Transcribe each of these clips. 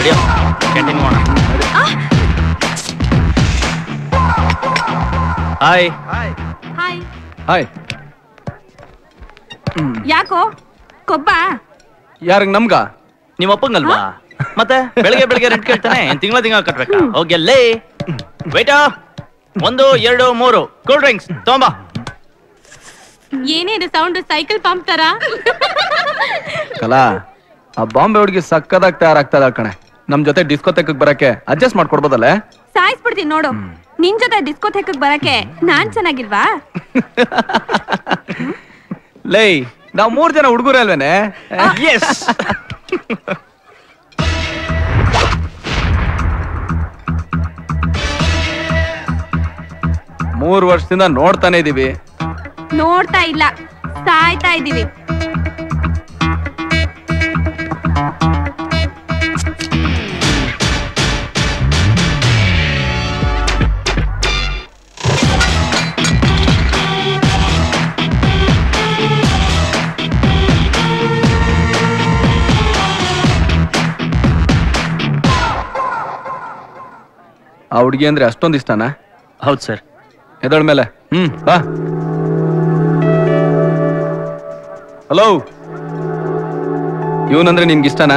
ಹಿಡಿಯೋ ಕಂಟಿನ್ಯೂ ಮಾಡೋಣ hi hi hi ಯಾಕೋ ಕೊಬ್ಬ ಯಾರಿಗ್ ನಮ್ಗ ನಿಮ್ಮ ಅಪ್ಪಂಗಲ್ವಾ ಮತ್ತೆ ಬೆಳಗ್ಗೆ ಬೆಳಗ್ಗೆ ರೆಂಟ್ ಕೇಳ್ತಾನೆ ತಿಂಗಳ ತಿಂಗಳ ಕಟ್ಬೇಕಾ ಹೋಗ್ಯಲ್ಲೇ ವೇಟಾ ಒಂದು ಎರಡು ಮೂರು ಕೂಲ್ ಡ್ರಿಂಕ್ಸ್ ತೊಂಬಾ ಏನೇ ಇದು ಸೌಂಡ್ ಸೈಕಲ್ ಪಂಪ್ ತರ ಕಲಾ ಆ ಬಾಂಬೆ ಹುಡುಗಿ ಸಕ್ಕದಾಗಿ ತಯಾರಾಗ್ತದ ಕಣೆ ನಮ್ ಜೊತೆ ಡಿಸ್ಕೋತೆಕ್ ಬರಕ್ಕೆ ಅಡ್ಜಸ್ಟ್ ಮಾಡ್ಕೊಡ್ಬೋದಲ್ಲೇ ಸಾಯಿಸ್ಬಿಡ್ತೀನಿ ನೋಡು ನಿನ್ ಜೊತೆ ಡಿಸ್ಕೋಥೆಕ್ ಬರಕ್ಕೆ ನಾನ್ ಚೆನ್ನಾಗಿಲ್ವಾ ಲೈ ನಾವ್ ಮೂರ್ ಜನ ಹುಡುಗರೇ ಅಲ್ವೇನೆ ಎಸ್ ಮೂರ್ ವರ್ಷದಿಂದ ನೋಡ್ತಾನೆ ಇದೀವಿ ನೋಡ್ತಾ ಇಲ್ಲ ಸಾಯ್ತಾ ಇದೀವಿ ಆ ಹುಡುಗಿ ಅಂದ್ರೆ ಅಷ್ಟೊಂದ್ ಇಷ್ಟನಾ ಹೌದು ಸರ್ ಎದಳ ಮೇಲೆ ಹ್ಮ್ ಬಾ ಹಲೋ ಇವನಂದ್ರೆ ನಿನ್ಗೆ ಇಷ್ಟನಾ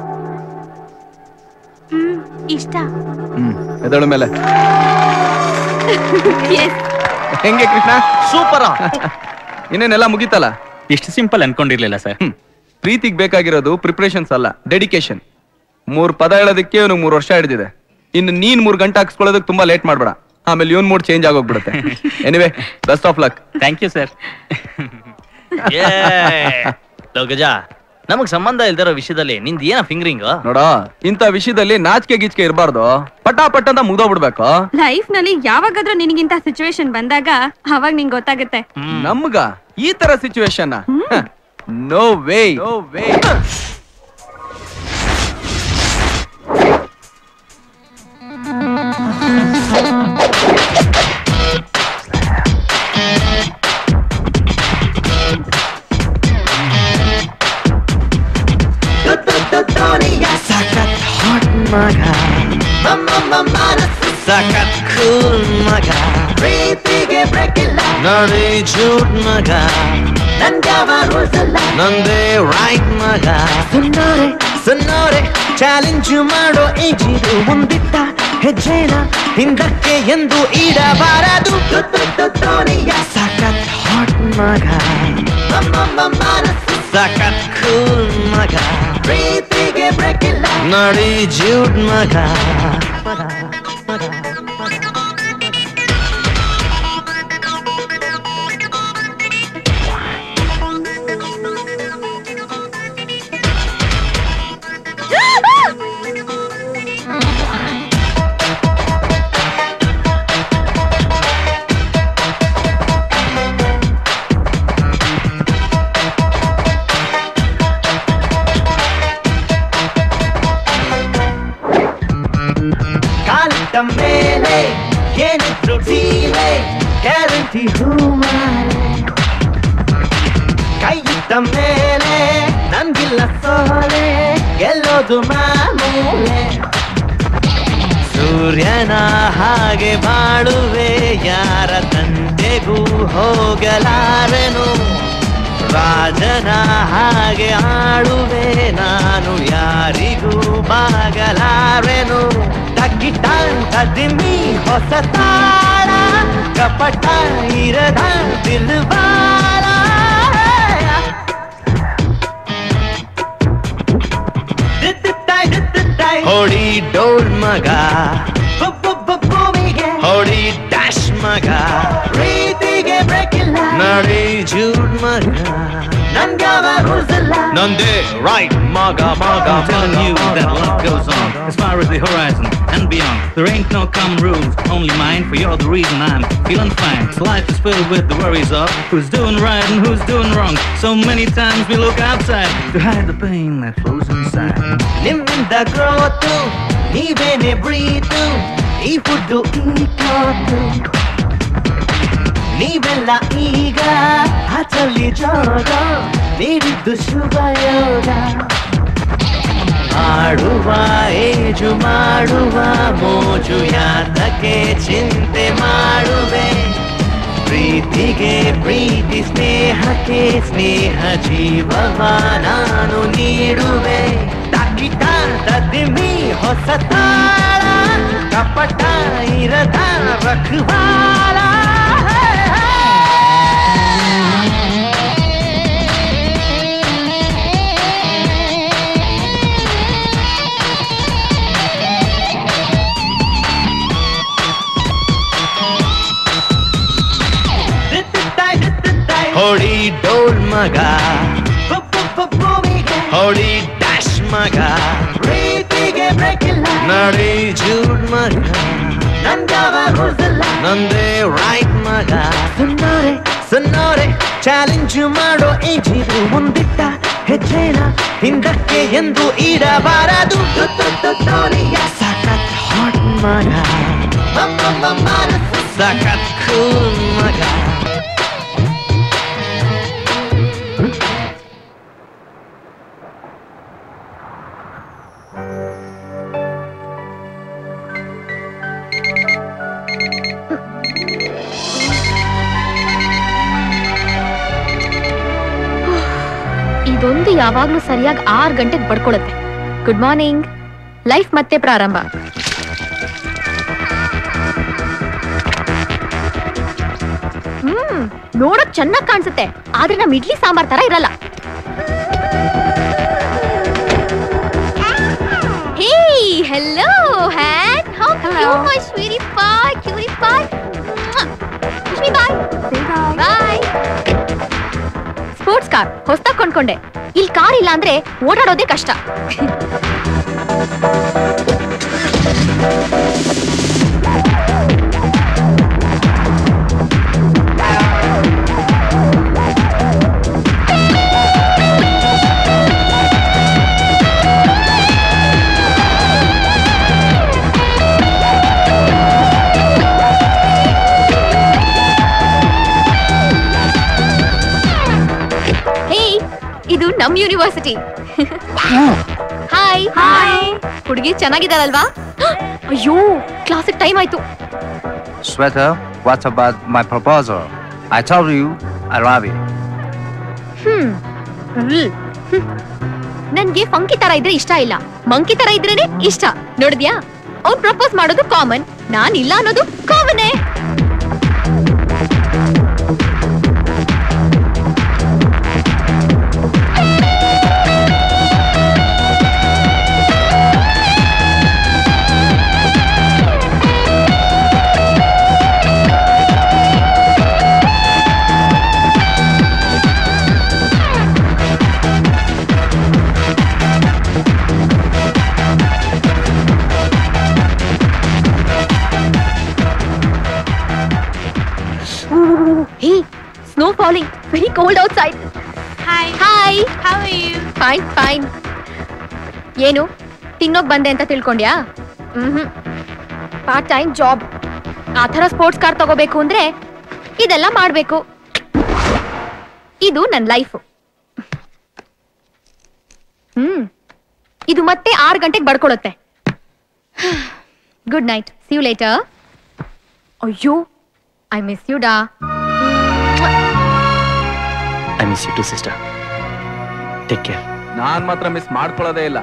ಹ್ಮ್ ಇಷ್ಟ ಹ್ಮ್ ಎದಳ ಮೇಲೆ Yes. ಹೆಂಗೆ ಕೃಷ್ಣ ಸೂಪರ್ ಇನ್ನೇನೆಲ್ಲ ಮುಗೀತಲ್ಲ ಇಷ್ಟು ಸಿಂಪಲ್ ಅನ್ಕೊಂಡಿರ್ಲಿಲ್ಲ ಸರ್ ಹ್ಮ್ ಪ್ರೀತಿಗ್ ಬೇಕಾಗಿರೋದು ಪ್ರಿಪ್ರೇಷನ್ಸ್ ಅಲ್ಲ ಡೆಡಿಕೇಶನ್ ಮೂರ್ ಪದ ಹೇಳೋದಕ್ಕೆ ಇವನಿಗೆ ಮೂರ್ ವರ್ಷ ಹಿಡಿದಿದೆ ಇನ್ನು ನೀನ್ ಮೂರ್ ಗಂಟೆ ಹಾಕ್ಸ್ಕೊಳ್ಳೋದಕ್ಕೆ ತುಂಬಾ ಲೇಟ್ ಮಾಡ್ಬೇಡ ಆಮೇಲೆ ಇವನ್ ಮೂಡ್ ಚೇಂಜ್ ಆಗೋಗ್ಬಿಡುತ್ತೆ anyway best of luck thank you sir Gaja ನಮಗ್ ಸಂಬಂಧ ಇಲ್ದಿರೋ ವಿಷಯದಲ್ಲಿ ನಿಂದ ಏನ ಫಿಂಗರಿಂಗ್ ನೋಡ ಇಂಥ ವಿಷಯದಲ್ಲಿ ನಾಚಿಕೆ ಗೀಚಿಕೆ ಇರಬಾರ್ದು ಪಟ ಪಟ್ ಅಂತ ಮುಗ್ದೋಗ್ಬಿಡ್ಬೇಕು ಲೈಫ್ ನಲ್ಲಿ ಯಾವಾಗಾದ್ರೂ ನಿನಗಿಂತ ಸಿಚುವೇಶನ್ ಬಂದಾಗ ಅವಾಗ ನಿಂಗೆ ಗೊತ್ತಾಗುತ್ತೆ ನಮ್ಗ ಈ ತರ situation no way no way ಸಖತ್ ಹಾಟ್ ಮಗ ಸಖತ್ ಕೂಲ್ ಮಗ ಪ್ರೀತಿಗೆ ಬ್ರೇಕ್ ಇಲ್ಲ ನೋಡಿ ಜೂಟ್ ಮಗ ನನ್ಗಾವ ರೂಲ್ಸ್ ಅಲ್ಲ ನಂದೇ ರೈಟ್ ಮಗ ಸುನ್ನೋರೆ ಸುನ್ನೋರೆ ಚಾಲೆಂಜ್ ಮಾಡೋ ಈಜಿದು ಮುಂದಿಟ್ಟ ಹೆಜ್ಜೆನ ಹಿಂದಕ್ಕೆ ಎಂದು ಇಡಬಾರದು ಸಖತ್ ಹಾಟ್ ಮಗ ಸಖತ್ ಕೂಲ್ ಮಗ ಪ್ರೀತಿಗೆ ಬ್ರೇಕ್ ಇಲ್ಲ ನೋಡಿ ಜೂಟ್ ಮಗ ಕಾಲಿಟ್ಟ ಮೇಲೆ ಏನಿದ್ರು ಡೀಲೆ ಗ್ಯಾರಂಟಿ ಹೂ ಮಾಲೆ ಕೈ ಇಟ್ಟ ಮೇಲೆ ನನ್ಗಿಲ್ಲ ಸೋಲೆ ಗೆಲ್ಲೋದು ಮಾಮೂಲೆ ಸೂರ್ಯನ ಹಾಗೆ ಬಾಳುವೆ ಯಾರ ತಂದೆಗೂ ಹೋಗಲಾರೆನು ರಾಜನ ಹಾಗೆ ಆಳುವೆ ನಾನು ಯಾರಿಗೂ ಬಾಗಲಾರೆನು ತಗ್ಗಿಟ್ಟ ಕದಿಮಿ ಹೊಸ ತಾಳ ಕಪಟ ಇರದ ದಿಲ್ವಾಲ ಹೊಡಿ ಡೋಲ್ ಮಗ ಭೂಮಿಗೆ ಹೊಡಿ ಡ್ಯಾಶ್ ಮಗ ಪ್ರೀತಿಗೆ ಬ್ರೇಕ್ ಇಲ್ಲ ನಡಿ ಜೂಡ್ ಮಗ ನನ್ಗಾವ ರೂಲ್ಸ್ ಇಲ್ಲ ನಂದೇ ರೈಟ್ ಮಗ ಮಗ I'm telling you that love goes on as far as the horizon and beyond. There ain't no common rules, only mine. For you're the reason I'm feeling fine. So life is filled with the worries of who's doing right and who's doing wrong. So many times we look outside to hide the pain that flows inside. ನಿಮ್ಮಿಂದ growth ನೀವೇನೆ breath ಈ food ಈ ಕಾತು ನೀವೆಲ್ಲ ಈಗ ಹಚ್ಚಲ್ಲಿ ಜೋಗ ನೀಡಿದ್ದು ಶುಭ ಯೋಗ ಆಡುವ age ಮಾಡುವ ಮೋಜು ಯಾತಕ್ಕೆ ಚಿಂತೆ ಮಾಡುವೆ ಪ್ರೀತಿಗೆ ಪ್ರೀತಿ ಸ್ನೇಹಕ್ಕೆ ಸ್ನೇಹ ಜೀವವ ನಾನು ನೀಡುವೆ ತಾಕಿಟ ತದಿಮಿ ಹೊಸ ತಾಳ ಕಪಟ ಇರದ ರಖವಾಳ ಹೊಡಿ ಡೋಲ್ ಮಗ ಹೊಡಿ ಡ್ಯಾಶ್ ಮಗ ಪ್ರೀತಿಗೆ ಬೇಕಿಲ್ಲ ನಡಿ ಜೂಡ್ ಮಗ ನಂದೇ ರೈಟ್ ಮಗ ಸುನ್ನೋರೆ ಸುನ್ನೋರೆ ಚಾಲೆಂಜ್ ಮಾಡೋ ಏಜಿದು ಮುಂದಿಟ್ಟ ಹೆಜ್ಜೆನ ಹಿಂದಕ್ಕೆ ಎಂದು ಇಡಬಾರದು ಸಖತ್ ಹಾಟ್ ಮಗ ಸಖತ್ ಕೂಲ್ ಮಗ ಇದೊಂದು ಯಾವಾಗ್ಲೂ ಸರಿಯಾಗಿ ಆರ್ ಗಂಟೆಗೆ ಬಡ್ಕೊಳತ್ತೆ ಗುಡ್ ಮಾರ್ನಿಂಗ್ ಲೈಫ್ ಮತ್ತೆ ಪ್ರಾರಂಭ ಹ್ಮ್ ನೋಡಕ್ ಚೆನ್ನಾಗ್ ಕಾಣಿಸುತ್ತೆ ಆದ್ರೆ ನಮ್ ಇಡ್ಲಿ ಸಾಂಬಾರ್ ತರ ಇರಲ್ಲ hey hello hat how Hello. My sweetie pie cutie pie bye bye sports car ಹೊಸ್ದಾಗ್ ಕೊಂಡ್ಕೊಂಡೆ ಇಲ್ಲಿ ಕಾರ್ ಇಲ್ಲ ಅಂದ್ರೆ ಓಡಾಡೋದೇ ಕಷ್ಟ ಹೇ ಇದು ನಮ್ ಯೂನಿವರ್ಸಿಟಿ ಹಾಯ್ ಹಾಯ್ ಹುಡುಗಿ ಚೆನ್ನಾಗಿದಾರಲ್ವಾ ಅಯ್ಯೋ ಕ್ಲಾಸಿಗೆ ಟೈಮ್ ಆಯ್ತು Sweater, what about my proposal? I told you I love you. ಹ್ಮ್ ಹ್ಮ್. ಹ್ಮ್. ನನ್ಗೆ ಫಂಕಿ ತರ ಇದ್ರೆ ಇಷ್ಟ ಇಲ್ಲ ಮಂಕಿ ತರ ಇದ್ರೇನೆ ಇಷ್ಟ ನೋಡಿದ್ಯಾ ಅವ್ರು ಪ್ರಪೋಸ್ ಮಾಡೋದು ಕಾಮನ್ ನಾನ್ ಇಲ್ಲ ಅನ್ನೋದು ಕಾಮನೇ hey snow falling very cold outside hi hi how are you fine fine ಏನು ತಿನ್ನೋಕ್ ಬಂದೆ ಅಂತ ತಿಳ್ಕೊಂಡ್ಯಾ ಹ್ಮ್ ಪಾರ್ಟ್ ಟೈಮ್ ಜಾಬ್ ಆ ಥರ ಸ್ಪೋರ್ಟ್ಸ್ ಕಾರ್ ತಗೋಬೇಕು ಅಂದ್ರೆ ಇದೆಲ್ಲ ಮಾಡ್ಬೇಕು ಇದು ನನ್ನ ಲೈಫ್ ಹ್ಮ್ ಇದು ಮತ್ತೆ ಆರು ಗಂಟೆಗೆ ಬಡ್ಕೊಳುತ್ತೆ good night see you later ಅಯ್ಯೋ ಐ ಮಿಸ್ ಯು ಡಾ I miss you too sister take care ನಾನ್ ಮಾತ್ರ ಮಿಸ್ ಮಾಡ್ಕೊಳ್ಳೋದೇ ಇಲ್ಲ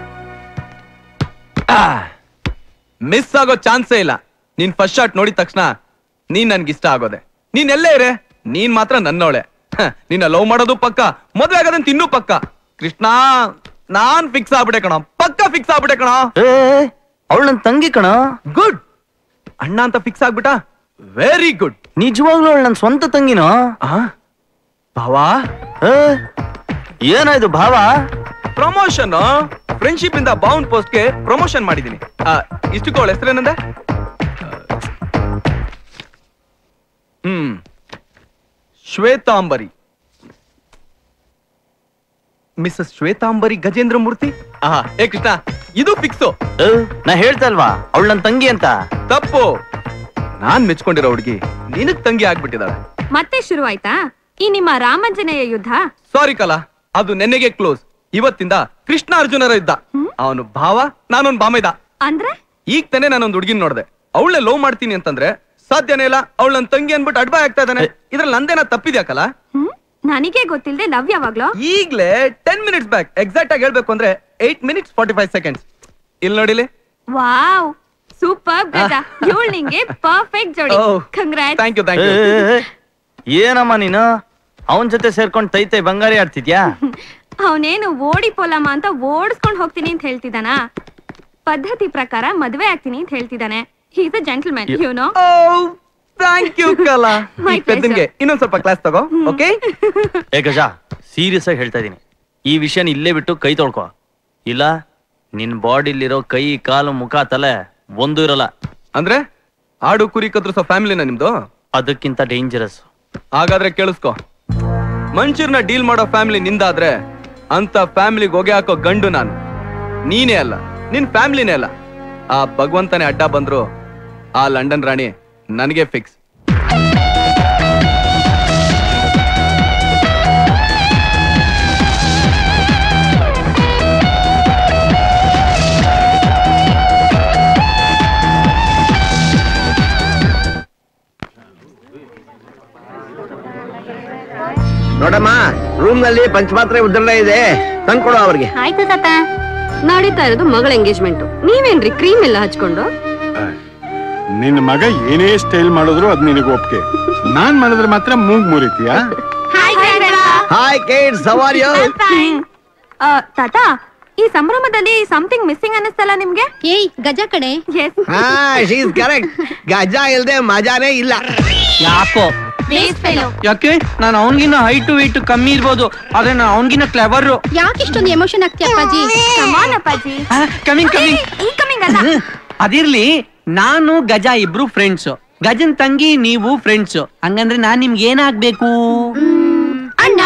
ಮಿಸ್ ಆಗೋ ಚಾನ್ಸೇ ಇಲ್ಲ ನೀನ್ ಫಸ್ಟ್ ಶಾಟ್ ನೋಡಿದ ತಕ್ಷಣ ನೀನ್ ನನ್ಗೆ ಇಷ್ಟ ಆಗೋದೆ ನೀನ್ ಎಲ್ಲೇ ಇರೆ ನೀನ್ ಮಾತ್ರ ನನ್ನೋಳೆ ಹ, ನಿನ್ನ ಲವ್ ಮಾಡೋದು ಪಕ್ಕ ಮದ್ವೆ ಆಗೋದಂತ ಇನ್ನೂ ಪಕ್ಕ ಕೃಷ್ಣ ನಾನ್ ಫಿಕ್ಸ್ ಆಗ್ಬಿಟ್ಟೆ ಕಣ ಪಕ್ಕ ಫಿಕ್ಸ್ ಆಗ್ಬಿಟ್ಟೆ ಕಣ ಏ ಅವಳು ನನ್ನ ತಂಗಿ ಕಣ ಗುಡ್ ಅಣ್ಣ ಅಂತ ಫಿಕ್ಸ್ ಆಗ್ಬಿಟ್ಟ ವೆರಿ ಗುಡ್ ನಿಜವಾಗ್ಲೂ ಅವಳು ನನ್ನ ಸ್ವಂತ ತಂಗಿನೋ ಭಾವಾ ಏ, ಏನಾಯ್ತು ಭಾವ ಪ್ರಮೋಷನ್ ಫ್ರೆಂಡ್ಶಿಪ್ ಇಂದ ಬೌಂಡ್ ಪೋಸ್ಟ್ ಗೆ ಪ್ರಮೋಷನ್ ಮಾಡಿದೀನಿ ಇಷ್ಟಕ್ಕೆ ಅವಳ ಹೆಸರೇನಂದೆ ಹ್ಮ್ ಶ್ವೇತಾಂಬರಿ ಮಿಸಸ್ ಶ್ವೇತಾಂಬರಿ ಗಜೇಂದ್ರ ಮೂರ್ತಿ ಆಹಾ ಏ ಕೃಷ್ಣ ಇದು ಫಿಕ್ಸು ಏ, ನಾ ಹೇಳ್ತಾ ಇಲ್ವಾ ಅವಳು ನನ್ನ ತಂಗಿ ಅಂತ ತಪ್ಪು ನಾನ್ ಮೆಚ್ಕೊಂಡಿರೋ ಹುಡುಗಿ ನಿನಗ್ ತಂಗಿ ಆಗ್ಬಿಟ್ಟಿದಾಳೆ ಮತ್ತೆ ಶುರು ಆಯ್ತಾ ಈ ನಿಮ್ಮ ರಾಮಂಜನೇಯ ಯುದ್ಧ ಸಾರಿ ಕಲಾ ಅದು ನೆನ್ನೆಗೆ ಕ್ಲೋಸ್ ಇವತ್ತಿಂದ ಕೃಷ್ಣ ಅರ್ಜುನರ ಇದ್ದ ಹ್ಮ್? ಅವನು ಭಾವ ನಾನೊಂದ್ ಬಾಮೈದ ಅಂದ್ರೆ ಈಗ ತಾನೇ ನಾನೊಂದ್ ಹುಡುಗಿನ ನೋಡ್ದೆ ಅವಳೇ ಲವ್ ಮಾಡ್ತೀನಿ ಅಂತಂದ್ರೆ ಸಾಧ್ಯನೇ ಇಲ್ಲ ಅವಳ ನನ್ ತಂಗಿ ಅನ್ಬಿಟ್ಟು ಅಡ್ಬಾ ಆಗ್ತಾ ಇದ್ದಾನೆ ಇದ್ರಲ್ಲಿ ನಂದೇನ ತಪ್ಪಿದ್ಯಾಕಲ್ಲ ಹ್ಮ್ ನನಗೆ ಗೊತ್ತಿಲ್ದೆ ಲವ್ ಯಾವಾಗ್ಲೋ ಈಗ್ಲೇ ಟೆನ್ ಮಿನಿಟ್ಸ್ ಬ್ಯಾಕ್ ಎಕ್ಸಾಕ್ಟ್ ಆಗಿ ಹೇಳ್ಬೇಕು ಅಂದ್ರೆ eight minutes forty five seconds ಇಲ್ಲಿ ನೋಡಿಲಿ ವಾವ್ ಸೂಪರ್ ಗಜ ಇವಳು ನಿಂಗೆ ಪರ್ಫೆಕ್ಟ್ ಜೋಡಿ Oh. Congrat thank you thank ಏ, ಯು ಏ, ಏ, ಏನಮ್ಮ ನೀನು ಅವನ್ ಜೊತೆ ಸೇರ್ಕೊಂಡ್ ತೈತೈ ಬಂಗಾರಿ ಆಡ್ತಿದ್ಯಾ ಅವನೇನು ಓಡಿ ಪೋಲಮ್ಮ ಅಂತ ಓಡಿಸ್ಕೊಂಡ್ ಹೋಗ್ತೀನಿ ಅಂತ ಹೇಳ್ತಿದ್ದಾನ ಪದ್ಧತಿ ಪ್ರಕಾರ ಮದ್ವೆ ಆಗ್ತೀನಿ ಅಂತ ಹೇಳ್ತಿದ್ದಾನೆ he's a gentleman you know thank you Kala My ಈ ಪೆದ್ದನ್ಗೆ ಇನ್ನೊಂದ್ ಸ್ವಲ್ಪ ಕ್ಲಾಸ್ ತಗೋ ಓಕೆ ಏ ಗಜ ಸೀರಿಯಸ್ ಆಗಿ ಹೇಳ್ತಾ ಇದೀನಿ ಈ ವಿಷಯನ ಇಲ್ಲೇ ಬಿಟ್ಟು ಕೈ ತೊಳ್ಕೊ ಇಲ್ಲ ನಿನ್ ಬಾಡಿಲಿರೋ ಕೈ ಕಾಲು ಮುಖ ತಲೆ ಒಂದು ಇರಲ್ಲ ಅಂದ್ರೆ ಆಡು ಕುರಿ ಕತ್ರಿಸೋ ಫ್ಯಾಮಿಲಿನ ನಿಮ್ದು ಅದಕ್ಕಿಂತ ಡೇಂಜರಸ್ ಹಾಗಾದ್ರೆ ಕೇಳಿಸ್ಕೊ ಮನುಷ್ಯರ್ನ ಡೀಲ್ ಮಾಡೋ ಫ್ಯಾಮಿಲಿ ನಿಂದಾದ್ರೆ ಅಂತ ಫ್ಯಾಮಿಲಿಗೆ ಹೊಗೆ ಹಾಕೋ ಗಂಡು ನಾನು ನೀನೇ ಅಲ್ಲ ನಿನ್ ಫ್ಯಾಮಿಲಿನೇ ಅಲ್ಲ ಆ ಭಗವಂತನೇ ಅಡ್ಡ ಬಂದ್ರು ಆ ಲಂಡನ್ ರಾಣಿ ನನಗೆ ಫಿಕ್ಸ್ ನೋಡಮ್ಮ ರೂಮ್ ನಲ್ಲಿ ಪಂಚಮಾತ್ರೆ ಉದ್ರಣ ಇದೆ ತಂದ್ಕೊಡು ಅವ್ರಿಗೆ ಆಯ್ತು ತಾತ ನಡೀತಾ ಇರೋದು ಮಗಳ ಎಂಗೇಜ್ಮೆಂಟ್ ನೀವೇನ್ರಿ ಕ್ರೀಮ್ ಎಲ್ಲ ಹಚ್ಕೊಂಡು ನಿನ್ನ ಮಗ ಏನೇ ಸ್ಟೈಲ್ ಮಾಡಿದ್ರು ಅದ್ ನಿನಗೆ ಒಪ್ಗೆ ನಾನ್ ಮಾಡಿದ್ರೆ ಮಾತ್ರ ಮೂಗ್ ಮುರಿತೀಯಾ ಹಾಯ್ ಕೇಡ್ ಸವಾರಿಯೋ ಆ, ತಾತ ಈ ಸಂಭ್ರಮದಲ್ಲಿ ಸಮಥಿಂಗ್ ಮಿಸ್ಸಿಂಗ್ ಅನ್ನಿಸ್ತಲ್ಲ ನಿಮ್ಗೆ ಏಯ್ ಗಜ ಕಡೆ ಎಸ್ ಹಾ ಶೀಸ್ ಕರೆಕ್ಟ್ ಗಜ ಇಲ್ದೆ ಮಜಾನೇ ಇಲ್ಲ ಯಾಕೋ ಯಾಕೆ ನಾನು ಅವನ್ಗಿನ್ನ ಹೈಟು ವೆಯ್ಟ್ ಕಮ್ಮಿ ಇರ್ಬೋದು ಆದ್ರೆ ನಾನು ಅವನ್ಗಿನ್ನ ಕ್ಲೆವರ್ ಯಾಕೆ ಇಷ್ಟೊಂದು ಎಮೋಷನ್ ಆಗ್ತೀಯ ಅಪ್ಪಾಜಿ ಕಮಾನ್ ಅಪ್ಪಾಜಿ ಕಮಿಂಗ್ ಕಮಿಂಗ್ ಈ ಕಮಿಂಗ್ ಅಲ್ಲ ಅದಿರ್ಲಿ ನಾನು ಗಜ ಇಬ್ರು ಫ್ರೆಂಡ್ಸ್ ಗಜನ್ ತಂಗಿ ನೀವು ಫ್ರೆಂಡ್ಸ್ ಹಂಗಂದ್ರೆ ನಾನ್ ನಿಮ್ಗೆ ಏನಾಗ್ಬೇಕು ಅಣ್ಣ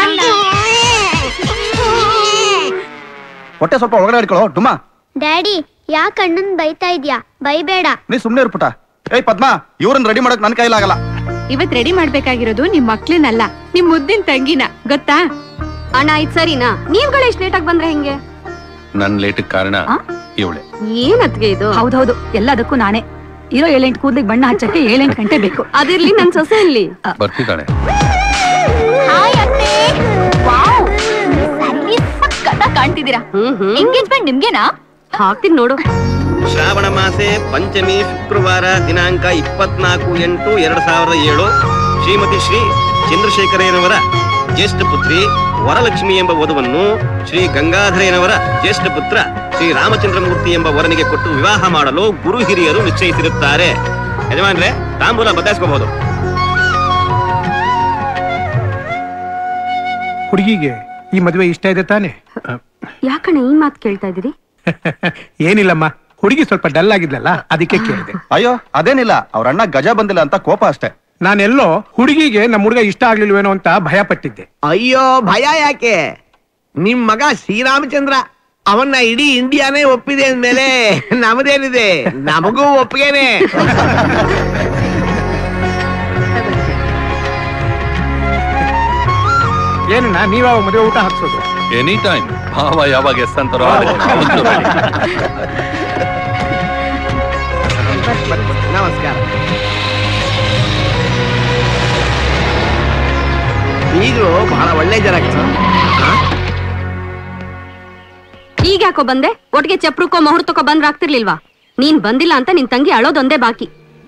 ಹೊಟ್ಟೆ ಸ್ವಲ್ಪ ಒಳಗಡೆ ಹಿಡ್ಕೊಳ್ಳೋ ಡುಮ್ಮ ಡ್ಯಾಡಿ ಯಾಕೆ ಅಣ್ಣನ್ ಬೈತಾ ಇದ್ಯಾ ಬೈಬೇಡ ನೀ ಸುಮ್ನೆ ಇರ್ಪುಟ ಏಯ್ ಪದ್ಮ ಇವ್ರನ್ನ ರೆಡಿ ಮಾಡಕ್ ನನ್ ಕೈಲಾಗಲ್ಲ ಇವತ್ ರೆಡಿ ಮಾಡ್ಬೇಕಾಗಿರೋದು ನಿಮ್ ಮಕ್ಳನ್ನಲ್ಲ ನಿಮ್ ಮುದ್ದಿನ ತಂಗಿನ ಗೊತ್ತಾ ಅಣ್ಣ ಇದ್ ಸರಿನಾ ನೀವ್ಗಳು ಎಷ್ಟ್ ಲೇಟ್ ಆಗಿ ಬಂದ್ರೆ ಹೆಂಗೆ ನನ್ ಲೇಟ್ ಕಾರಣ ಇವಳೆ ಏನತ್ಗೆ ಇದು ಹೌದೌದು ಎಲ್ಲದಕ್ಕೂ ನಾನೇ ಇರೋ ಏಳೆಂಟು ಕೂದ್ಲಿಗೆ ಬಣ್ಣ ಹಚ್ಚಕ್ಕೆ ಏಳೆಂಟು ಗಂಟೆ ಬೇಕು ಅದಿರ್ಲಿ ನನ್ ಸೊಸೆ ಇಲ್ಲಿ ಬರ್ತಿದ್ದಾಳೆ ಹಾಯ್ ಅತ್ತೆ ವಾವ್ ಸ್ಯಾರಿ ಸಕ್ಕತ್ತಾಗಿ ಕಾಣ್ತಿದ್ದೀರಾ ಎಂಗೇಜ್ಮೆಂಟ್ ನಿಮ್ಗೆನಾ ಹಾಕ್ತೀನಿ ನೋಡು ಶ್ರಾವಣ ಮಾಸೆ ಪಂಚಮಿ ಶುಕ್ರವಾರ ದಿನಾಂಕ ಇಪ್ಪತ್ನಾಲ್ಕು ಎಂಟು ಎರಡ್ ಸಾವಿರದ ಏಳು ಶ್ರೀಮತಿ ಶ್ರೀ ಚಂದ್ರಶೇಖರಯ್ಯನವರ ಜ್ಯೇಷ್ಠ ಪುತ್ರಿ ವರಲಕ್ಷ್ಮಿ ಎಂಬ ವಧುವನ್ನು ಶ್ರೀ ಗಂಗಾಧರಯ್ಯನವರ ಜ್ಯೇಷ್ಠ ಪುತ್ರ ಶ್ರೀ ರಾಮಚಂದ್ರಮೂರ್ತಿ ಎಂಬ ವರನಿಗೆ ಕೊಟ್ಟು ವಿವಾಹ ಮಾಡಲು ಗುರು ಹಿರಿಯರು ನಿಶ್ಚಯಿಸಿರುತ್ತಾರೆ ಯಜಮಾನ್ರೆ ತಾಂಬೂಲ ಬದಲಾಯಿಸ್ಕೋಬಹುದು ಹುಡುಗಿಗೆ ಈ ಮದುವೆ ಇಷ್ಟ ಇದೆ ತಾನೆ ಯಾಕಣ್ಣ ಈ ಮಾತ್ ಕೇಳ್ತಾ ಇದೀರಿ ಏನಿಲ್ಲಮ್ಮ ಹುಡುಗಿ ಸ್ವಲ್ಪ ಡಲ್ ಆಗಿದ್ಲಲ್ಲ ಅದಕ್ಕೆ ಕೇಳಿದೆ ಅಯ್ಯೋ ಅದೇನಿಲ್ಲ ಅವ್ರ ಅಣ್ಣ ಗಜ ಬಂದಿಲ್ಲ ಅಂತ ಕೋಪ ಅಷ್ಟೇ ನಾನೆಲ್ಲೋ ಹುಡುಗಿಗೆ ನಮ್ಮ ಹುಡುಗ ಇಷ್ಟ ಆಗ್ಲಿಲ್ವೇನೋ ಅಂತ ಭಯ ಪಟ್ಟಿದ್ದೆ ಅಯ್ಯೋ ಭಯ ಯಾಕೆ ನಿಮ್ ಮಗ ಶ್ರೀರಾಮಚಂದ್ರ ಅವನ್ನ ಇಡೀ ಇಂಡಿಯಾನೇ ಒಪ್ಪಿದೆ ಅಂದ್ಮೇಲೆ ನಮದೇನಿದೆ ನಮಗೂ ಒಪ್ಪಿಗೆನೆ ಏನಣ್ಣ ನೀವಾಗ ಮದುವೆ ಊಟ ಹಾಕ್ಸೋದು ಎನಿ ಟೈಮ್ ಭಾವ ಯಾವಾಗ ಎಸ್ ಅಂತಾರೋ ನಮಸ್ಕಾರ ಈಗಲೂ ಬಹಳ ಒಳ್ಳೆ ಜನ ಈಗ ಯಾಕೋ ಬಂದೆ ಒಟ್ಟಿಗೆ ಚಪ್ರಕ್ಕೋ ಮುಹೂರ್ತಕ್ಕೋ ಬಂದ್ರ ಆಗ್ತಿರ್ಲಿಲ್ವಾ ನೀನ್ ಬಂದಿಲ್ಲ ಅಂತ ನಿನ್ ತಂಗಿ ಅಳೋದೊಂದೇ ಬಾಕಿ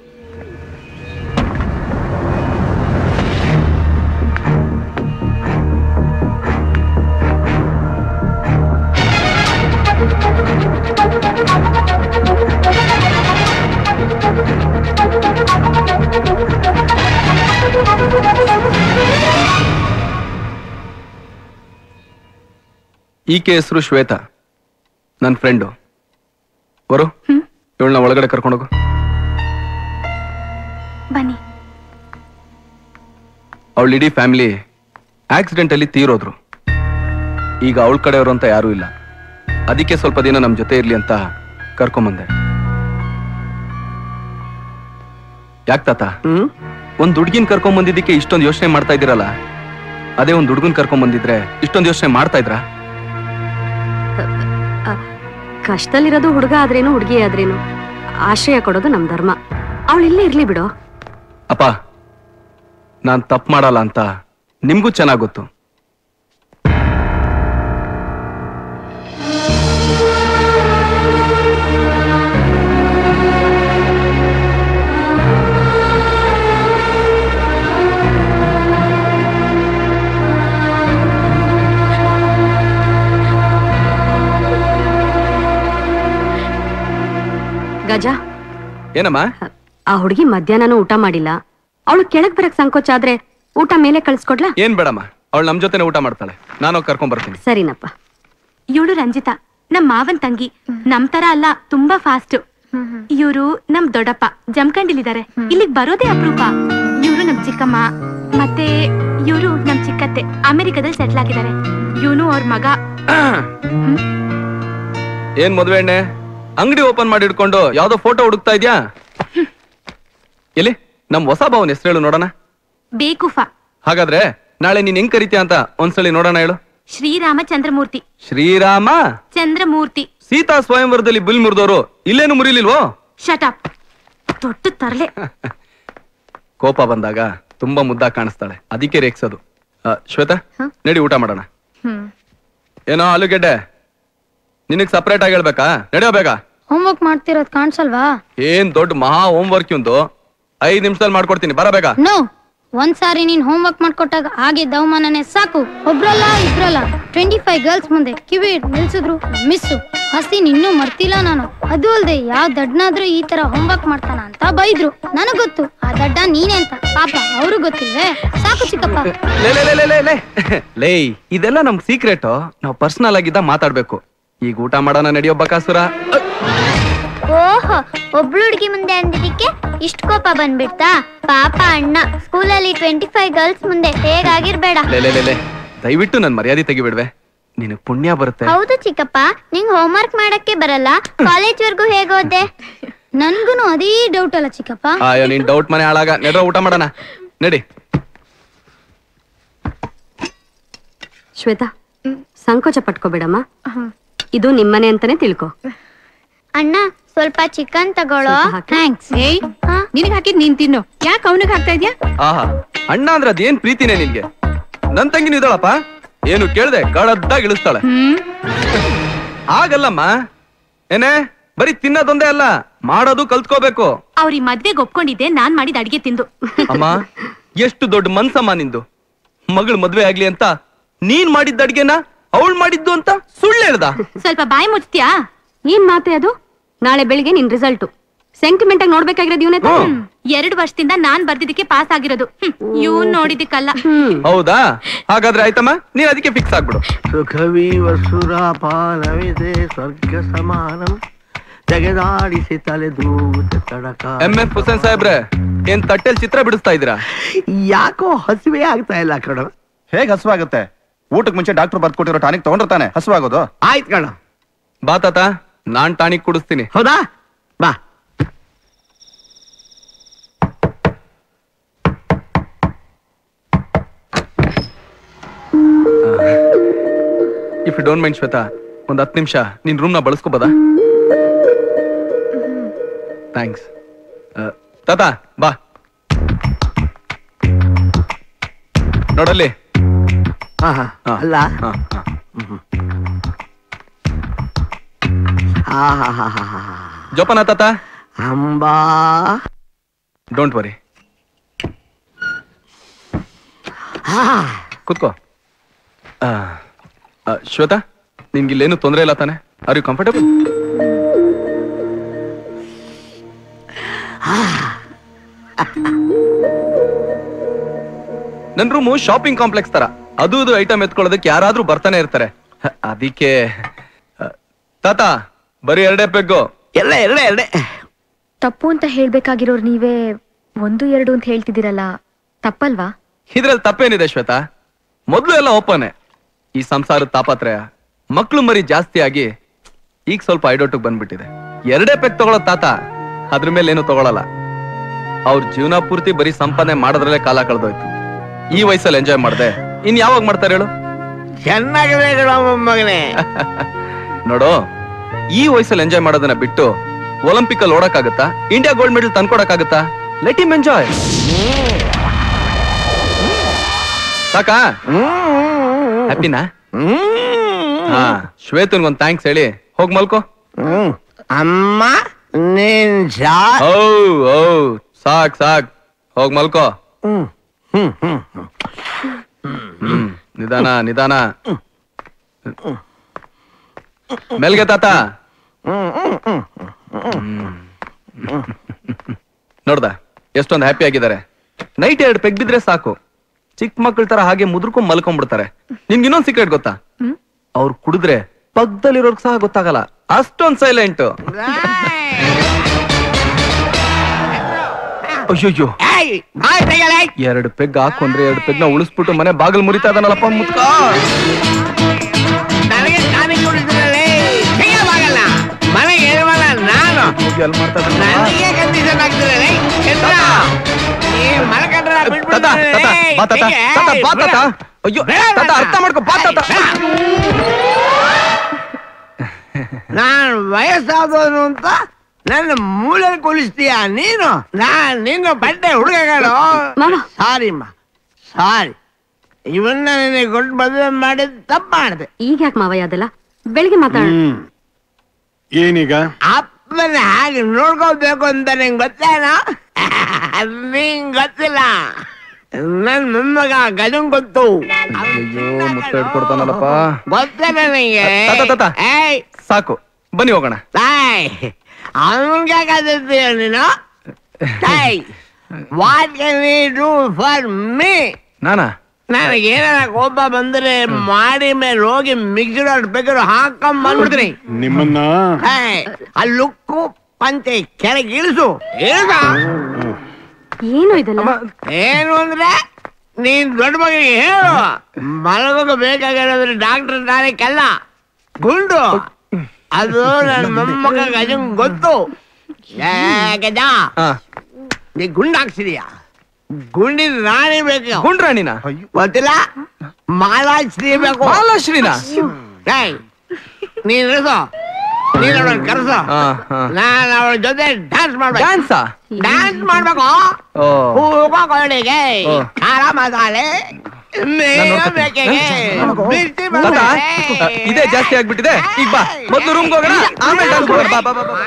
ಈಕೆ ಹೆಸರು ಶ್ವೇತಾ ನನ್ನ ಫ್ರೆಂಡು ಬರು ಇವಳನ್ನ ಒಳಗಡೆ ಕರ್ಕೊಂಡೋಗು ಬನ್ನಿ ಅವಳ ಇಡೀ ಫ್ಯಾಮಿಲಿ ಆಕ್ಸಿಡೆಂಟ್ ಅಲ್ಲಿ ತೀರೋದ್ರು ಈಗ ಅವಳ ಕಡೆಯವರು ಅಂತ ಯಾರೂ ಇಲ್ಲ ಅದಕ್ಕೆ ಸ್ವಲ್ಪ ದಿನ ನಮ್ ಜೊತೆ ಇರ್ಲಿ ಅಂತ ಕರ್ಕೊಂಬಂದೆ ಯಾಕ್ ತಾತ ಒಂದ್ ಹುಡ್ಗಿನ್ ಕರ್ಕೊಂಡ್ ಬಂದಿದ್ದಕ್ಕೆ ಇಷ್ಟೊಂದು ಯೋಚನೆ ಮಾಡ್ತಾ ಇದ್ದೀರಲ್ಲ ಅದೇ ಒಂದ್ ಹುಡ್ಗನ್ ಕರ್ಕೊಂಡ್ ಬಂದಿದ್ರೆ ಇಷ್ಟೊಂದು ಯೋಚನೆ ಮಾಡ್ತಾ ಇದ್ರಾ ಕಷ್ಟದಲ್ಲಿರೋದು ಹುಡುಗ ಆದ್ರೇನು ಹುಡುಗಿ ಆದ್ರೇನು ಆಶ್ರಯ ಕೊಡೋದು ನಮ್ ಧರ್ಮ ಅವಳು ಇಲ್ಲೇ ಇರ್ಲಿ ಬಿಡೋ ಅಪ್ಪ ನಾನ್ ತಪ್ಪು ಮಾಡಲ್ಲ ಅಂತ ನಿಮ್ಗೂ ಚೆನ್ನಾಗ್ ಗೊತ್ತು ಗಜ ಏನಮ್ಮ ಆ ಹುಡುಗಿ ಮಧ್ಯಾಹ್ನನೂ ಊಟ ಮಾಡಿಲ್ಲ ಅವಳು ಕೆಳಗ್ ಬರಕ್ ಸಂಕೋಚ ಆದ್ರೆ ಊಟ ಮೇಲೆ ಕಳ್ಸ್ಕೊಡ್ಲಾ ಏನ್ ಬೇಡಮ್ಮ ಅವಳು ನಮ್ ಜೊತೆನೆ ಊಟ ಮಾಡ್ತಾಳೆ ನಾನು ಹೋಗ್ ಕರ್ಕೊಂಡ್ ಬರ್ತೀನಿ ಸರಿನಪ್ಪ ಇವಳು ರಂಜಿತಾ ನಮ್ ಮಾವನ್ ತಂಗಿ ನಮ್ ತರ ಅಲ್ಲ ತುಂಬಾ ಫಾಸ್ಟ್ ಇವರು ನಮ್ ದೊಡ್ಡಪ್ಪ ಜಮ್ಕಂಡಿಲಿದ್ದಾರೆ ಇಲ್ಲಿಗ್ ಬರೋದೇ ಅಪರೂಪ ಇವರು ನಮ್ ಚಿಕ್ಕಮ್ಮ ಮತ್ತೆ ಇವರು ನಮ್ ಚಿಕ್ಕತ್ತೆ ಅಮೆರಿಕದಲ್ಲಿ ಸೆಟ್ಲ್ ಆಗಿದ್ದಾರೆ ಇವನು ಅವ್ರ ಮಗ ಏನ್ ಮದ್ವೆ ಎಣ್ಣೆ ಅಂಗಡಿ ಓಪನ್ ಮಾಡಿ ಇಟ್ಕೊಂಡು ಯಾವ್ದೋ ಫೋಟೋ ಹುಡುಕ್ತಾ ಇದ್ಯಾ ಎಲ್ಲಿ ನಮ್ ಹೊಸ ಭಾವನ ಹೆಸರು ಹೇಳು ನೋಡೋಣ ಬೇಕುಫಾ ಹಾಗಾದ್ರೆ ನಾಳೆ ನೀನ್ ಹೆಂಗ್ ಕರಿತೀಯ ಅಂತ ಒಂದ್ಸಲಿ ನೋಡೋಣ ಹೇಳು ಶ್ರೀರಾಮ ಚಂದ್ರಮೂರ್ತಿ ಶ್ರೀರಾಮ ಚಂದ್ರಮೂರ್ತಿ ಸೀತಾ ಸ್ವಯಂವರದಲ್ಲಿ ಬಿಲ್ ಮುರಿದವರು ಇಲ್ಲೇನು ಮುರಿಲಿಲ್ವೋ ಶಟಪ್ ದೊಡ್ಡ ತರಲೆ ಕೋಪ ಬಂದಾಗ ತುಂಬಾ ಮುದ್ದಾಗ್ ಕಾಣಿಸ್ತಾಳೆ ಅದಕ್ಕೆ ರೇಗ್ಸೋದು ಆ, ಶ್ವೇತಾ ನಡಿ ಊಟ ಮಾಡೋಣ ಏನೋ ಆಲೂಗೆಡ್ಡೆ ನಿನಗ್ ಸಪ್ರೇಟ್ ಆಗಿ ಹೇಳ್ಬೇಕಾ ನಡೆಯೋ ಬೇಗ ಹೋಮ್ವರ್ಕ್ ಮಾಡ್ತಿರೋದ್ ಕಾಣಿಸಲ್ವಾ ಏನ್ ದೊಡ್ಡ ಮಹಾ ಹೋಮ್ ವರ್ಕ್ ಇವಂದು ಐದ್ ನಿಮಿಷದಲ್ಲಿ ಮಾಡ್ಕೊಡ್ತೀನಿ ಬರ ಬೇಗ ನೋ ಒಂದ್ಸಾರಿ ನೀನ್ ಹೋಮ್ವರ್ಕ್ ಮಾಡ್ಕೊಟ್ಟಾಗ ಆಗಿದ್ದ ಅವಮಾನನೆ ಸಾಕು ಒಬ್ರಲ್ಲ ಇಬ್ರಲ್ಲ ಟ್ವೆಂಟಿ ಫೈವ್ ಗರ್ಲ್ಸ್ ಮುಂದೆ ಕಿವಿ ಹಿಡ್ದ್ ನಿಲ್ಸಿದ್ರು ಮಿಸ್ಸು ಹಸಿನ್ ಇನ್ನೂ ಮರ್ತಿಲ್ಲ ನಾನು ಅದು ಅಲ್ದೆ ಯಾವ ದಡ್ನಾದ್ರೂ ಈ ತರ ಹೋಮ್ವರ್ಕ್ ಮಾಡ್ತಾನ ಅಂತ ಬೈದ್ರು ನನಗ್ ಗೊತ್ತು ಆ ದಡ್ಡ ನೀನೆ ಅಂತ ಪಾಪ ಅವ್ರು ಗೊತ್ತಿಲ್ವೇ ಸಾಕು ಚಿಕ್ಕಪ್ಪ ಲೇ ಲೇ ಲೇ ಲೇ ಲೇ ಲೇ ಲೇ ಇದೆಲ್ಲ ನಮ್ ಸೀಕ್ರೆಟ್ ನಾವು ಪರ್ಸನಲ್ ಆಗಿದ್ದ ಮಾತಾಡ್ಬೇಕು ಈಗ ಊಟ ಮಾಡೋಣ ನಡೆಯೋ ಬಕಾಸುರ ಓಹೋ ಒಬ್ಳು ಹುಡುಗಿ ಮುಂದೆ ಅಂದಿದ್ದಕ್ಕೆ ಇಷ್ಟು ಕೋಪ ಬಂದ್ಬಿಡ್ತಾ ಪಾಪ ಅಣ್ಣ ಸ್ಕೂಲಲ್ಲಿ ಟ್ವೆಂಟಿ ಫೈವ್ ಗರ್ಲ್ಸ್ ಮುಂದೆ ಹೇಗಾಗಿರ್ಬೇಡ ಲೇ ಲೇ ಲೇ ಲೇ ದಯವಿಟ್ಟು ನನ್ ಮರ್ಯಾದೆ ತೆಗಿಬಿಡ್ವೆ ನಿನಗ್ ಪುಣ್ಯ ಬರುತ್ತೆ ಹೌದು ಚಿಕ್ಕಪ್ಪ ನಿಂಗ್ ಹೋಮ್ವರ್ಕ್ ಮಾಡಕ್ಕೆ ಬರಲ್ಲ ಕಾಲೇಜ್ ವರ್ಗೂ ಹೇಗೋದೆ ನನ್ಗುನು ಅದೇ ಡೌಟ್ ಅಲ್ಲ ಚಿಕ್ಕಪ್ಪ ಅಯ್ಯೋ ನೀನ್ ಡೌಟ್ ಮನೆ ಹಾಳಾಗ ನಡ್ರ ಊಟ ಮಾಡೋಣ ನಡಿ ಶ್ವೇತಾ ಸಂಕೋಚ ಪಟ್ಕೋಬೇಡಮ್ಮ ಇದು ನಿಮ್ಮನೆ ಅಂತಾನೆ ತಿಳ್ಕೊ ಅಣ್ಣ ಸ್ವಲ್ಪ ಚಿಕನ್ ತಗೊಳ್ಳೋ ಥ್ಯಾಂಕ್ಸ್ ಏಯ್ ನಿನಗ್ ಹಾಕಿದ್ ನೀನ್ ತಿನ್ನು ಯಾಕೆ ಅವನಿಗೆ ಹಾಕ್ತಾ ಇದ್ಯಾ ಆಹಾ ಅಣ್ಣ ಅಂದ್ರೆ ಅದೇನ್ ಪ್ರೀತಿನೇ ನಿನ್ಗೆ ನನ್ ತಂಗಿನೂ ಇದ್ದಾಳಪ್ಪ ಏನು ಕೇಳ್ದೆ ಗಡದ್ದಾಗಿ ಇಳಿಸ್ತಾಳೆ ಆಗಲ್ಲಮ್ಮ ಏನೇ ಬರೀ ತಿನ್ನೋದೊಂದೇ ಅಲ್ಲ ಮಾಡೋದು ಕಲ್ತ್ಕೋಬೇಕು ಅವ್ರ ಈ ಮದ್ವೆಗೆ ಒಪ್ಕೊಂಡಿದ್ದೆ ನಾನ್ ಮಾಡಿದ ಅಡಿಗೆ ತಿಂದು ಅಮ್ಮ ಎಷ್ಟು ದೊಡ್ಡ ಮನ್ಸಮ್ಮ ನಿಂದು ಮಗಳು ಮದ್ವೆ ಆಗ್ಲಿ ಅಂತ ನೀನ್ ಮಾಡಿದ್ದ ಅಡ್ಗೆನ ಅವಳು ಮಾಡಿದ್ದು ಅಂತ ಸುಳ್ಳು ಹೇಳ್ದ ಸ್ವಲ್ಪ ಬಾಯಿ ಮುಚ್ತೀಯಾ ಏನ್ ಮಾತೆ ಅದು ನಾಳೆ ಬೆಳಿಗ್ಗೆ ನಿನ್ ರಿಸಲ್ಟು ಸೆಂಟಿಮೆಂಟ್ ಆಗಿ ನೋಡ್ಬೇಕಾಗಿರೋದು ಇವನೇ ಎರಡು ವರ್ಷದಿಂದ ನಾನ್ ಬರ್ದಿದ್ದಕ್ಕೆ ಪಾಸ್ ಆಗಿರೋದು ಇವ್ನ್ ನೋಡಿದಕ್ಕಲ್ಲ ಹೌದಾ ಹಾಗಾದ್ರೆ ಆಯ್ತಮ್ಮ ನೀನ್ ಅದಕ್ಕೆ ಫಿಕ್ಸ್ ಆಗ್ಬಿಡು ಸುಖವೀವ ಸುರಾಪಾನವಿದೆ ಸ್ವರ್ಗ ಸಮಾನಂ ತೆಗೆದಾಡಿಸಿ ತಲೆ ದೂತ ತಡಕ ಎಂ ಎಫ್ ಹುಸೇನ್ ಸಾಹೇಬ್ರೆ ಏನ್ ತಟ್ಟೆಲ್ ಚಿತ್ರ ಬಿಡಿಸ್ತಾ ಇದ್ದೀರಾ ಯಾಕೋ ಹಸಿವೆ ಆಗ್ತಾ ಇಲ್ಲ ಕಣ ಹೇಗ್ ಹಸುವಾಗುತ್ತೆ ಊಟಕ್ಕೆ ಮುಂಚೆ ಡಾಕ್ಟರ್ ಬರ್ಕೊಟ್ಟಿರೋ ಟಾನಿಕ್ ತಗೊಂಡಿರ್ತಾನೆ ಹಸುವಾಗೋದು ಆಯ್ತು ಕಣ ಬಾ ತಾತ ನಾನ್ ಟಾನಿಕ್ ಕುಡಿಸ್ತೀನಿ ಹೌದಾ ಬಾ if you don't mind Shweta ಒಂದ್ ಹತ್ತು ನಿಮಿಷ ನಿನ್ ರೂಮ್ ನ ಬಳಸ್ಕೋಬೋದಾ ಥ್ಯಾಂಕ್ಸ್ ತಾತ ಬಾ ನೋಡಲ್ಲಿ ಆಹಾ, ಅಲ್ಲ ಆಹಾಹಾಹಾಹಾ. ಜೋಪಾನ ತಾತ ಅಂಬಾ ಡೋಂಟ್ ವರಿ ಕೂತ್ಕೋ ಆ, ಆ, ಶ್ವೇತಾ ನಿನ್ಗೆ ಇಲ್ಲೇನು ತೊಂದರೆ ಇಲ್ಲ ತಾನೆ ಆರ್ ಯು ಕಂಫರ್ಟಬಲ್ ನನ್ ರೂಮು ಶಾಪಿಂಗ್ ಕಾಂಪ್ಲೆಕ್ಸ್ ತರ ಅದು ಇದು ಐಟಮ್ ಎತ್ಕೊಳ್ಳೋದಕ್ಕೆ ಯಾರಾದ್ರೂ ಬರ್ತಾನೆ ಇರ್ತಾರೆ ಹ, ಅದಕ್ಕೆ ಆ, ತಾತ ಬರೀ ಎರಡೇ ಪೆಗ್ಗು ಎಲ್ಲ ಎರಡೇ ಎರಡೇ ತಪ್ಪು ಅಂತ ಹೇಳ್ಬೇಕಾಗಿರೋರು ನೀವೇ ಒಂದು ಎರಡು ಅಂತ ಹೇಳ್ತಿದ್ದೀರಲ್ಲ ತಪ್ಪಲ್ವಾ ಇದ್ರಲ್ಲಿ ತಪ್ಪೇನಿದೆ ಶ್ವೇತಾ ಮೊದ್ಲು ಎಲ್ಲ ಓಪನ್ ಈ ಸಂಸಾರದ ತಾಪತ್ರಯ ಮಕ್ಳು ಮರಿ ಜಾಸ್ತಿ ಆಗಿ ಈಗ ಸ್ವಲ್ಪ ಐಡೋಟಿಗೆ ಬಂದ್ಬಿಟ್ಟಿದೆ ಎರಡೇ ಪೆಕ್ ತಗೊಳ್ಳೋ ತಾತ ಅದ್ರ ಮೇಲೆ ಏನು ತಗೊಳಲ್ಲ ಅವ್ರ ಜೀವನ ಪೂರ್ತಿ ಬರೀ ಸಂಪಾದನೆ ಮಾಡೋದ್ರಲ್ಲೇ ಕಾಲ ಕಳೆದೋಯ್ತು ಈ ವಯಸ್ಸಲ್ಲಿ ಎಂಜಾಯ್ ಮಾಡ್ದೆ ಇನ್ ಯಾವಾಗ ಮಾಡ್ತಾರೆ ಹೇಳು ಚೆನ್ನಾಗಿದೆ ಕಣ ಮಗನೇ ನೋಡು ಈ ವಯಸ್ಸಲ್ಲಿ ಎಂಜಾಯ್ ಮಾಡೋದನ್ನ ಬಿಟ್ಟು ಒಲಿಂಪಿಕ್ ಅಲ್ಲಿ ಓಡಕ್ಕಾಗತ್ತಾ ಇಂಡಿಯಾ ಗೋಲ್ಡ್ ಮೆಡಲ್ ತಂದ್ಕೊಡಕ್ಕಾಗತ್ತಾ ಲೆಟ್ ಇಮ್ ಎಂಜಾಯ್ ಸಾಕಾ ಹ್ಯಾಪಿನಾ ಹಾ ಶ್ವೇತನ್ಗೆ ಒಂದು ಥ್ಯಾಂಕ್ಸ್ ಹೇಳಿ ಹೋಗ್ ಮಲ್ಕೋ ಅಮ್ಮ ನೀನ್ ಜಾ ಓ ಓ ಸಾಕ್ ಸಾಕ್ ಹೋಗ್ ಮಲ್ಕೋ ಹ್ಮ್ ಹ್ಮ್ ಹ್ಮ್ ಹ್ಮ್ ನಿಧಾನ ನಿಧಾನ ಮೆಲ್ಗೆ ತಾತ ನೋಡ್ದ ಎಷ್ಟೊಂದು ಹ್ಯಾಪಿ ಆಗಿದ್ದಾರೆ ನೈಟ್ ಎರಡು ಪೆಗ್ ಬಿದ್ರೆ ಸಾಕು ಚಿಕ್ಕ ಮಕ್ಕಳ ತರ ಹಾಗೆ ಮುದ್ರಕೊಂಡ್ ಮಲ್ಕೊಂಡ್ಬಿಡ್ತಾರೆ ನಿನ್ಗೆ ಇನ್ನೊಂದ್ ಸೀಕ್ರೆಟ್ ಗೊತ್ತಾ ಅವ್ರು ಕುಡಿದ್ರೆ ಪಕ್ಕದಲ್ಲಿರೋರ್ಗ್ ಸಹ ಗೊತ್ತಾಗಲ್ಲ ಅಷ್ಟೊಂದ್ ಸೈಲೆಂಟ್ ಅಯ್ಯೋ ಎರಡು ಪೆಗ್ ಹಾಕು ಅಂದ್ರೆ ಎರಡು ಪೆಗ್ ನ ಉಳಿಸ್ಬಿಟ್ಟು ಮನೆ ಬಾಗಿಲು ಮುರಿತಾ ಇದಾನಲ್ಲಪ್ಪ ಮುತ್ಕ ನನಗೆ ಟಾನಿಕ್ ಕುಡಿದ್ರಲ್ಲಿ ಸಿಗಬಾಗಲ್ಲ ಮನೆಗೆ ಇರುವಲ್ಲ ನಾನು ಎಲ್ ಮಾಡ್ತಾ ಇದ್ದಾನೆ? ನನಗೆ ಕಂಡೀಷನ್ ಆಗ್ತಿರಲಿ ಚಂದ್ರ ನೀ ಮಲ್ಕೊಂಡ್ರ ತಾತ, ತಾತ, ಬಾ ತಾತ, ತಾತ, ಬಾ ತಾತ. ಅಯ್ಯೋ ತಾತ ಅರ್ಥ ಮಾಡ್ಕೊ ಬಾ ತಾತ ನಾನು ವಯಸ್ಸಾದವನು ಅಂತ ನನ್ನ ಮೂಲೆ ಕೊಲಿಸ್ತೀಯ ನೀನು ನಾನ್ ನಿನ್ನ ಬಟ್ಟೆ ಹುಡುಗಗಳು ಸಾರಿ ಅಮ್ಮ ಸಾರಿ ಇವನ್ನ ನಿನಗೆ ಕೊಟ್ಟು ಮದುವೆ ಮಾಡಿದ್ ತಪ್ಪು ಮಾಡಿದೆ ಈಗ ಯಾಕೆ ಮಾವಯ್ಯ ಅದೆಲ್ಲ ಬೆಳಿಗ್ಗೆ ಮಾತಾಡೋಣ ಏನೀಗ ಅಪ್ಪನ ಹಾಗೆ ನೋಡ್ಕೋಬೇಕು ಅಂತ ನಿಂಗೆ ಗೊತ್ತೇನೋ ನಿಂಗ್ ಗೊತ್ತಿಲ್ಲ ನನ್ ಮೊಮ್ಮಗ ಗಜನ್ ಗೊತ್ತು ಅಯ್ಯೋ ಮುತ್ತ ಹಿಡ್ಕೊಡ್ತಾನಲ್ಲಪ್ಪ ಗೊತ್ತೇ ನನಗೆ ತಾತ, ತಾತ. ಏಯ್ ಸಾಕು ಬನ್ನಿ ಹೋಗೋಣ ತಾಯ್ ಅವನ್ಗೆ ಯಾಕಾದಿರ್ತೀಯ ನೀನು ತಾಯ್ what can you do for me ನಾನಾ ನನಗೆ ಏನಾರ ಕೋಪ ಬಂದ್ರೆ ಮಾಡಿ ಮೇಲೆ ಹೋಗಿ ಮಿಕ್ಸಿಡ್ ಬೇಕಾದ್ರೆ ಹಾಕೊಂಡ್ ಬಂದ್ಬಿಡ್ತೀನಿ ನಿಮ್ಮನ್ನ ಏಯ್, ಆ ಲುಕ್ಕು ಪಂಚೆ ಕೆಳಗೆ ಇಳಿಸು ಇಳಿಸ ಏನು ಇದೆಲ್ಲ ಏನು ಅಂದ್ರೆ ನೀನ್ ದೊಡ್ಡ ಮಗಿಗೆ ಹೇಳು ಮಲಗೋಗ ಬೇಕಾಗಿರೋದ್ರೆ ಡಾಕ್ಟರ್ ನಾನೇ ಕಲ್ಲ ಗುಂಡು ಅದು ನನ್ನ ಮೊಮ್ಮಗ ಗಜನ್ ಗೊತ್ತು ಏ ಗಜ ನೀ ಗುಂಡು ಹಾಕ್ಸಿದೀಯ ಗುಂಡಿನ ರಾಣಿ ಬೇಕು ಗುಂಡ್ರಾಣಿನ ಗೊತ್ತಿಲ್ಲ ಮಾಲಾಶ್ರೀ ಬೇಕು ಮಾಲಾಶ್ರೀನಾ? ಏಯ್, ನೀನ್ ಇಳಿಸೋ ನೀನ್ ಅವಳನ್ನ ಕರೆಸೋ ನಾನು ಅವಳ ಜೊತೆ ಡ್ಯಾನ್ಸ್ ಮಾಡ್ಬೇಕು ಡ್ಯಾನ್ಸಾ ಡ್ಯಾನ್ಸ್ ಮಾಡ್ಬೇಕು ಓ ಹೂವ ಕೊಳ್ಳಿಗೆ ಓ. ಖಾರ ಮಸಾಲೆ ಮೇಗ ಬೇಕೆಗೆ ಮಿರ್ಚಿ ತಾತ ಮಸಾಲೆ ಇದೇ ಜಾಸ್ತಿ ಆಗ್ಬಿಟ್ಟಿದೆ ಈಗ ಬಾ ಮೊದ್ಲು ರೂಮ್ಗೆ ಹೋಗೋಣ ಆಮೇಲೆ ಡ್ಯಾನ್ಸ್ ಮಾಡೋಣ ಬಾ ಬಾ ಬಾ ಬಾ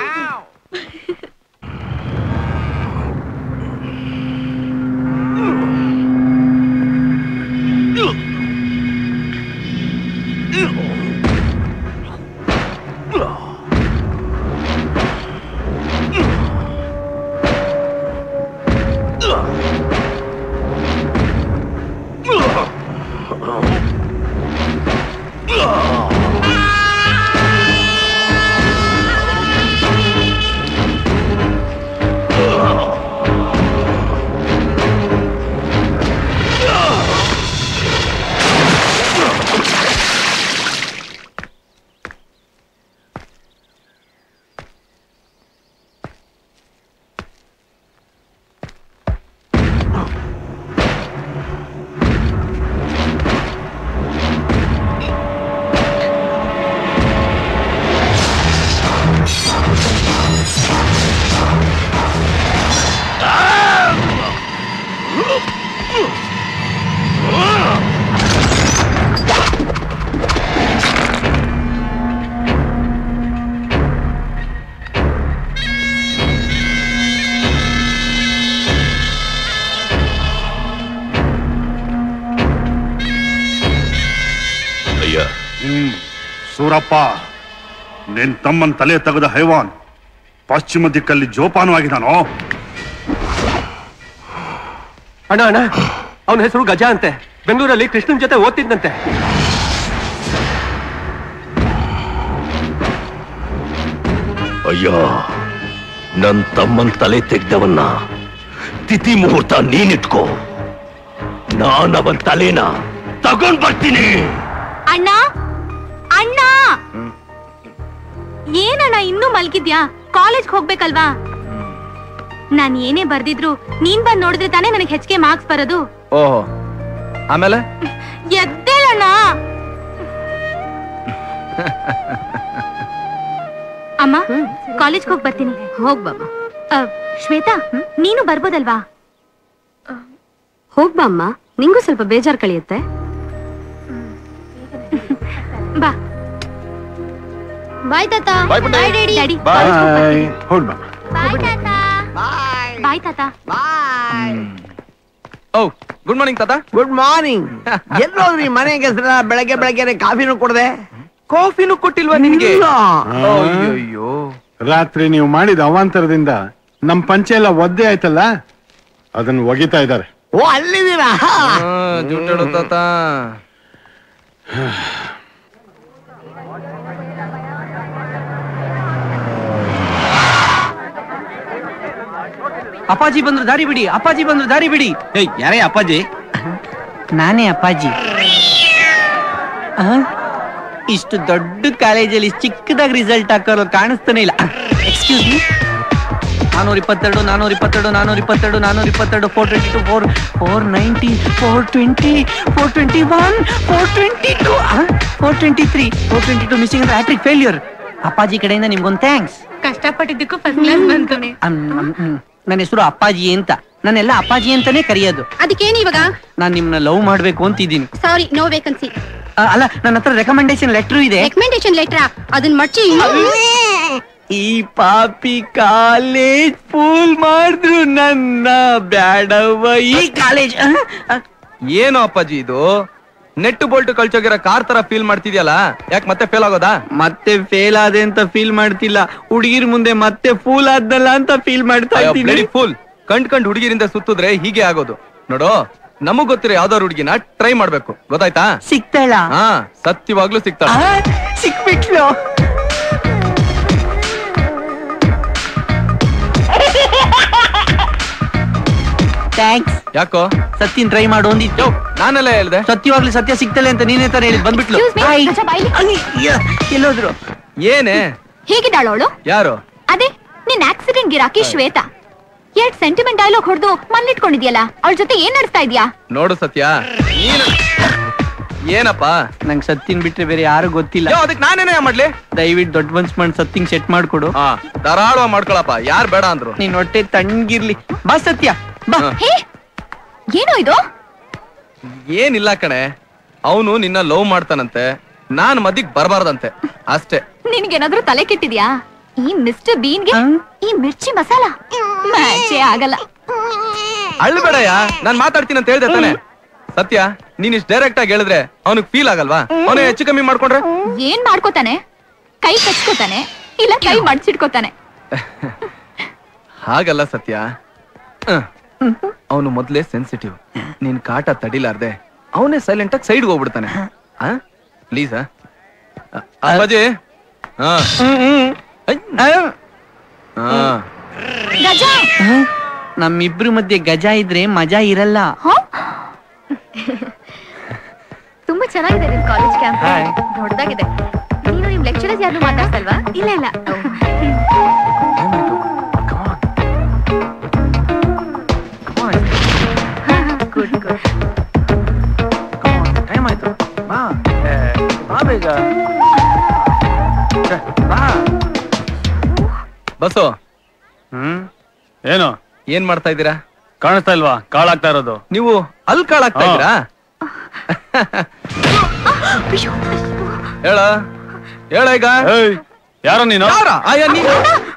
ಅಯ್ಯ ಹ್ಮ್ ಸೂರಪ್ಪ ನಿನ್ ತಮ್ಮನ್ ತಲೆ ತೆಗೆದ ಹೈವಾನ್ ಪಶ್ಚಿಮ ದಿಕ್ಕಲ್ಲಿ ಜೋಪಾನವಾಗಿದ್ದಾನೋ ಅಣ್ಣ ಅಣ್ಣ ಅವನ ಹೆಸರು ಗಜ ಅಂತೆ ಬೆಂಗಳೂರಲ್ಲಿ ಕೃಷ್ಣನ್ ಜೊತೆ ಓದ್ತಿದ್ದಂತೆ ಅಯ್ಯ ನನ್ ತಮ್ಮನ್ ತಲೆ ತೆಗ್ದವನ್ನ ತಿಥಿ ಮುಹೂರ್ತ ನೀನಿಟ್ಕೋ ನಾನ್ ಅವನ್ ತಲೆನ ತಗೊಂಡ್ ಬರ್ತೀನಿ ಅಣ್ಣ ಅಣ್ಣ ಏನಣ್ಣ ಇನ್ನೂ ಮಲ್ಗಿದ್ಯಾ ಕಾಲೇಜ್ ಹೋಗ್ಬೇಕಲ್ವಾ ನಾನ್ ಏನೇ ಬರ್ದಿದ್ರು ನೀನ್ ಬಂದ್ ನೋಡಿದ್ರೆ ತಾನೇ ನನಗೆ ಹೆಚ್ಚಿಗೆ ಮಾರ್ಕ್ಸ್ ಬರೋದು ಓಹೋ ಆಮೇಲೆ ಎದ್ದೇಳಣ್ಣ ಅಮ್ಮ ಕಾಲೇಜ್ಗೆ ಹೋಗಿ ಬರ್ತೀನಿ ಹೋಗ್ ಬಾಮ್ಮ ಆ, ಶ್ವೇತಾ ನೀನು ಬರ್ಬೋದಲ್ವಾ ಹೋಗ್ ಬಾ ಅಮ್ಮ ನಿಂಗೂ ಸ್ವಲ್ಪ ಬೇಜಾರ್ ಕಳಿಯುತ್ತೆ ಬಾ ಬಾಯ್ ತಾತ ಬಾಯ್ ಡ್ಯಾಡಿ ಡ್ಯಾಡಿ ಬಾಯ್ ಹೊಡ್ ಬಾ ಬಾಯ್ ತಾತ ಓ ಗುಡ್ ಮಾರ್ನಿಂಗ್ ತಾತ ಗುಡ್ ಮಾರ್ನಿಂಗ್ ಎಲ್ಲೋದ್ರಿ ಮನೆ ಹೆಸರ ಬೆಳಗ್ಗೆ ಬೆಳಗ್ಗೆ ಕಾಫಿನೂ ಕೊಡದೆ ಕಾಫಿನೂ ಕೊಟ್ಟಿಲ್ವಾ ನಿನ್ಗೆ ಇಲ್ಲ. ಅಯ್ಯಯ್ಯೋ ರಾತ್ರಿ ನೀವು ಮಾಡಿದ ಅವಾಂತರದಿಂದ ನಮ್ ಪಂಚೆ ಎಲ್ಲ ಒದ್ದೆ ಆಯ್ತಲ್ಲ ಅದನ್ನ ಒಗಿತಾ ಇದ್ದಾರೆ ಓ ಅಲ್ಲಿದ್ದೀರಾ ಜುಟ್ಟಳು ತಾತ ಅಪ್ಪಾಜಿ ಬಂದ್ರು ದಾರಿ ಬಿಡಿ ಅಪ್ಪಾಜಿ ಬಂದ್ರು ದಾರಿ ಬಿಡಿ ಏಯ್ ಯಾರೇ ಅಪ್ಪಾಜಿ ನಾನೇ ಅಪ್ಪಾಜಿ ಆ? ಇಷ್ಟು ದೊಡ್ಡ ಕಾಲೇಜಲ್ಲಿ ಚಿಕ್ಕದಾಗಿ ರಿಸಲ್ಟ್ ಹಾಕೋರು ಕಾಣಿಸ್ತಾನೆ ಇಲ್ಲ ಎಕ್ಸ್ಕ್ಯೂಸ್ ಮೀ ನಾನೂರ ಇಪ್ಪತ್ತೆರಡು ನಾನೂರ ಇಪ್ಪತ್ತೆರಡು ನಾನೂರ ಇಪ್ಪತ್ತೆರಡು ನಾನೂರ ಇಪ್ಪತ್ತೆರಡು four twenty two four four ninety four twenty four twenty one four twenty two four twenty three four twenty two missing ಅಂದ್ರೆ ಹ್ಯಾಟ್ರಿಕ್ ಫೇಲ್ಯೂರ್ ಅಪ್ಪಾಜಿ ಕಡೆಯಿಂದ ನಿಮ್ಗೊಂದು ಥ್ಯಾಂಕ್ಸ್ ಕಷ್ಟಪಟ್ಟಿದ್ದಕ್ಕೂ ಫಸ್ಟ್ ಕ್ಲಾಸ್ ಬಂತು ನನ್ನ ಹೆಸರು ಅಪ್ಪಾಜಿ ಅಂತ ನನ್ನೆಲ್ಲ ಅಪ್ಪಾಜಿ ಅಂತಾನೆ ಕರೆಯೋದು ಅದಕ್ಕೇನು ಇವಾಗ ನಾನ್ ನಿಮ್ನ ಲವ್ ಮಾಡ್ಬೇಕು ಅಂತಿದ್ದೀನಿ ಸಾರಿ ನೋ ವೇಕನ್ಸಿ ಆ, ಅಲ್ಲ ನನ್ನ ಹತ್ರ ರೆಕಮೆಂಡೇಶನ್ ಲೆಟರ್ ಇದೆ ರೆಕಮೆಂಡೇಶನ್ ಲೆಟ್ರಾ ಅದನ್ನ ಮಡ್ಚಿ ಈ ಪಾಪಿ ಕಾಲೇಜ್ ಫೂಲ್ ಮಾಡಿದ್ರು ನನ್ನ ಬ್ಯಾಡವ್ವ ಈ ಕಾಲೇಜ್ ಏನು ಅಪ್ಪಾಜಿ ಇದು ನೆಟ್ಟು ಬೋಲ್ಟ್ ಕಳ್ಚೋಗಿರೋ ಕಾರ್ ತರ ಫೀಲ್ ಮಾಡ್ತಿದ್ಯಲ್ಲ ಯಾಕೆ ಮತ್ತೆ ಫೇಲ್ ಆಗೋದಾ ಮತ್ತೆ ಫೇಲ್ ಆದೆ ಅಂತ ಫೀಲ್ ಮಾಡ್ತಿಲ್ಲ ಹುಡುಗಿರ್ ಮುಂದೆ ಮತ್ತೆ ಫೂಲ್ ಆದ್ನಲ್ಲ ಅಂತ ಫೀಲ್ ಮಾಡ್ತಾ ಇದ್ದೀನಿ ಫುಲ್ ಕಂಡ್ ಕಂಡ್ ಹುಡುಗಿರಿಂದ ಸುತ್ತಿದ್ರೆ ಹೀಗೆ ಆಗೋದು ನೋಡು ನಮಗ್ ಗೊತ್ತಿರೋ ಯಾವ್ದಾದ್ರು ಹುಡುಗಿನ ಟ್ರೈ ಮಾಡ್ಬೇಕು ಗೊತ್ತಾಯ್ತಾ ಸಿಗ್ತಾಳ ಹಾ ಸತ್ಯವಾಗ್ಲೂ ಸಿಗ್ತಾಳ ಸಿಕ್ಬಿಟ್ಲು ಥ್ಯಾಂಕ್ಸ್ ಯಾಕೋ ಸತ್ಯನ್ ಟ್ರೈ ಮಾಡು ಅಂದಿತ್ತು ನಾನೆಲ್ಲ ಹೇಳ್ದೆ ಸತ್ಯವಾಗ್ಲೂ ಸತ್ಯ ಸಿಗ್ತಲೆ ಅಂತ ನೀನೇ ತರ ಹೇಳಿದ್ ಬಂದ್ಬಿಟ್ಲು Excuse me, ಹಾಯ್. ಗಜ ಬಾಯ್ಲಿ. ಅಯ್ಯ, ಎಲ್ಲೋದ್ರು ಏನೇ ಹೇಗಿದ್ದಾಳವಳು ಯಾರು ಅದೇ ನಿನ್ ಆಕ್ಸಿಡೆಂಟ್ ಗಿರಾಕಿ ಶ್ವೇತಾ ಎರಡ್ ಸೆಂಟಿಮೆಂಟ್ ಡೈಲಾಗ್ ಹೊಡೆದು ಮಲ್ಲಿಟ್ಕೊಂಡಿದ್ಯಲ್ಲ ಅವಳ ಜೊತೆ ಏನ್ ನಡೆಸ್ತಾ ಇದ್ಯಾ ನೋಡು ಸತ್ಯ ನೀನು ಏನಪ್ಪ ನಂಗ್ ಸತ್ತಿನ್ ಬಿಟ್ರೆ ಬೇರೆ ಯಾರು ಗೊತ್ತಿಲ್ಲ ಯೋ, ಅದಕ್ ನಾನೇನೇ ಮಾಡ್ಲಿ ದಯವಿಟ್ಟು ದೊಡ್ಡ ಮನ್ಸ್ ಮಾಡಿ ಸತ್ತಿಂಗ್ ಸೆಟ್ ಮಾಡ್ಕೊಡು ಹಾ ಧಾರಾಳವಾಗಿ ಮಾಡ್ಕೊಳಪ್ಪ ಯಾರ್ ಬೇಡ ಅಂದ್ರು ನೀನ್ ಹೊಟ್ಟೆ ತಣ್ಣಗಿರ್ಲಿ ಬಾ ಸತ್ಯ ಬಾ ಹೇ ಏನೋ ಇದು ಏನಿಲ್ಲ ಕಣೆ ಅವನು ನಿನ್ನ ಲವ್ ಮಾಡ್ತಾನಂತೆ ನಾನ್ ಮದಿಗ್ ಬರಬಾರ್ದಂತೆ ಅಷ್ಟೇ ನಿನ್ಗೇನಾದ್ರೂ ತಲೆ ಕೆಟ್ಟಿದ್ಯಾ ಈ ಮಿಸ್ಟರ್ ಬೀನ್ಗೆ ಈ ಮಿರ್ಚಿ ಮಸಾಲ ಮ್ಯಾಚೇ ಆಗಲ್ಲ ಅಳ್ಬೇಡಯ್ಯ ನಾನ್ ಮಾತಾಡ್ತೀನಿ ಅಂತ ಹೇಳ್ದೆ ತಾನೆ ಸತ್ಯ ನೀನ್ ಇಷ್ಟ ಡೈರೆಕ್ಟ್ ಆಗಿ ಹೇಳಿದ್ರೆ ಅವನಿಗೆ ಫೀಲ್ ಆಗಲ್ವಾ ಅವನೇ ಹೆಚ್ಚು ಕಮ್ಮಿ ಮಾಡ್ಕೊಂಡ್ರೆ ಏನ್ ಮಾಡ್ಕೋತಾನೆ ಕೈ ಕಚ್ಕೋತಾನೆ ಇಲ್ಲ ಕೈ ಮಡ್ಚಿಟ್ಕೋತಾನೆ ಹಾಗಲ್ಲ ಸತ್ಯ ಅವನು ಮೊದ್ಲೇ ಸೆನ್ಸಿಟಿವ್ ನೀನ್ ಕಾಟ ತಡಿಲಾರ್ದೆ ಅವನೇ ಸೈಲೆಂಟ್ ಆಗಿ ಸೈಡ್ ಹೋಗ್ಬಿಡ್ತಾನೆ ಪ್ಲೀಸ್ ಅಪ್ಪಾಜಿ ಹಾ ಐ. ಹಾ ಗಜ ನಮ್ಮಿಬ್ರು ಮಧ್ಯೆ ಗಜ ಇದ್ರೆ ಮಜಾ ಇರಲ್ಲ ತುಂಬಾ ಚೆನ್ನಾಗಿದೆ ನಿಮ್ ಕಾಲೇಜ್ ಕ್ಯಾಂಪ್ ದೊಡ್ಡದಾಗಿದೆ ನೀನು ನಿಮ್ ಲೆಕ್ಚರರ್ಸ್ ಯಾರು ಮಾತಾಡ್ತಲ್ವಾ ಇಲ್ಲ ಇಲ್ಲ ಗುಡ್ ಗುಡ್ ಟೈಮ್ ಆಯ್ತು ಬಾ ಏ, ಬಾ ಬೇಗ ಛೆ, ಬಾ ಬಸ್ಸು ಹ್ಮ್ ಏನು ಏನ್ ಮಾಡ್ತಾ ಇದ್ದೀರಾ ಕಾಣಿಸ್ತಾ ಇಲ್ವಾ ಕಾಳಾಗ್ತಾ ಇರೋದು ನೀವು ಅಲ್ಲಿ ಕಾಳಾಗ್ತಾ ಹಾ. ಇದ್ದೀರಾ ಹೇಳ ಹೇಳ ಈಗ ಯಾರೋ ನೀನು ಯಾರ? ಆಯಾ ನೀನು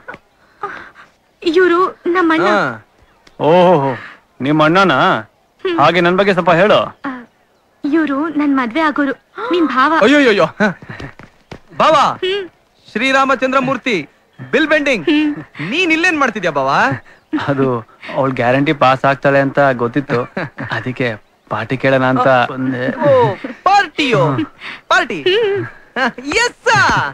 ಇವರು ನಮ್ಮ ಅಣ್ಣ ಹಾ. ಓಹೋ ನಿಮ್ಮ ಅಣ್ಣನ ಹಾಗೆ ನನ್ ಬಗ್ಗೆ ಸ್ವಲ್ಪ ಹೇಳು ಇವರು ನನ್ ಮದ್ವೆ ಆಗೋರು ನಿನ್ ಭಾವ ಅಯ್ಯೋಯ್ಯೋ ಬಾವಾ ಶ್ರೀರಾಮಚಂದ್ರ ಮೂರ್ತಿ ಬಿಲ್ ಬೆಂಡಿಂಗ್ ನೀನ್ ಇಲ್ಲೇನ್ ಮಾಡ್ತಿದ್ಯಾ ಬಾವಾ ಅದು ಅವಳು ಗ್ಯಾರಂಟಿ ಪಾಸ್ ಆಗ್ತಾಳೆ ಅಂತ ಗೊತ್ತಿತ್ತು ಅದಕ್ಕೆ ಪಾರ್ಟಿ ಕೇಳೋಣ ಅಂತ ಬಂದೆ ಪಾರ್ಟಿಯೋ ಪಾರ್ಟಿ ಎಸ್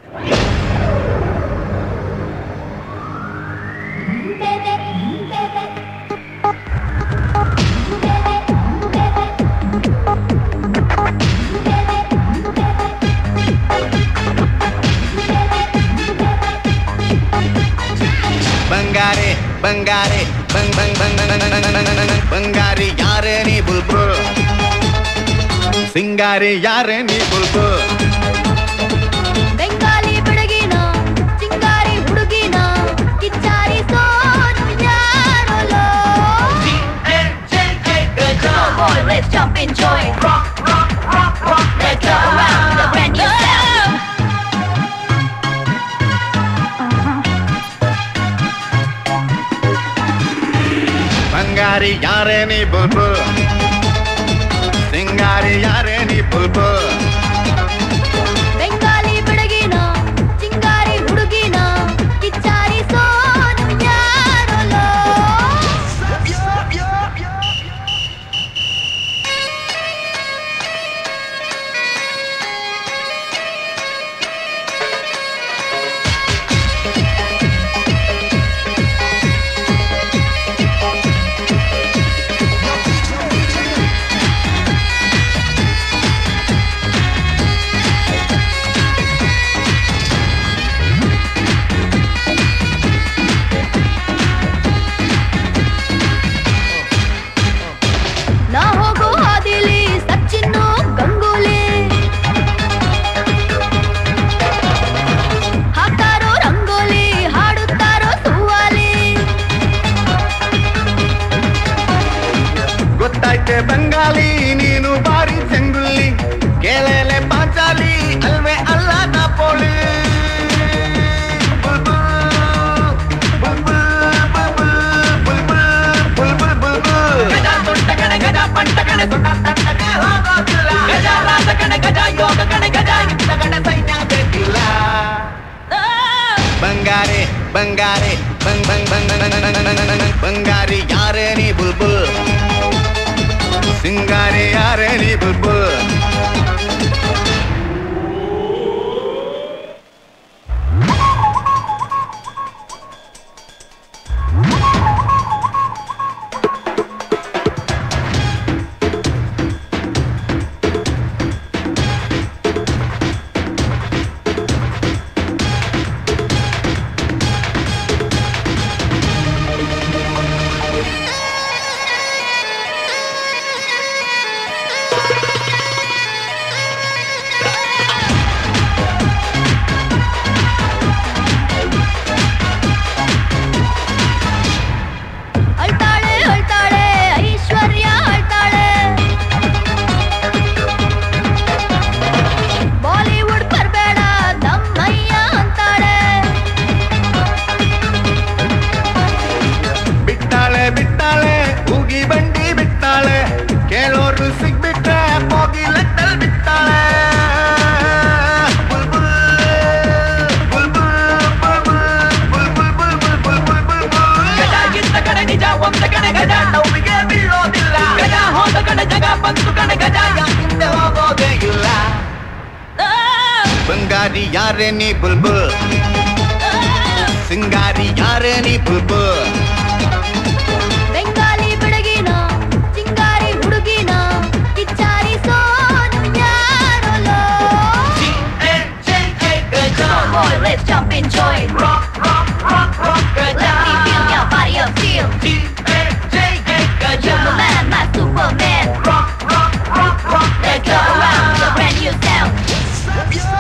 ಬಂಗಾರೆ ಬಂಗಾರೆ ಬಂಗ್ ಬಂಗ್ ಬಂಗ್ ಬಂಗ್ ಬಂಗ್ ಬಂಗ್ ಬಂಗ್ ಬಂಗ್ ಬಂಗ್ ಬಂಗಾರಿ ಯಾರೇ ನೀ ಬುಲ್ಬುಲ್ ಸಿಂಗಾರಿ ಯಾರೇ ನೀ ಬುಲ್ಬುಲ್ ಬೆಂಗಾಲಿ ಬೆಳಗಿನ ಚಿಂಗಾರಿ ಬಂಗಾರಿ ಯಾರೇ ನೀ ಬುಲ್ಬುಲ್ ಸಿಂಗಾರಿ ಯಾರೇ ನೀ ಬುಲ್ಬುಲ್ ಬೆಂಗಾಲಿ ಬೆಡಗಿನ ಚಿಂಗಾರಿ ಹುಡುಗಿನ ಕಿಚ್ಚಾರಿ ಸೋನು ಯಾರಲೋ ನಾ ಹೋಗೋ ಹಾದಿಲಿ ಸಚಿನ್ನು ಗಂಗೂಲಿ ಹಾಕ್ತಾರೋ ರಂಗೋಲಿ ಹಾಡುತ್ತಾರೋ ಸುವಾಲಿ ಗೊತ್ತಾಯ್ತೆ ಬಂಗಾಲಿ ನೀನು ಬಾರಿ ಚೆಂಗುಲ್ಲಿ ಕೇಳಲೆ ಪಾಂಚಾಲಿ ಅಲ್ವೇ ಅಲ್ಲ ನಾಪೋಳಿ ಬಂಗಾರಿ ಬಂಗಾರಿ ಬಂಗ್ ಬಂಗ್ ಬಂಗ್ ಬಂಗ್ ಬಂಗ್ ಬಂಗ್ ಬಂಗ್ ಬಂಗ್ ಬಂಗಾರಿ ಯಾರೇ ನೀ ಬುಲ್ಬುಲ್ ಸಿಂಗಾರಿ ಯಾರೇ ನೀ ಬುಲ್ಬುಲ್ ಅಳ್ತಾಳೆ ಅಳ್ತಾಳೆ ಐಶ್ವರ್ಯ ಅಳ್ತಾಳೆ ಬಾಲಿವುಡ್ ಬರ್ಬೇಡ ದಮ್ಮಯ್ಯ ಅಂತಾಳೆ ಬಿಟ್ಟಾಳೆ ಬಿಟ್ಟಾಳೆ ಕೂಗಿ ಬಂಡಿ ಬಿಟ್ಟಾಳೆ ಕೇಳೋರು ಸಿಗ್ಬಿಟ್ರೆ ಹೋಗಿ ಲೆಟ್ಟಲ್ ಬಿಟ್ಟಾಳೆ ಬುಲ್ಬುಲ್, ಬುಲ್ಬುಲ್, ಬುಲ್ಬುಲ್, ಬುಲ್ಬುಲ್, ಬುಲ್ಬುಲ್, ಬುಲ್ಬುಲ್, ಬುಲ್ಬುಲ್. ಗಜ ಕಡೆ ನಿಜ ಒಂದ ಕಡೆ ಗಜ ನೋವಿಗೆ ಬೀಳೋದಿಲ್ಲ ಗಜ ಹೋದ ಕಡೆ ಜಗ ಬಂತು ಕಡೆ ಗಜ ಹಿಂದೆ ಹೋಗೋದೇ ಇಲ್ಲ ಬಂಗಾರಿ ಯಾರೇ ನೀ ಬುಲ್ಬುಲ್ ಸಿಂಗಾರಿ ಯಾರೇ ನೀ ಬುಲ್ಬುಲ್ ಬೆಂಗಾಲಿ ಬೆಡಗಿನ ಚಿಂಗಾರಿ ಹುಡುಗಿನ ಕಿಚ್ಚಾರಿ Sonu ಯಾರಲೋ Come on, boy, let's jump in join. Rock, rock, rock, rock, Let me feel your body of feel. You're the man, my Superman. Rock, rock, rock, rock. Let's go around your brand new sound.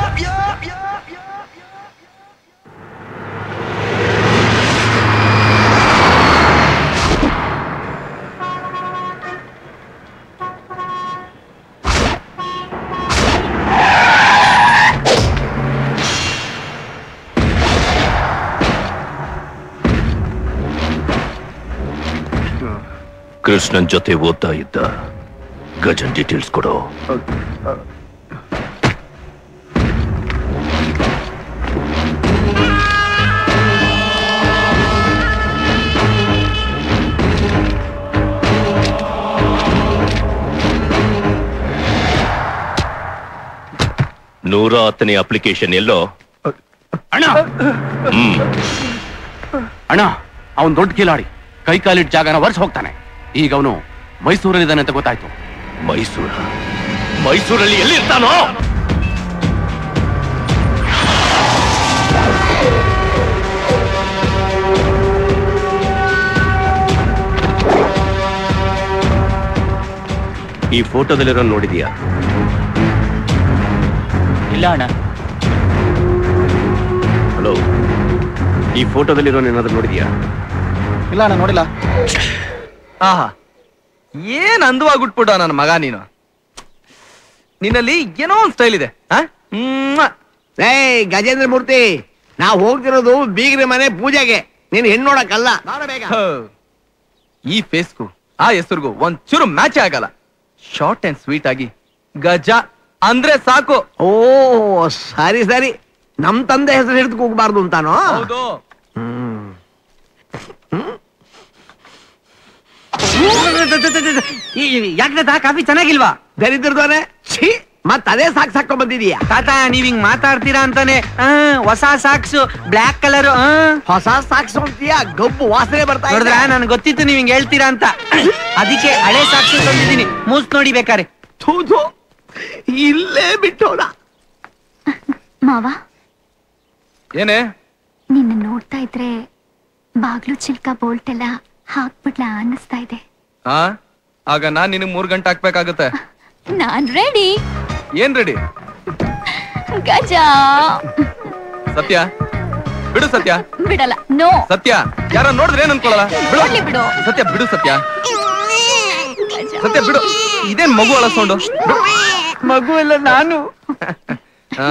Krishnan ಜೊತೆ ಓದ್ತಾ ಇದ್ದ ಗಜನ್ details ಕೊಡು ನೂರ ಹತ್ತನೇ application ಎಲ್ಲೋ ಅಣ್ಣ ಹ್ಮ್ ಅಣ್ಣ ಅವನ್ ದೊಡ್ಡ ಕಿಲಾಡಿ ಕೈ ಕಾಲಿಟ್ ಜಾಗನ ವರ್ಷ ಹೋಗ್ತಾನೆ ಈಗ ಅವನು ಮೈಸೂರಲ್ಲಿದ್ದಾನೆ ಅಂತ ಗೊತ್ತಾಯ್ತು ಮೈಸೂರ ಮೈಸೂರಲ್ಲಿ ಎಲ್ಲಿರ್ತಾನೋ ಈ ಫೋಟೋದಲ್ಲಿರೋ ನೋಡಿದ್ಯಾ ಇಲ್ಲ ಅಣ್ಣ ಹಲೋ ಈ ಫೋಟೋದಲ್ಲಿರೋ ಏನಾದ್ರು ನೋಡಿದ್ಯಾ ಇಲ್ಲ ನಾನು ನೋಡಿಲ್ಲ ಆಹಾ ಏನ್ ಅಂದವಾಗ್ಬಿಟ್ಬಿಟ್ಟ ನನ್ನ ಮಗ ನೀನು ನಿನ್ನಲ್ಲಿ ಏನೋ ಒಂದ್ ಸ್ಟೈಲ್ ಇದೆ ಆ? ಮ್ವಾ. ಏಯ್ ಗಜೇಂದ್ರ ಮೂರ್ತಿ ನಾವು ಹೋಗ್ತಿರೋದು ಬೀಗ್ರ ಮನೆ ಪೂಜೆಗೆ ನೀನ್ ಹೆಣ್ಣು ನೋಡಕ್ಕಲ್ಲ ಬಾರ ಬೇಗ ಹೋ. ಈ ಫೇಸ್ಗೂ ಆ ಹೆಸರಿಗೂ ಒಂದ್ ಚೂರು ಮ್ಯಾಚ್ ಆಗಲ್ಲ ಶಾರ್ಟ್ ಅಂಡ್ ಸ್ವೀಟ್ ಆಗಿ ಗಜ ಅಂದ್ರೆ ಸಾಕು ಓ ಸರಿ ಸರಿ ನಮ್ ತಂದೆ ಹೆಸರು ಹಿಡಿದು ಕೂಗಬಾರ್ದು ಅಂತಾನೋ ಹೌದು ಯಾಕೆ ಕಾಫಿ ಚೆನ್ನಾಗಿಲ್ವಾ ದರಿದ್ರದವನೇ ಛೀ ಮತ್ ಅದೇ ಸಾಕ್ ಸಾಕೊಂಡ್ ಬಂದಿದೀಯ ತಾತ ನೀವ್ ಹಿಂಗ್ ಮಾತಾಡ್ತೀರಾ ಅಂತಾನೆ ಆ, ಹೊಸ ಸಾಕ್ಸ್ ಬ್ಲಾಕ್ ಕಲರ್ ಹೊಸ ಸಾಕ್ಸ್ ಅಂತೀಯ ಗಬ್ಬು ವಾಸನೆ ಬರ್ತಾ ಇದೆ ನೋಡಿದ್ರ ನನ್ಗೆ ಗೊತ್ತಿತ್ತು ನೀವ್ ಹಿಂಗ್ ಹೇಳ್ತೀರಾ ಅಂತ ಅದಕ್ಕೆ ಹಳೆ ಸಾಕ್ಸ್ ತಂದಿದ್ದೀನಿ ಮೂಸ್ ನೋಡಿ ಬೇಕಾರೆ ಥೂ ಥೂ ಇಲ್ಲೇ ಬಿಟ್ಟೋಣ ಮಾವ ಏನೇ ನಿನ್ನ ನೋಡ್ತಾ ಇದ್ರೆ ಬಾಗ್ಲು ಚಿಲ್ಕ ಬೋಲ್ಟ್ ಎಲ್ಲ ಹಾಕ್ಬಿಡ್ಲಾ ಅನ್ನಿಸ್ತಾ ಇದೆ ಆ ಆಗ ನಾನ್ ನಿನಗ್ ಮೂರ್ ಗಂಟೆ ಹಾಕ್ಬೇಕಾಗತ್ತೆ ನಾನ್ ರೆಡಿ ಏನ್ ರೆಡಿ ಗಜ ಸತ್ಯ ಬಿಡು ಸತ್ಯ ಬಿಡಲ್ಲ ನೋ ಸತ್ಯ ಯಾರ ನೋಡಿದ್ರೆ ಏನ್ ಅನ್ಕೊಳ್ಳಲ್ಲ ಕೊಡ್ಲಿ ಬಿಡು ಬಿಡು ಸತ್ಯ ಬಿಡು ಸತ್ಯ ಸತ್ಯ ಬಿಡು ಇದೇನ್ ಮಗು ಅಲ್ಲ ಸೌಂಡು ಮಗು ಎಲ್ಲ ನಾನು ಹಾ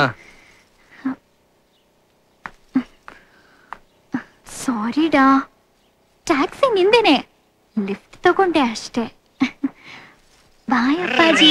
ಸಾರಿಡಾ ಟ್ಯಾಕ್ಸಿ ನಿಂದೇನೆ ಲಿಫ್ಟ್ ತಗೊಂಡೆ ಅಷ್ಟೇ ಬಾಯ್ ಅಪ್ಪಾಜಿ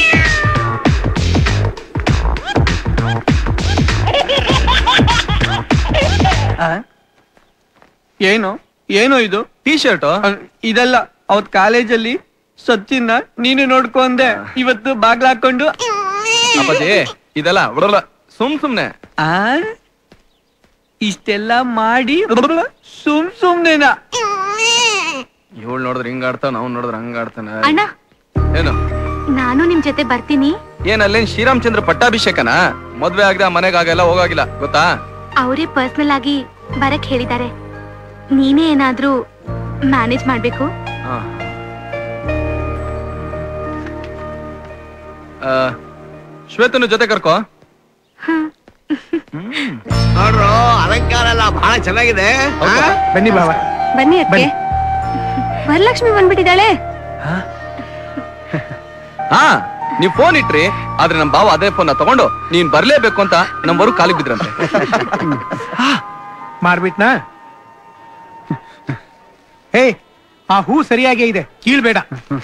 ಆ? ಏನು ಏನು ಇದು ಟೀ ಶರ್ಟ್ ಇದಲ್ಲ ಅವತ್ ಕಾಲೇಜಲ್ಲಿ ಸತ್ತಿನ ನೀನು ನೋಡ್ಕೊಂಡೆ ಇವತ್ತು ಬಾಗ್ಲ ಹಾಕೊಂಡು ಅಪ್ಪಾಜಿ ಇದೆಲ್ಲ ಬಿಡಲ್ಲ ಸುಮ್ ಸುಮ್ನೆ ಆ ಇಷ್ಟೆಲ್ಲ ಮಾಡಿ ಸುಮ್ ಸುಮ್ನೆನಾ ಇವಳು ನೋಡಿದ್ರೆ ಹಿಂಗ್ ಆಡ್ತಾನ ಅವ್ನು ನೋಡಿದ್ರೆ ಹಂಗ ಆಡ್ತಾನ ಅಣ್ಣ ಏನು ನಾನು ನಿಮ್ ಜೊತೆ ಬರ್ತೀನಿ ಏನ್ ಅಲ್ಲೇನ್ ಶ್ರೀರಾಮಚಂದ್ರ ಪಟ್ಟಾಭಿಷೇಕನ ಮದ್ವೆ ಆಗದೆ ಮನೆಗೆ ಆಗಲ್ಲ ಹೋಗಾಗಿಲ್ಲ ಗೊತ್ತಾ ಅವರೇ ಪರ್ಸನಲ್ ಆಗಿ ಬರಕ್ ಹೇಳಿದ್ದಾರೆ ನೀನೇ ಏನಾದ್ರೂ ಮ್ಯಾನೇಜ್ ಮಾಡ್ಬೇಕು ಹಾ. ಆ, ಶ್ವೇತನ ಜೊತೆ ಕರ್ಕೋ ನೋಡ್ರು ಅಲಂಕಾರ ಎಲ್ಲ ಬಹಳ ಚೆನ್ನಾಗಿದೆ ಬನ್ನಿ ಬಾವ ಬನ್ನಿ ಅಕ್ಕೆ ವರಲಕ್ಷ್ಮಿ ಬಂದ್ಬಿಟ್ಟಿದ್ದಾಳೆ ಹಾ ನೀವ್ ಫೋನ್ ಇಟ್ರಿ ಆದ್ರೆ ನಮ್ ಬಾವ ಅದೇ ಫೋನ್ ತಗೊಂಡು ನೀನ್ ಬರ್ಲೇಬೇಕು ಅಂತ ನಮ್ಮವರು ಕಾಲಿಗೆ ಬಿದ್ರಂತೆ ಮಾಡ್ಬಿಟ್ನಾ ಹೇ ಆ ಹೂ ಸರಿಯಾಗೇ ಇದೆ ಕೀಳ್ಬೇಡ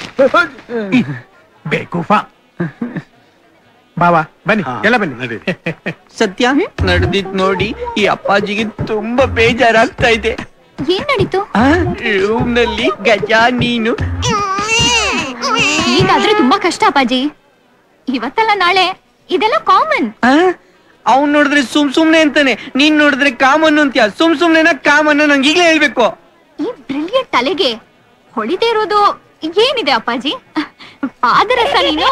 ಬೇಕೂಫಾ ಬಾವಾ ಬನ್ನಿ ಎಲ್ಲ ಬನ್ನಿ ಸತ್ಯ ನಡೆದಿದ್ ನೋಡಿ ಈ ಅಪ್ಪಾಜಿಗೆ ತುಂಬಾ ಬೇಜಾರಾಗ್ತಾ ಇದೆ ಏನ್ ನಡೀತು ರೂಮ್ ನಲ್ಲಿ ಗಜ ನೀನು ಈಗಾದ್ರೆ ತುಂಬಾ ಕಷ್ಟ ಅಪ್ಪಾಜಿ ಇವತ್ತಲ್ಲ ನಾಳೆ ಇದೆಲ್ಲ ಕಾಮನ್ ಅವ್ನ್ ನೋಡಿದ್ರೆ ಸುಮ್ ಸುಮ್ನೆ ಅಂತಾನೆ ನೀನ್ ನೋಡಿದ್ರೆ ಕಾಮನ್ ಅಂತ್ಯ ಸುಮ್ ಸುಮ್ನೆನ ಕಾಮನ್ ನಂಗೆ ಈಗಲೇ ಹೇಳ್ಬೇಕು ಈ ಬ್ರಿಲಿಯಂಟ್ ತಲೆಗೆ ಹೊಳಿದೇ ಇರೋದು ಏನಿದೆ ಅಪ್ಪಾಜಿ ಪಾದರಸ ನೀನು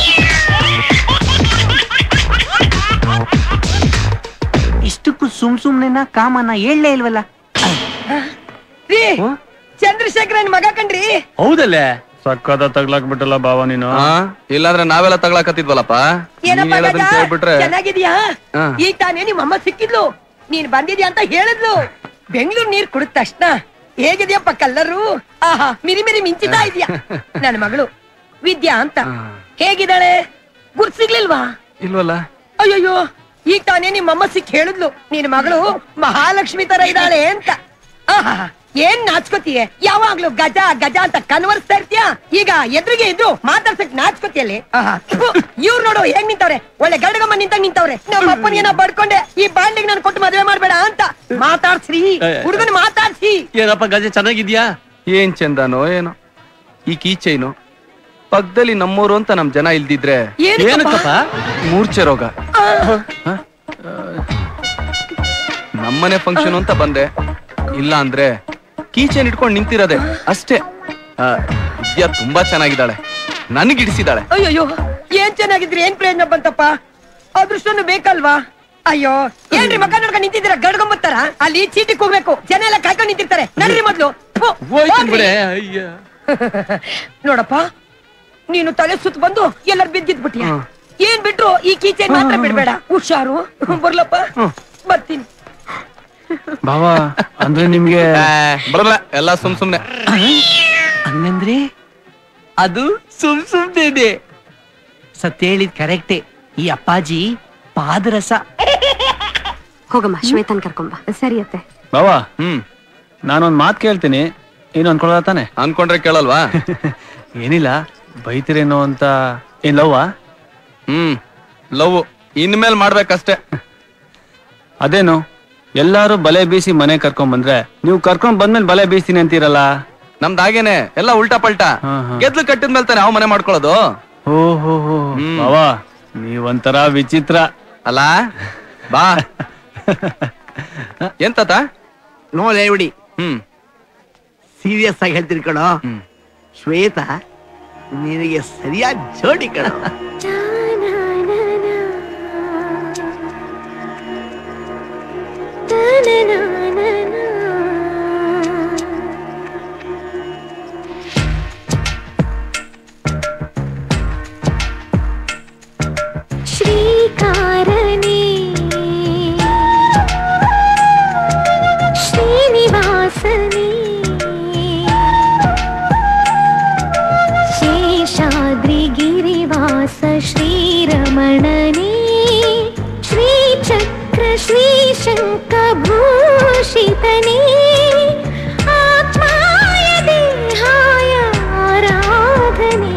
ಇಷ್ಟಕ್ಕೂ ಸುಮ್ ಸುಮ್ನೆನ ಕಾಮನ ಹೇಳಲೇ ಇಲ್ವಲ್ಲ ರೀ ಚಂದ್ರಶೇಖರನ್ ಮಗ ಕಣ್ರಿ ಹೌದಲ್ಲೇ ಸಕ್ಕದ ತಗ್ಲಾಕ್ಬಿಟ್ಟಲ್ಲ ಬಾವ ನೀನು ಹಾ ಇಲ್ಲಾಂದ್ರೆ ನಾವೆಲ್ಲ ತಗೊಳಕತ್ತಿದ್ವಲ್ಲಪ್ಪ ನೀನ್ ಏನಪ್ಪ ಹೇಳೋದನ್ನ ಗಜ? ಕೇಳ್ಬಿಟ್ರೆ ಚೆನ್ನಾಗಿದ್ಯಾ ಹಾ. ಈಗ ತಾನೇ ನಿಮ್ಮ ಅಮ್ಮ ಸಿಕ್ಕಿದ್ಲು ನೀನ್ ಬಂದಿದ್ಯಾ ಅಂತ ಹೇಳಿದ್ಲು ಬೆಂಗಳೂರು ನೀರ್ ಕುಡಿದ ತಕ್ಷಣ ಹೇಗಿದ್ಯಪ್ಪ ಕಲ್ಲರು ಆಹಾ ಮಿರಿ ಮಿರಿ ಮಿಂಚಿತಾ ಇದೆಯಾ ನನ್ನ ಮಗಳು ವಿದ್ಯಾ ಅಂತ ಹೇಗಿದ್ದಾಳೆ ಗುರ್ತ್ ಸಿಗ್ಲಿಲ್ವಾ ಇಲ್ವಲ್ಲ ಅಯ್ಯಯ್ಯೋ ಈಗ ತಾನೇ ನಿಮ್ಮಮ್ಮ ಸಿಕ್ ಹೇಳಿದ್ಲು ನಿನ್ ಮಗಳು ಮಹಾಲಕ್ಷ್ಮಿ ತರ ಇದ್ದಾಳೆ ಅಂತ ಆಹಾ, ಏನ್ ನಾಚ್ಕೋತೀಯ ಯಾವಾಗ್ಲೂ ಗಜ ಗಜ ಅಂತ ಕನ್ವರ್ಸ್ತಾ ಇರ್ತೀಯ ಈಗ ಎದುರಿಗೆ ಇದ್ರು ಮಾತಾಡ್ಸಕ್ ನಾಚ್ಕೋತಿಯಲ್ಲಿ ಇವ್ರು ನೋಡು ಹೆಂಗ್ ನಿಂತವ್ರೆ ಒಳ್ಳೆ ಗಡಗಮ್ಮ ನಿಂತಂಗ್ ನಿಂತವ್ರೆ ನಮ್ಮ ಅಪ್ಪನಿಗೆ ನಾ ಬಡ್ಕೊಂಡೆ ಈ ಬಾಂಡಿಗೆ ನಾನು ಕೊಟ್ಟು ಮದುವೆ ಮಾಡ್ಬೇಡ ಅಂತ ಮಾತಾಡ್ಸ್ರಿ ಹುಡುಗನ ಮಾತಾಡ್ಸಿ ಏನಪ್ಪ ಗಜ ಚೆನ್ನಾಗಿದ್ಯಾ ಏನ್ ಚಂದನೋ ಏನೋ ಈ ಕೀಚೈನು ಪಕ್ಕದಲ್ಲಿ ನಮ್ಮೂರು ಅಂತ ನಮ್ ಜನ ಇಲ್ದಿದ್ರೆ ಏನಕ್ಕಪ್ಪ? ಏನಕ್ಕಪ್ಪ ಮೂರ್ಛೆ ರೋಗ ಹ? ನಮ್ಮನೆ ಫಂಕ್ಷನ್ ಅಂತ ಬಂದೆ ಇಲ್ಲ ಅಂದ್ರೆ ಕೀಚೈನ್ ಇಟ್ಕೊಂಡು ನಿಂತಿರೋದೆ ಅಷ್ಟೇ ಆ, ವಿದ್ಯಾ ತುಂಬಾ ಚೆನ್ನಾಗಿದ್ದಾಳೆ ನನಗಿಡಿಸಿದಾಳೆ ಅಯ್ಯಯ್ಯೋ ಏನ್ ಚೆನ್ನಾಗಿದ್ರಿ ಏನ್ ಪ್ರಯೋಜನ ಬಂತಪ್ಪ ಅದೃಷ್ಟನು ಬೇಕಲ್ವಾ ಅಯ್ಯೋ ಏನ್ರಿ ಮಕ್ಕ ನೋಡ್ಕೊಂಡು ನಿಂತಿದ್ದೀರಾ ಗಡ್ಗೊಂಬತ್ತಾರ ಅಲ್ಲಿ ಚೀಟಿಗೆ ಹೋಗ್ಬೇಕು ಜನ ಎಲ್ಲ ಕಾಯ್ಕೊಂಡು ನಿಂತಿರ್ತಾರೆ ನಡ್ರಿ ಮೊದ್ಲು ಥು, ಹೋಗ್ರಿ. ನೋಡಪ್ಪ ನೀನು ತಲೆ ಸುತ್ತ ಬಂದು ಎಲ್ಲರೂ ಬಿದ್ದಿದ್ಬಿಟ್ಟಿಯ ಏನ್ ಬಿಟ್ರು ಈ ಕೀಚೆನ್ ಮಾತ್ರ ಬಿಡ್ಬೇಡ ಹುಷಾರು ಬರ್ಲಪ್ಪ ಬರ್ತೀನಿ ಬಾವ ಅಂದ್ರೆ ನಿಮ್ಗೆ ಬರಲ್ಲ ಎಲ್ಲ ಸುಮ್ ಸುಮ್ನೆ ಹಂಗಂದ್ರೆ ಅದು ಸುಮ್ ಸುಮ್ನೆ ಸತ್ಯ ಹೇಳಿದ್ ಕರೆಕ್ಟೇ ಈ ಅಪ್ಪಾಜಿ ಪಾದರಸ ಹೋಗಮ್ಮ ಶ್ವೇತನ್ ಕರ್ಕೊಂಬ ಸರಿ ಅತ್ತೆ ಬಾವ ಹ್ಮ್ ನಾನೊಂದ್ ಮಾತ್ ಕೇಳ್ತೀನಿ ಏನು ಅನ್ಕೊಳ್ಳ ತಾನೆ ಅನ್ಕೊಂಡ್ರೆ ಕೇಳಲ್ವಾ ಏನಿಲ್ಲ ಬೈತಿರೇನೋ ಅಂತ ಏನ್ ಲವ್ವಾ ಹ್ಮ್ ಲವ್ ಇನ್ಮೇಲ್ ಮಾಡ್ಬೇಕಷ್ಟೇ ಅದೇನು ಎಲ್ಲಾರು ಬಲೆ ಬೀಸಿ ಮನೆ ಕರ್ಕೊಂಡ್ ಬಂದ್ರೆ ನೀವು ಕರ್ಕೊಂಡ್ ಬಂದ್ಮೇಲೆ ಬಲೆ ಬೀಸ್ತೀನಿ ಅಂತೀರಲ್ಲ ನಮ್ದು ಹಾಗೇನೆ ಎಲ್ಲ ಉಲ್ಟಾ ಪಲ್ಟಾ ಗೆದ್ಲು ಕಟ್ಟಿದ ಮೇಲೆ ತಾನೆ ನಾವು ಮನೆ ಮಾಡ್ಕೊಳ್ಳೋದು ಓ ಹೋ ಹೋ ಬಾವಾ ನೀವಂತರ ವಿಚಿತ್ರ ಅಲ್ಲ ಬಾ ಎಂತತ ನೋಲೇ ಬಿಡಿ ಹ್ಮ್ ಸೀರಿಯಸ್ ಆಗಿ ಹೇಳ್ತೀನಿ ಕಣೋ ಶ್ವೇತಾ ನಿನಗೆ ಸರಿಯಾದ ಜೋಡಿ ಕಣೋ ಶ್ರೀಕಾರನೇ ಶ್ರೀನಿವಾಸನೇ ಶೇಷಾದ್ರಿಗಿರಿವಾಸ ಶ್ರೀರಮಣನೇ ಶ್ರೀಚಕ್ರ ಶ್ರೀಶಂಕಭೂಷಿತನೇ ಆತ್ಮಾಯ ದೇಹಾಯ ಆರಾಧನೆ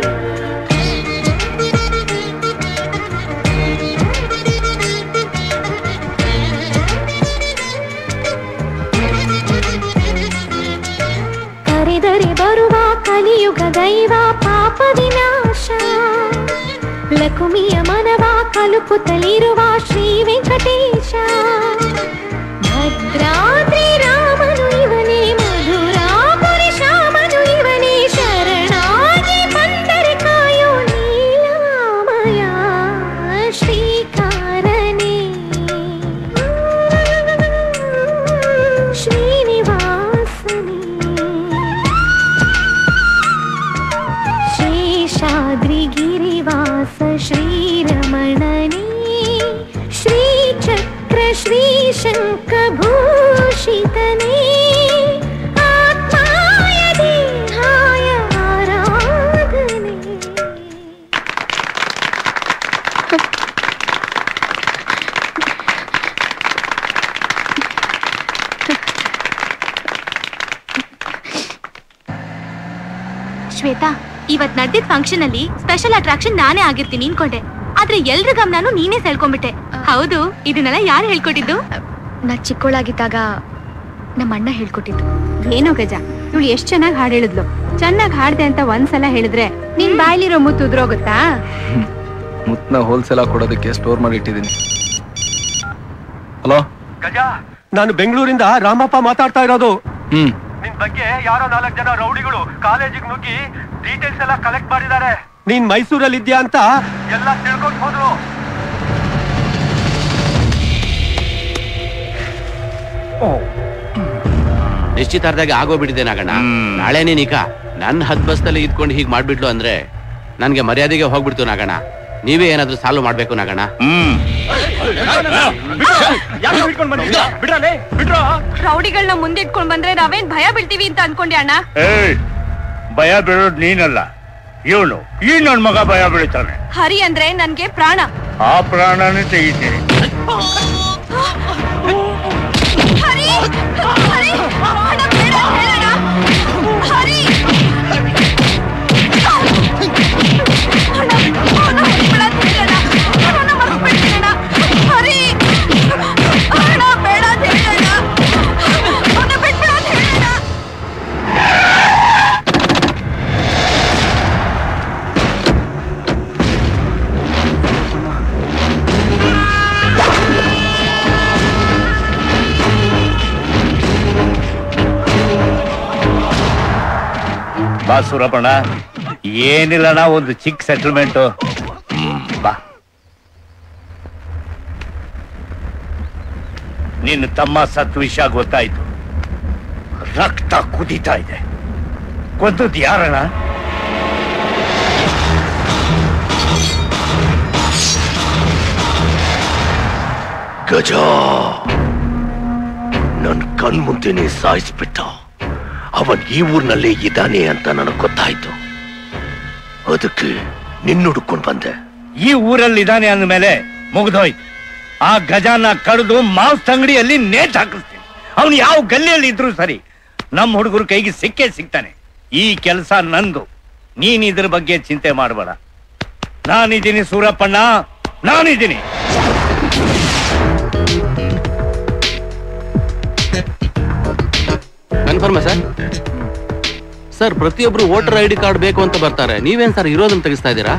ಕರೆದರೆ ಬರುವ ಕಲಿಯುಗ ದೈವ ಪಾಪ ವಿನಾಶ ಲಕುಮಿಯ ಮನವ ಕಲುಕುತ್ತಲಿರುವ ಶ್ರೀ ವೆಂಕಟೇಶ ಭದ್ರಾದ್ರಿ ರಾಮನು ಇವನೇ ಮಧುರಾಪುರಿ ಶ್ಯಾಮನು ಇವನೇ ಶರಣಾಗಿ ಬಂದರೆ ಕಾಯೋ ನೀಲಾಮಯ ಶ್ರೀಕಾರನೇ ಶ್ರೀನಿವಾಸನೇ ಶೇಷಾದ್ರಿಗಿರಿವಾಸ ಶ್ರೀರಮಣನೇ ಶ್ರೀಚಕ್ರ ಶ್ರೀಶಂಕಭೂಷಿತನೇ ಆತ್ಮಾಯ ದೇಹಾಯ ಆರಾಧನೆ ಶ್ವೇತಾ ಇವತ್ ನಡೆದಿದ್ ಫಂಕ್ಷನ್ ಅಲ್ಲಿ ಸ್ಪೆಷಲ್ ಅಟ್ರಾಕ್ಷನ್ ನಾನೇ ಆಗಿರ್ತೀನಿ ಅನ್ಕೊಂಡೆ ಆದ್ರೆ ಎಲ್ರ ಗಮನನು ನೀನೇ ಸೆಳ್ಕೊಂಡ್ಬಿಟ್ಟೆ ಹೌದು ಇದನ್ನೆಲ್ಲ ಯಾರು ಹೇಳ್ಕೊಟ್ಟಿದ್ದು ನಾ ಚಿಕ್ಕವಳಾಗಿದ್ದಾಗ ನಮ್ಮ ಅಣ್ಣ ಹೇಳ್ಕೊಟ್ಟಿದ್ದು ಏನೋ ಗಜ ಇವಳು ಎಷ್ಟ್ ಚೆನ್ನಾಗಿ ಹಾಡು ಹೇಳಿದ್ಲು ಚೆನ್ನಾಗಿ ಹಾಡ್ದೆ ಅಂತ ಒಂದ್ಸಲ ಹೇಳಿದ್ರೆ ನಿನ್ ಬಾಯ್ಲಿರೋ ಮುತ್ತು ಉದ್ರೋಗುತ್ತಾ ಮುತ್ನ ಹೋಲ್ಸೇಲ್ ಕೊಡೋದಕ್ಕೆ ಸ್ಟೋರ್ ಮಾಡಿ ಇಟ್ಟಿದ್ದೀನಿ ಹಲೋ ನಾನು ಬೆಂಗಳೂರಿಂದ ರಾಮಪ್ಪ ಮಾತಾಡ್ತಾ ಇರೋದು ಹ್ಮ್ ನಿನ್ ಬಗ್ಗೆ ಯಾರೋ ನಾಲ್ಕು ಜನ ರೌಡಿಗಳು ಕಾಲೇಜಿಗೆ ನುಗ್ಗಿ ಡೀಟೇಲ್ಸ್ ಎಲ್ಲ ಕಲೆಕ್ಟ್ ಮಾಡಿದ್ದಾರೆ ನೀನ್ ಮೈಸೂರಲ್ಲಿ ಇದ್ಯಾ ಅಂತ ಎಲ್ಲ ತಿಳ್ಕೊಂಡು ಹೋದ್ರು ನಿಶ್ಚಿತಾರ್ಧಾಗ ಆಗೋಗ್ಬಿಟ್ಟಿದೆ ನಾಗಣ್ಣ ನಾಳೆನೇ ನಿಕ ನನ್ನ ಹದ್ ಬಸ್ತಲ್ಲಿ ಇದ್ಕೊಂಡು ಹೀಗ್ ಮಾಡ್ಬಿಟ್ಲು ಅಂದ್ರೆ ನನ್ಗೆ ಮರ್ಯಾದೆಗೆ ಹೋಗ್ಬಿಡ್ತು ನಾಗಣ್ಣ ನೀವೇ ಏನಾದ್ರೂ ಸಾಲ್ವ್ ಮಾಡ್ಬೇಕು ನಾಗಣ್ಣ ಹ್ಮ್ ರೌಡಿಗಳನ್ನ ಮುಂದಿಟ್ಕೊಂಡ್ ಬಂದ್ರೆ ನಾವೇನ್ ಭಯ ಬೀಳ್ತೀವಿ ಅಂತ ಅನ್ಕೊಂಡೆ ಅಣ್ಣ ಏಯ್ ಭಯ ಬೀಳೋದು ನೀನಲ್ಲ ಇವನು ಈ ನನ್ ಮಗ ಭಯ ಬೀಳ್ತಾನೆ ಹರಿ ಅಂದ್ರೆ ನನ್ಗೆ ಪ್ರಾಣ ಆ ಪ್ರಾಣನೇ ತೆಗಿತೀನಿ ಹರಿ ಹರಿ ಅಣ್ಣ, ಬೇಡ ಅಂತ ಹೇಳಣ್ಣ. ಹರಿ ಅಣ್ಣ, ಅಣ್ಣ, ಹೊಡಿಬೇಡ ಅಂತ ಹೇಳಣ್ಣ. ಅಣ್ಣ, ಮರ್ತ್ಬಿಡ್ತೀನಿ ಅಣ್ಣ. ಹರಿ ಅಣ್ಣ, ಬೇಡ ಅಂತ ಹೇಳಣ್ಣ. ಅಣ್ಣ, ಬಿಟ್ಬಿಡು ಅಂತ ಹೇಳಣ್ಣ. ಬಾ ಸೂರಪ್ಪಣ್ಣ ಏನಿಲ್ಲಣ್ಣ ಒಂದು ಚಿಕ್ಕ ಸೆಟಲ್ಮೆಂಟ್ ಬಾ ನಿನ್ನ ತಮ್ಮ ಸತ್ ವಿಷಯ ಗೊತ್ತಾಯ್ತು ರಕ್ತ ಕುದೀತಾ ಇದೆ ಕೊಂದದ್ ಯಾರಣ್ಣ ಗಜ ನನ್ ಕಣ್ ಮುಂದೆನೆ ಸಾಯಿಸ್ಬಿಟ್ಟ ಅವನ್ ಈ ಊರ್ನಲ್ಲೇ ಇದ್ದಾನೆ ಅಂತ ನನಗ್ ಗೊತ್ತಾಯ್ತು ಅದಕ್ಕೆ ನಿನ್ನ ಹುಡ್ಕೊಂಡ್ ಬಂದೆ ಈ ಊರಲ್ಲಿ ಇದ್ದಾನೆ ಅಂದ್ಮೇಲೆ ಮುಗ್ದೋಯ್ತು ಆ ಗಜಾನ ಕಡ್ದು ಮಾಂಸ ಅಂಗಡಿಯಲ್ಲಿ ನೇಟ್ ಹಾಕಿಸ್ತೀನಿ ಅವನು ಯಾವ ಗಲ್ಲಿಯಲ್ಲಿ ಇದ್ರು ಸರಿ ನಮ್ಮ ಹುಡುಗರು ಕೈಗೆ ಸಿಕ್ಕೇ ಸಿಗ್ತಾನೆ ಈ ಕೆಲಸ ನಂದು ನೀನ್ ಇದ್ರ ಬಗ್ಗೆ ಚಿಂತೆ ಮಾಡಬೇಡ ನಾನಿದ್ದೀನಿ ಸೂರಪ್ಪಣ್ಣ ನಾನಿದ್ದೀನಿ ಕನ್ಫರ್ಮ ಸರ್ ಸರ್ ಪ್ರತಿಯೊಬ್ರು ವೋಟರ್ ಐ ಡಿ ಕಾರ್ಡ್ ಬೇಕು ಅಂತ ಬರ್ತಾರೆ ನೀವೇನ್ ಸರ್ ಇರೋದನ್ನ ತೆಗಿಸ್ತಾ ಇದ್ದೀರಾ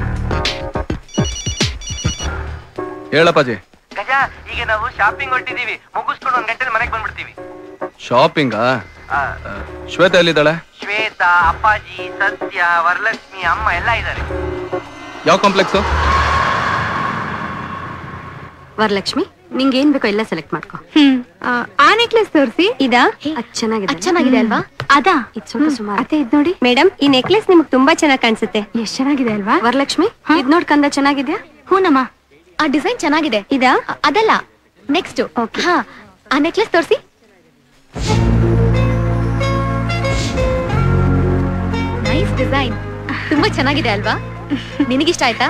ಹೇಳಪ್ಪಾಜಿ ಗಜ ಈಗ ನಾವು ಶಾಪಿಂಗ್ ಹೊಟ್ಟಿದೀವಿ ಮುಗಿಸ್ಕೊಂಡು ಒಂದ್ ಗಂಟೆಲಿ ಮನೆಗೆ ಬಂದ್ಬಿಡ್ತೀವಿ ಶಾಪಿಂಗಾ ಆ, ಶ್ವೇತಾ ಎಲ್ಲಿದ್ದಾಳೆ ಶ್ವೇತಾ ಅಪ್ಪಾಜಿ ಸತ್ಯ ವರಲಕ್ಷ್ಮಿ ಅಮ್ಮ ಎಲ್ಲ ಇದ್ದಾರೆ ಯಾವ ಕಾಂಪ್ಲೆಕ್ಸು ವರಲಕ್ಷ್ಮಿ ನಿಂಗೆ ಏನ್ ಬೇಕೋ ಎಲ್ಲ ಸೆಲೆಕ್ಟ್ ಮಾಡ್ಕೊ ಹ್ಮ್ ಆ, ಆ ನೆಕ್ಲೆಸ್ ತೋರಿಸಿ ಇದಾ ಅದ್ ಚೆನ್ನಾಗಿದೆ ಅದ್ ಚೆನ್ನಾಗಿದೆ ಅಲ್ವಾ ಅದಾ ಇದು ಸ್ವಲ್ಪ ಸುಮಾರು ಅತ್ತೆ ಇದ್ ನೋಡಿ ಮೇಡಮ್ ಈ ನೆಕ್ಲೆಸ್ ನಿಮ್ಗೆ ತುಂಬಾ ಚೆನ್ನಾಗಿ ಕಾಣಿಸುತ್ತೆ ಎಷ್ಟ್ ಚೆನ್ನಾಗಿದೆ ಅಲ್ವಾ ವರಲಕ್ಷ್ಮಿ ಇದ್ ನೋಡ್ ಕಂದ ಚೆನ್ನಾಗಿದ್ಯಾ ಹೂನಮ್ಮ ಆ ಡಿಸೈನ್ ಚೆನ್ನಾಗಿದೆ ಇದಾ ಅ- ಅದಲ್ಲ ನೆಕ್ಸ್ಟ್ ಹಾ ಆ ನೆಕ್ಲೆಸ್ ತೋರಿಸಿ ನೈಸ್ ಡಿಸೈನ್ ತುಂಬಾ ಚೆನ್ನಾಗಿದೆ ಅಲ್ವಾ ನಿನಗಿಷ್ಟ ಆಯ್ತಾ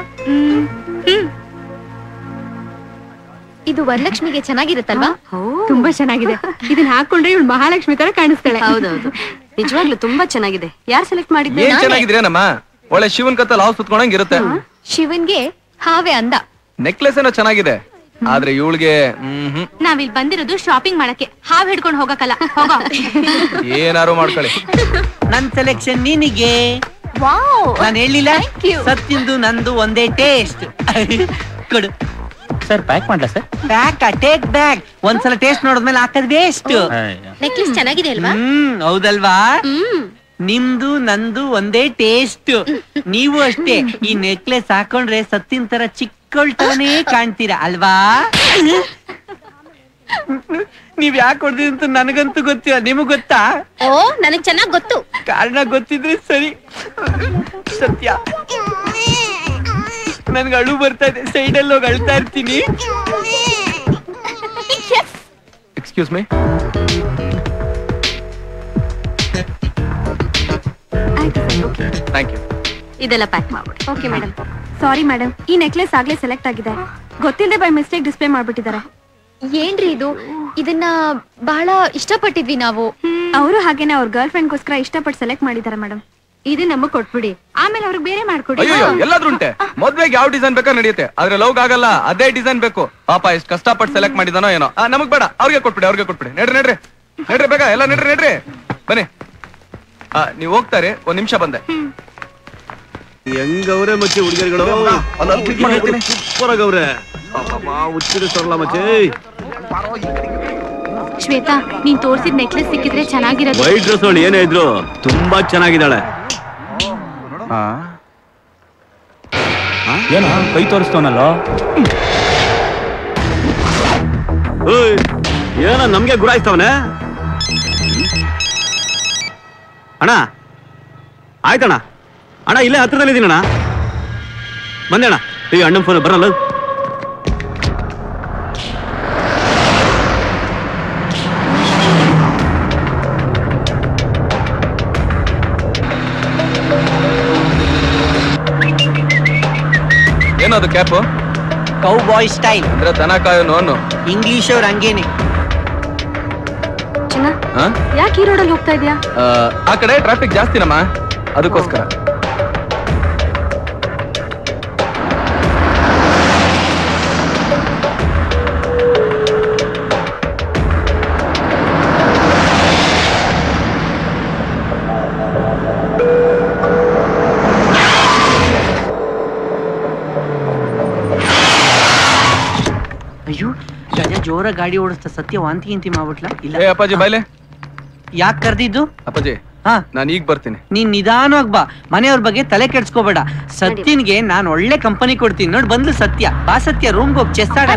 ಇದು ವರಲಕ್ಷ್ಮಿಗೆ ಚೆನ್ನಾಗಿರುತ್ತಲ್ವಾ ತುಂಬಾ ಚೆನ್ನಾಗಿದೆ ಇದನ್ನ ಹಾಕೊಂಡ್ರೆ ಇವಳು ಮಹಾಲಕ್ಷ್ಮಿ ತರ ಕಾಣಿಸ್ತಾಳೆ ಹೌದೌದು ನಿಜವಾಗ್ಲೂ ತುಂಬಾ ಚೆನ್ನಾಗಿದೆ ಯಾರು ಸೆಲೆಕ್ಟ್ ಮಾಡಿದ್ದೆ ಏನ್ ಚೆನ್ನಾಗಿದ್ರೇನಮ್ಮ ಒಳ್ಳೆ ಶಿವನ್ ಕತ್ತಲ್ಲಿ ಹಾವು ಸುತ್ಕೊಂಡಂಗ್ ಇರುತ್ತೆ ಶಿವನ್ಗೆ ಹಾವೆ ಅಂದ ನೆಕ್ಲೆಸ್ ಏನೋ ಚೆನ್ನಾಗಿದೆ ಆದ್ರೆ ಇವಳಿಗೆ ಹ್ಮ್ ನಾವಿಲ್ ಬಂದಿರೋದು ಶಾಪಿಂಗ್ ಮಾಡಕ್ಕೆ ಹಾವ್ ಹಿಡ್ಕೊಂಡು ಹೋಗಕ್ಕಲ್ಲ ಹೋಗೋ ಏನಾರು ಮಾಡ್ಕೊಳ್ಳಿ ನನ್ ಸೆಲೆಕ್ಷನ್ ನಿನಗೆ ವಾವ್ ನಾನು ಹೇಳಿಲ್ಲ ಸತ್ತಿಂದು ನಂದು ಒಂದೇ ಟೇಸ್ಟ್ ಕೊಡು ಸರ್ ಪ್ಯಾಕ್ ಮಾಡ್ಲಾ ಸರ್ ಬ್ಯಾಕ್ ಟೇಕ್ ಬ್ಯಾಕ್ ಒಂದ್ಸಲ ಟೇಸ್ಟ್ ನೋಡಿದ್ಮೇಲೆ ಹಾಕದ್ ವೇಸ್ಟ್ ನೆಕ್ಲೆಸ್ ಚೆನ್ನಾಗಿದೆ ಅಲ್ವಾ ಹ್ಮ್ ಹೌದಲ್ವಾ ನಿಮ್ದು ನಂದು ಒಂದೇ ಟೇಸ್ಟ್ ನೀವು ಅಷ್ಟೇ ಈ ನೆಕ್ಲೆಸ್ ಹಾಕೊಂಡ್ರೆ ಸತ್ತಿನ ತರ ಚಿಕ್ಕಳ್ತಾನೆ ಕಾಣ್ತೀರಾ ಅಲ್ವಾ ನೀವ್ ಯಾಕೆ ಹೊಡೆದ್ರಿ ಅಂತ ನನಗಂತೂ ಗೊತ್ತಿಲ್ಲ ನಿಮಗ್ ಗೊತ್ತಾ ಓ ನನಗ್ ಚೆನ್ನಾಗ್ ಗೊತ್ತು ಕಾರಣ ಗೊತ್ತಿದ್ರೆ ಸರಿ ಸತ್ಯ ನನ್ಗೆ ಅಳು ಬರ್ತಾ ಇದೆ ಸೈಡಲ್ಲಿ ಹೋಗಿ ಅಳ್ತಾ ಇರ್ತೀನಿ ಎಕ್ಸ್ಕ್ಯೂಸ್ ಮೀ ಥ್ಯಾಂಕ್ ಯು ಇದೆಲ್ಲ ಪ್ಯಾಕ್ ಮಾಡ್ಬಿಡಿ ಓಕೆ ಮೇಡಮ್ ಸಾರಿ ಮೇಡಮ್ ಈ ನೆಕ್ಲೆಸ್ ಆಗ್ಲೇ ಸೆಲೆಕ್ಟ್ ಆಗಿದೆ ಗೊತ್ತಿಲ್ಲದೆ ಬೈ ಮಿಸ್ಟೇಕ್ ಡಿಸ್ಪ್ಲೇ ಮಾಡ್ಬಿಟ್ಟಿದ್ದಾರೆ ಏನ್ರಿ ಇದು ಇದನ್ನ ಬಹಳ ಇಷ್ಟಪಟ್ಟಿದ್ವಿ ನಾವು ಅವರು ಹಾಗೇನೆ ಅವ್ರ ಗರ್ಲ್ ಫ್ರೆಂಡ್ಗೋಸ್ಕರ ಇಷ್ಟಪಟ್ಟು ಸೆಲೆಕ್ಟ್ ಮಾಡಿದ್ದಾರೆ ಮೇಡಮ್ ಇದು ನಮಗ್ ಕೊಟ್ಬಿಡಿ ಆಮೇಲೆ ಅವ್ರಿಗೆ ಬೇರೆ ಮಾಡ್ಕೊಡಿ ಅಯ್ಯೋ ಎಲ್ಲಾದ್ರೂ ಉಂಟೆ ಮದ್ವೆಗೆ ಯಾವ ಡಿಸೈನ್ ಬೇಕಾ ನಡೆಯುತ್ತೆ ಆದ್ರೆ ಲವ್ ಆಗಲ್ಲ ಅದೇ ಡಿಸೈನ್ ಬೇಕು ಪಾಪ ಎಷ್ಟು ಕಷ್ಟಪಟ್ಟು ಸೆಲೆಕ್ಟ್ ಮಾಡಿದಾನೋ ಏನೋ ಆ, ನಮಗ್ ಬೇಡ ಅವ್ರಿಗೆ ಕೊಟ್ಬಿಡಿ ಅವ್ರಿಗೆ ಕೊಟ್ಬಿಡಿ ನಡ್ರಿ ನಡ್ರಿ ನಡ್ರಿ ಬೇಗ ಎಲ್ಲ ನಡ್ರಿ ನಡ್ರಿ ಬನ್ನಿ ಆ, ನೀವ್ ಹೋಗ್ತಾರೆ ಒಂದ್ ನಿಮಿಷ ಬಂದೆ ಹೆಂಗವ್ರೆ ಮಚ್ಚಿ ಹುಡುಗಿಯರುಗಳು ಸೂಪರ್ ಆಗವ್ರೆ ಹುಚ್ಚಿದ ಸರಳ ಮಚ್ಚಿ ಶ್ವೇತಾ ನೀನ್ ತೋರ್ಸಿದ್ ನೆಕ್ಲೆಸ್ ಸಿಕ್ಕಿದ್ರೆ ಚೆನ್ನಾಗಿರೋದು ವೈಟ್ ಡ್ರೆಸ್ ಅವಳು ಏನೇ ಇದ್ರು ತುಂಬಾ ಚೆನ್ನಾಗಿದ್ದಾಳೆ ಏನ ಕೈ ತೋರಿಸ್ತವನಲ್ಲೋ ಓಯ್, ಏನ ನಮ್ಗೆ ಗುರಾಯಿಸ್ತವನೆ ಅಣ್ಣ ಆಯ್ತಣ್ಣ ಅಣ್ಣ ಇಲ್ಲೇ ಹತ್ರದಲ್ಲಿ ಇದೀನಣ್ಣ ಬಂದೆ ಅಣ್ಣ ಈ ಅಣ್ಣನ ಫೋನ್ ಬರಲ್ಲ ಏನದು ಕ್ಯಾಪ್ ಕೌ ಬಾಯ್ ಸ್ಟೈಲ್ ಅಂದ್ರೆ ದನ ಕಾಯೋ ನೋನು ಇಂಗ್ಲಿಷ್ ಅವ್ರ ಹಂಗೇನೆ ಚೆನ್ನ ಹಾ ಯಾಕೆ ಈ ರೋಡಲ್ಲಿ ಹೋಗ್ತಾ ಇದೀಯಾ ಆ, ಆ ಕಡೆ ಟ್ರಾಫಿಕ್ ಜಾಸ್ತಿನಮ್ಮ ಅದಕ್ಕೋಸ್ಕರ ಅಯ್ಯೋ ಗಜ ಜೋರ ಗಾಡಿ ಓಡಿಸ್ತಾ ಸತ್ಯ ವಾಂತಿ ಗಿಂತಿ ಮಾಡ್ಬಿಟ್ಲ ಇಲ್ಲ ಏ ಅಪ್ಪಾಜಿ ಬಾಯ್ಲೆ ಯಾಕೆ ಕರ್ದಿದ್ದು ಅಪ್ಪಾಜಿ ಹಾ ನಾನು ಈಗ ಬರ್ತೀನಿ ನೀನ್ ನಿಧಾನವಾಗಿ ಬಾ ಮನೆಯವ್ರ ಬಗ್ಗೆ ತಲೆ ಕೆಡ್ಸ್ಕೋಬೇಡ ಸತ್ಯನ್ಗೆ ನಾನು ಒಳ್ಳೆ ಕಂಪನಿ ಕೊಡ್ತೀನಿ ನೋಡ್ ಬಂದ್ಲು ಸತ್ಯ ಬಾ ಸತ್ಯ ರೂಮ್ಗೆ ಹೋಗಿ ಚೆಸ್ ಆಡ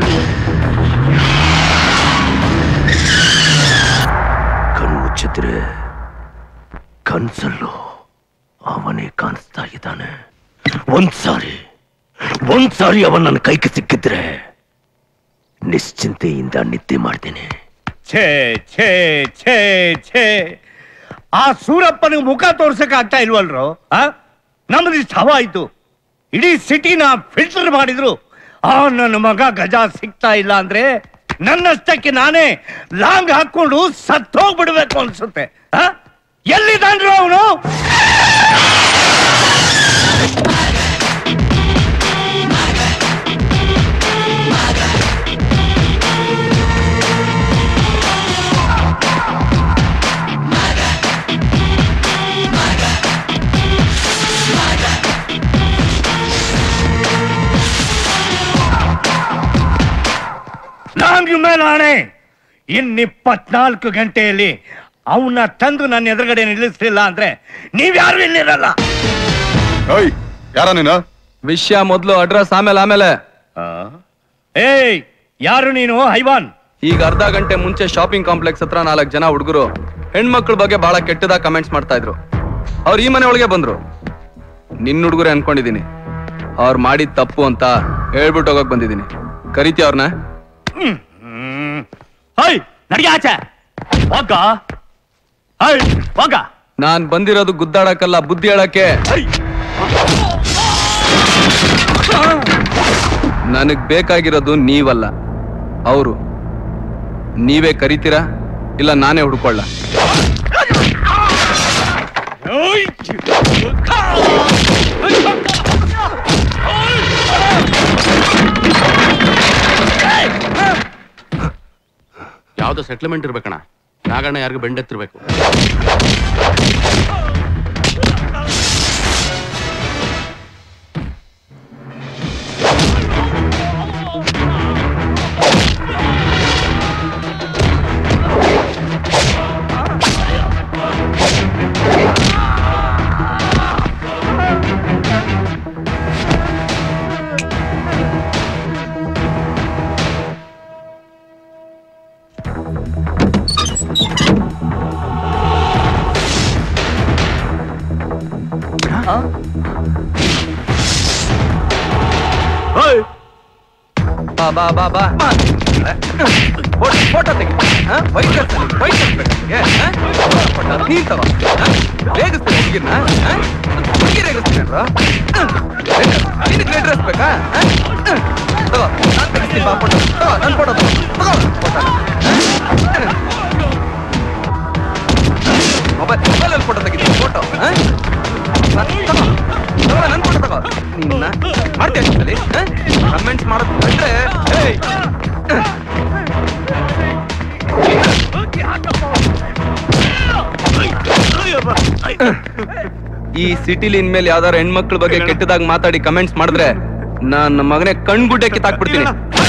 ಕಣ್ಮುಚ್ಚಿದ್ರೆ ಕನ್ಸಲ್ಲೂ ಅವನೇ ಕಾಣಿಸ್ತಾ ಇದ್ದಾನೆ ಒಂದ್ಸಾರಿ ಒಂದ್ಸಾರಿ ಅವನ್ ನನ್ನ ಕೈಗೆ ಸಿಕ್ಕಿದ್ರೆ ನಿಶ್ಚಿಂತೆಯಿಂದ ನಿದ್ದೆ ಮಾಡ್ತೇನೆ ಛೇ ಛೇ ಛೇ ಛೇ ಆ ಸೂರಪ್ಪನಿಗೆ ಮುಖ ತೋರ್ಸಕ್ ಆಗ್ತಾ ಇಲ್ವಲ್ರು ಆ ನಮ್ದು ಇಷ್ಟು ಹವ ಆಯ್ತು ಇಡೀ ಸಿಟಿನ ಫಿಲ್ಟರ್ ಮಾಡಿದ್ರು ಆ ನನ್ನ ಮಗ ಗಜ ಸಿಗ್ತಾ ಇಲ್ಲ ಅಂದ್ರೆ ನನ್ನಷ್ಟಕ್ಕೆ ನಾನೇ ಲಾಂಗ್ ಹಾಕೊಂಡು ಸತ್ತೋಗ್ಬಿಡ್ಬೇಕು ಅನ್ಸುತ್ತೆ ಆ? ಎಲ್ಲಿದ್ದಾನ್ರು ಅವನು ನಾನ್ ಮೇಲೆ ಆಣೆ ಇನ್ನಿಪ್ಪತ್ನಾಲ್ಕು ಗಂಟೆಯಲ್ಲಿ ಅವನ್ನ ತಂದು ನನ್ನ ಎದುರುಗಡೆ ನಿಲ್ಲಿಸ್ಲಿಲ್ಲ ಅಂದ್ರೆ ನೀವ್ಯಾರು ಇಲ್ಲಿರಲ್ಲ ಓಯ್ ಯಾರ ನೀನು ವಿಷಯ ಮೊದ್ಲು ಅಡ್ರೆಸ್ ಆಮೇಲೆ ಆಮೇಲೆ ಏಯ್ ಯಾರು ನೀನು ಹೈವಾನ್ ಈಗ ಅರ್ಧ ಗಂಟೆ ಮುಂಚೆ ಶಾಪಿಂಗ್ ಕಾಂಪ್ಲೆಕ್ಸ್ ಹತ್ರ ನಾಲ್ಕು ಜನ ಹುಡುಗರು ಹೆಣ್ಮಕ್ಳ ಬಗ್ಗೆ ಬಹಳ ಕೆಟ್ಟದಾಗ ಕಮೆಂಟ್ಸ್ ಮಾಡ್ತಾ ಇದ್ರು ಅವ್ರು ಈ ಮನೆ ಒಳಗೆ ಬಂದ್ರು ನಿನ್ನ ಹುಡುಗರೇ ಅನ್ಕೊಂಡಿದೀನಿ ಅವ್ರು ಮಾಡಿದ ತಪ್ಪು ಅಂತ ಹೇಳ್ಬಿಟ್ಟು ಹೋಗಕ್ ಬಂದಿದ್ದೀನಿ ಕರಿತಿ ಅವ್ರನ್ನ ಹೈ ನಡಿಗೆ ಆಚೆ ಹೋಗ ಹೈ ಹೋಗ ನಾನ್ ಬಂದಿರೋದು ಗುದ್ದಾಡಕ್ಕಲ್ಲ ಬುದ್ಧಿ ಹೇಳಕ್ಕೆ ನನಗ್ ಬೇಕಾಗಿರೋದು ನೀವಲ್ಲ ಅವರು ನೀವೇ ಕರಿತೀರಾ ಇಲ್ಲ ನಾನೇ ಹುಡ್ಕೊಳ್ಳ ಯಾವ್ದೋ ಸೆಟ್ಲ್ಮೆಂಟ್ ಇರ್ಬೇಕಣ್ಣ ನಾಗಣ್ಣ ಯಾರಿಗೂ ಬೆಂಡೆತ್ತಿರ್ಬೇಕು ಬಾ ಬಾ ಬಾ ಬಾ ಫೋಟೋ ತೆಗಿ ಹಾ? ಬೈಕ್ ಕಳ್ಸು, ಬೈಕ್ ಕಳ್ಸ್ಬೇಕು ನಿಂಗೆ, ಹಾ? ಫೋಟೋ ನೀನ್ ತಗೋ ಹಾ? ರೇಗಿಸ್ತೀನಿ ಹುಡುಗಿರ್ನ ಹಾ? ಹುಡುಗಿ ರೇಗಿಸ್ತೀನೇನ್ರೋ? ಹ್ಮ್. ನಿನಗ್ ರೇಟ್ ಡ್ರೆಸ್ ಬೇಕಾ ಹಾ? ಹ್ಮ್. ತಗೋ ನಾನ್ ತೆಗಿಸ್ತೀನಿ ಬಾ ಫೋಟೋ ತಗೋ ನನ್ ಫೋಟೋ ತಗೋ ತಗೋ ಫೋಟೋ ಮೊಬೈಲ್ ಮೊಬೈಲಲ್ಲಿ ಫೋಟೋ ತೆಗಿತೀನಿ ಫೋಟೋ ತಗೋ ತಗೋ ನನ್ ಫೋಟೋ ತಗೋ ನಿನ್ನ ಮಾಡ್ತೀಯ ಅಷ್ಟಲ್ಲಿ ಕಮೆಂಟ್ಸ್ ಮಾಡೋದು ಬಿಟ್ರೆ ಏಯ್ ಈ ಸಿಟಿಲಿ ಇನ್ಮೇಲೆ ಯಾವ್ದಾರ ಹೆಣ್ಮಕ್ಳ ಬಗ್ಗೆ ಕೆಟ್ಟದಾಗ ಮಾತಾಡಿ ಕಮೆಂಟ್ಸ್ ಮಾಡಿದ್ರೆ ನನ್ನ ಮಗನೇ ಕಣ್ಗುಡ್ಡೆ ಕಿತ್ತಾಕ್ಬಿಡ್ತೀನಿ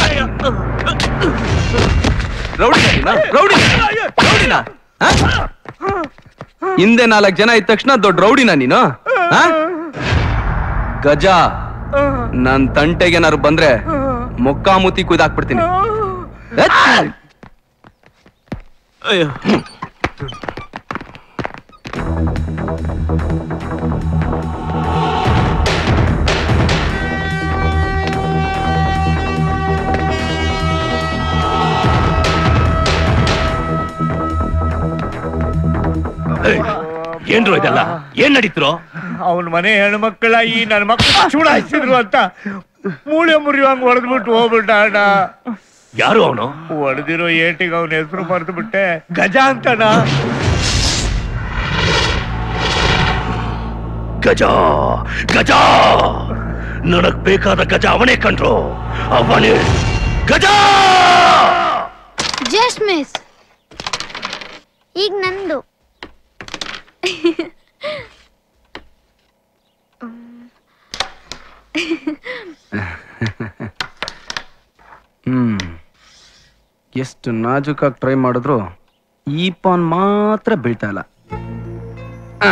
ರೌಡಿನ ರೌಡಿನ ರೌಡಿನ ಆ? ಹಿಂದೆ ನಾಲ್ಕು ಜನ ಇದ್ದ ತಕ್ಷಣ ದೊಡ್ಡ ರೌಡಿನ ನೀನು ಆ? ಗಜ ನನ್ ತಂಟೆಗೇನಾರು ಬಂದ್ರೆ ಮೊಕ್ಕಾಮುತಿ ಕುಯ್ದಾಕ್ಬಿಡ್ತೀನಿ ಎತ್! ಅಯ್ಯೋ ಏನ್ರು ಇದೆಲ್ಲ ಏನ್ ನಡೀತಿರೋ ಅವನ ಮನೆ ಹೆಣ್ಮಕ್ಕಳ ಈ ನನ್ನ ಮಕ್ಕಳು ಚೂಡಾಯಿಸಿದ್ರು ಅಂತ ಮೂಳೆ ಮುರಿಯುವಂಗ್ ಹೊಡೆದ್ಬಿಟ್ಟು ಹೋಗ್ಬಿಟ್ಟ ಅಣ್ಣ ಯಾರು ಅವನು ಹೊಡೆದಿರೋ ಏಟಿಗೆ ಅವನ ಹೆಸರು ಮರೆತು ಬಿಟ್ಟೆ ಗಜ ಅಂತಣ್ಣ ಗಜ ಗಜ ನನಗ್ ಬೇಕಾದ ಗಜ ಅವನೇ ಕಂಡ್ರು ಅವನೇ ಗಜ ಜಸ್ಟ್ ಮಿಸ್ ಈಗ ನಂದು ಹ್ಮ್ ಎಷ್ಟು ನಾಜೂಕಾಗಿ ಟ್ರೈ ಮಾಡಿದ್ರು ಈ ಪಾನ್ ಮಾತ್ರ ಬೀಳ್ತಾ ಇಲ್ಲ ಆ,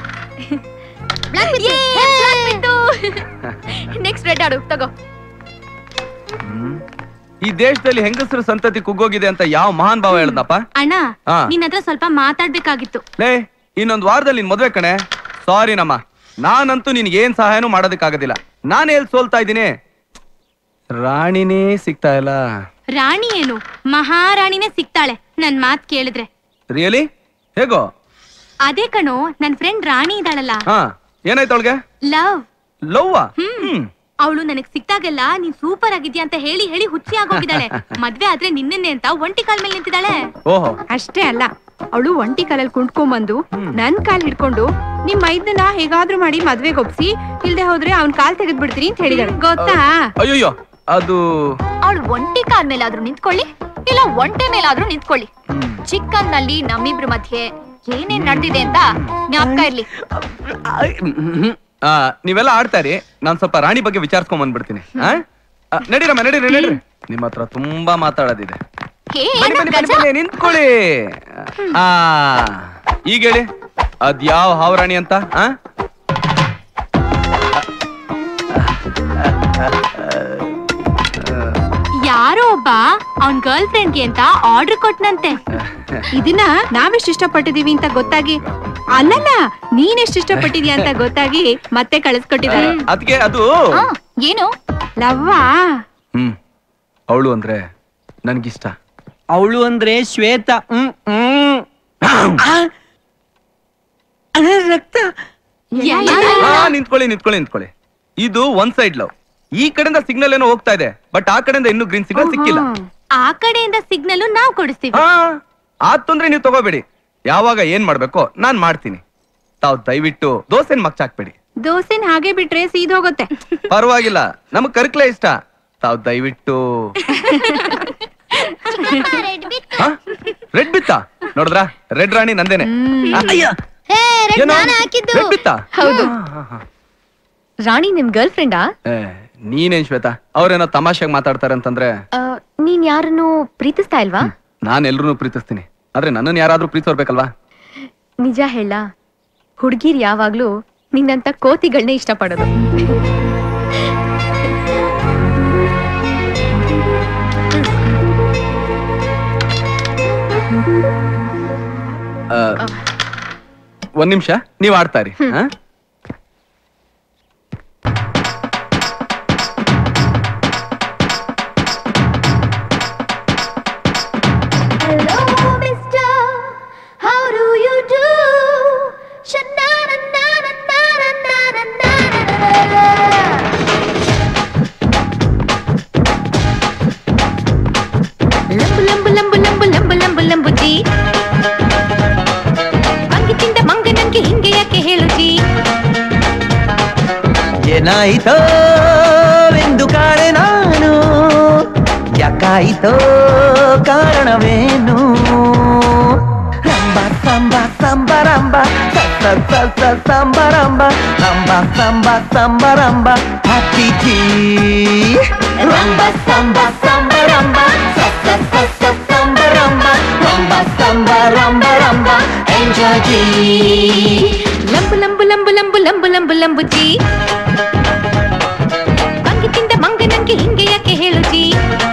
ನೆಕ್ಸ್ಟ್ ರೆಡ್ ಆಡು ತಗೋ ಹ್ಮ್. ಈ ದೇಶದಲ್ಲಿ ಹೆಂಗಸರು ಸಂತತಿ ಕುಗ್ಗೋಗಿದೆ ಅಂತ ಯಾವ ಮಹಾನ್ ಭಾವ ಹೇಳ್ದಪ್ಪ ಅಣ್ಣ ಹಾ. ನಿನ್ ಹತ್ರ ಸ್ವಲ್ಪ ಮಾತಾಡ್ಬೇಕಾಗಿತ್ತು ಲೇ ಇನ್ನೊಂದ್ ವಾರದಲ್ಲಿ ನಿನ್ ಮದ್ವೆ ಕಣೆ ಸಾರಿ ನಮ್ಮ ನಾನಂತೂ ನಿನ್ಗೆ ಏನ್ ಸಹಾಯನೂ ಮಾಡೋದಕ್ಕಾಗೋದಿಲ್ಲ ನಾನು ಎಲ್ಲಿ ಸೋಲ್ತಾ ಇದ್ದೀನಿ ರಾಣಿನೇ ಸಿಗ್ತಾ ಇಲ್ಲ ರಾಣಿ ಏನು ಮಹಾರಾಣಿನೇ ಸಿಗ್ತಾಳೆ ನನ್ ಮಾತ್ ಕೇಳಿದ್ರೆ ರಿಯಲಿ ಹೇಗೋ ಅದೇ ಕಣೋ ನನ್ ಫ್ರೆಂಡ್ ರಾಣಿ ಇದ್ದಾಳಲ್ಲ ಹಾ ಏನಾಯ್ತು ಅವಳಿಗೆ ಲವ್ ಲವ್ವ ಹ್ಮ್ ಅವಳು ನನಗ್ ಸಿಕ್ತಾಗೆಲ್ಲ ನೀನ್ ಸೂಪರ್ ಆಗಿದ್ಯಾ ಅಂತ ಹೇಳಿ ಹೇಳಿ ಹುಚ್ಚಿ ಆಗೋಗಿದ್ದಾಳೆ ಮದ್ವೆ ಆದ್ರೆ ನಿನ್ನೆನೆ ಅಂತ ಒಂಟಿ ಕಾಲ್ ಮೇಲೆ ನಿಂತಿದ್ದಾಳೆ ಓಹೋ ಅಷ್ಟೇ ಅಲ್ಲ ಅವಳು ಒಂಟಿ ಕಾಲಲ್ಲಿ ಕುಂಟ್ಕೊಂಬಂದು ನನ್ ಕಾಲ್ ಹಿಡ್ಕೊಂಡು ನಿಮ್ ಮೈದನ ಹೇಗಾದ್ರೂ ಮಾಡಿ ಮದ್ವೆಗೆ ಒಪ್ಸಿ ಇಲ್ದೆ ಹೋದ್ರೆ ಅವ್ನ್ ಕಾಲ್ ತೆಗೆದ್ ಬಿಡ್ತೀನಿ ಅಂತ ಹೇಳಿದಾಳೆ ಗೊತ್ತಾ ಅಯ್ಯಯ್ಯೋ ಅದು ಅವಳು ಒಂಟಿ ಕಾಲ್ ಮೇಲಾದ್ರೂ ನಿಂತ್ಕೊಳ್ಳಿ ಇಲ್ಲ ಒಂಟೆ ಮೇಲಾದ್ರೂ ನಿಂತ್ಕೊಳ್ಳಿ ಚಿಕ್ಕನ್ ನಲ್ಲಿ ನಮ್ಮಿಬ್ರ ಮಧ್ಯೆ ಏನೇನ್ ನಡೆದಿದೆ ಅಂತ ಜ್ಞಾಪಕ ಇರ್ಲಿ ಆ, ನೀವೆಲ್ಲ ಆಡ್ತಾರಿ ನಾನ್ ಸ್ವಲ್ಪ ರಾಣಿ ಬಗ್ಗೆ ವಿಚಾರಿಸ್ಕೊಂಡ್ ಬಂದ್ಬಿಡ್ತೀನಿ ಆ? ಆ, ನಡೀರಮ್ಮ ನಡೀರಿ ನಡೀರಿ ನಿಮ್ಮ ಹತ್ರ ತುಂಬಾ ಮಾತಾಡೋದಿದೆ ಹೇ, ಬನ್ನಿ, ಏನೋ ಬನ್ನಿ, ಬನ್ನಿ, ಗಜ? ಬನ್ನಿ, ನಿಂತ್ಕೊಳ್ಳಿ ಆ ಈಗ ಹೇಳಿ ಅದ್ ಯಾವ ಹಾವರಾಣಿ ಅಂತ ಆ? ಯಾರೋ ಒಬ್ಬ ಅವನ್ ಗರ್ಲ್ ಫ್ರೆಂಡ್ಗೆ ಅಂತ ಆರ್ಡರ್ ಕೊಟ್ನಂತೆ ಇದನ್ನ ನಾವೆಷ್ಟು ಇಷ್ಟಪಟ್ಟಿದೀವಿ ಅಂತ ಗೊತ್ತಾಗಿ ಅಲ್ಲಲ್ಲ ನೀನ್ ಎಷ್ಟು ಇಷ್ಟಪಟ್ಟಿದ್ಯಾ ಅಂತ ಗೊತ್ತಾಗಿ ಮತ್ತೆ ಕಳಿಸ್ಕೊಟ್ಟಿದ್ದಾರೆ ಅದ್ಕೆ ಅದು ಏನು ಲವ್ವಾ ಹ್ಮ್ ಅವಳು ಅಂದ್ರೆ ನನ್ಗಿಷ್ಟ ಅವಳು ಅಂದ್ರೆ ಶ್ವೇತಾ ಹ್ಮ್ ಹ್ಮ್ ಆ! ಆ, ರಕ್ತ ಆ, ನಿಂತ್ಕೊಳ್ಳಿ ನಿಂತ್ಕೊಳ್ಳಿ ನಿಂತ್ಕೊಳ್ಳಿ ಇದು ಒನ್ ಸೈಡ್ ಲವ್ ಈ ಕಡೆಯಿಂದ ಸಿಗ್ನಲ್ ಏನೋ ಹೋಗ್ತಾ ಇದೆ ಬಟ್ ಆ ಕಡೆಯಿಂದ ಇನ್ನೂ ಗ್ರೀನ್ ಸಿಗ್ನಲ್ ಸಿಕ್ಕಿಲ್ಲ ಆ ಕಡೆಯಿಂದ ಸಿಗ್ನಲ್ ನಾವ್ ಕೊಡಿಸ್ತೀವಿ ಹಾ ಆದ್ ತೊಂದ್ರೆ ನೀವು ತಗೋಬೇಡಿ ಯಾವಾಗ ಏನ್ ಮಾಡ್ಬೇಕೋ ನಾನ್ ಮಾಡ್ತೀನಿ ತಾವ್ ದಯವಿಟ್ಟು ದೋಸೆನ್ ಮಗ್ಚ್ ಹಾಕ್ಬೇಡಿ ದೋಸೆನ್ ಹಾಗೆ ಬಿಟ್ರೆ ಸೀದೋಗುತ್ತೆ ಪರವಾಗಿಲ್ಲ ನಮಗ್ ಕರ್ಕ್ಲೆ ಇಷ್ಟ ತಾವ್ ದಯವಿಟ್ಟು ರೆಡ್ ಬಿತ್ತ ನೋಡಿದ್ರ ರೆಡ್ ರಾಣಿ ನಂದೇನೆ ಆ, ಅಯ್ಯ ಏನೋ? ರೆಡ್ ಬಿತ್ತ ಹೌದು ರಾಣಿ ನಿಮ್ ಗರ್ಲ್ ಫ್ರೆಂಡಾ ಏ, ನೀನೇನ್ ಶ್ವೇತಾ ಅವ್ರೇನೋ ತಮಾಷೆಗೆ ಮಾತಾಡ್ತಾರೆ ಅಂತಂದ್ರೆ ನೀನ್ ಯಾರನ್ನು ಪ್ರೀತಿಸ್ತಾ ಇಲ್ವಾ ನಾನ್ ಎಲ್ರೂ ಪ್ರೀತಿಸ್ತೀನಿ ಆದ್ರೆ ನನ್ನನ್ನು ಯಾರಾದ್ರೂ ಪ್ರೀತಿಸೋರ್ಬೇಕಲ್ವಾ ನಿಜ ಹೇಳ ಹುಡ್ಗಿರ್ ಯಾವಾಗ್ಲೂ ನಿನ್ನಂತ ಕೋತಿಗಳನ್ನೇ ಇಷ್ಟಪಡೋದು ಆ, ಒಂದ್ ನಿಮಿಷ ನೀವ್ ಆಡ್ತಾರಿ ಹಾ Hello, mister. How do you do? ಲಂಬು ಲಂಬು ಲಂಬು ಲಂಬು ಲಂಬು ಲಂಬು ಲಂಬುಜಿ ಅಂಗಿ ತಿಂದ ಮಂಗ ನಂಗೆ ಹಿಂಗೆ ಯಾಕೆ ಹೇಳುಜಿ ಏನಾಯಿತೋ ಎಂದು ಕಾಣೆ ನಾನು ಯಾಕಾಯಿತೋ ಕಾರಣವೇನು ರಂಬ ಸಂಬ ಸಂಬರಂಬ ಸ ಸ ಸ ಸಂಬರಂಬ ರಂಬ ಸಂಬ ಸಂಬರಂಬ ಹ್ಯಾಪಿ ಜೀ ರಂಬ ಸಂಬ ಸಂಬರಂಬ ಸ ಸ ಸ ಸ ಸಂಬರಂಬ ರಂಬ ಸಂಬ ರಂಬ ರಂಬ ಎಂಜಾಯ್ ಜೀ ಲಂಬು ಲಂಬು ಲಂಬು ಲಂಬು ಲಂಬು ಲಂಬು ಲಂಬುಜಿ ಅಂಗಿ ತಿಂದ ಮಂಗ ನಂಗೆ ಹಿಂಗೆ ಯಾಕೆ ಹೇಳುಜಿ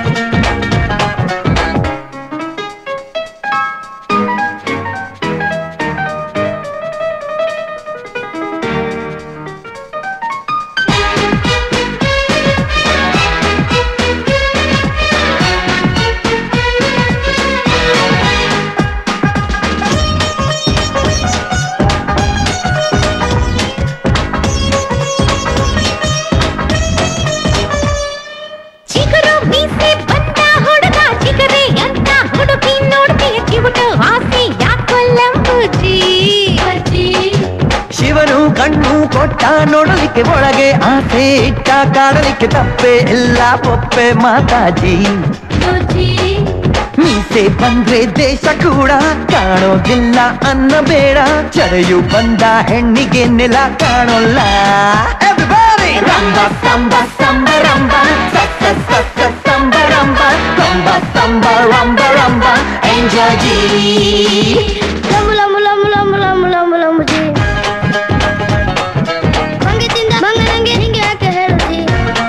ಚಿಗುರು ಮೀಸೆ ಬಂದ ಹುಡುಗ ಚಿಗರೆ ಅಂತ ಹುಡುಗಿ ನೋಡ್ತೀಯ ಕಿವುಟ ವಾಸಿ ಯಾಕೋ ಲಂಬುಜಿ ಶಿವನು ಕಣ್ಣು ಕೊಟ್ಟ ನೋಡಲಿಕ್ಕೆ ಒಳಗೆ ಆಸೆ ಇಟ್ಟ ಕಾಡಲಿಕ್ಕೆ ತಪ್ಪೆ ಎಲ್ಲ ಒಪ್ಪೆ ಮಾತಾಜಿ ಮೀಸೆ ಬಂದ್ರೆ ದೇಶ ಕೂಡ ಕಾಣೋದಿಲ್ಲ ಅನ್ನಬೇಡ ಚಡೆಯು ಬಂದ ಹೆಣ್ಣಿಗೆ ನೆಲ ಕಾಣೋಲ್ಲ Everybody! ರಂಬ ಸಂಬ ಸಂಬ ರಂಬ ಸತ್ತ ಸತ್ತ ಸಂಬ ರಂಬ ರಂಬ ಸಂಬ ರಂಬ ರಂಬ ಎಂಜಾಯ್ ಜೀ ಲಂಬು ಲಂಬು ಲಂಬು ಲಂಬು ಲಂಬು ಲಂಬು ಲಂಬು ಜಿ ಮಂಗೆ ತಿಂದ ಮಂಗ ನಂಗೆ ಹಿಂಗೆ ಯಾಕೆ ಹೇಳುತ್ತಿ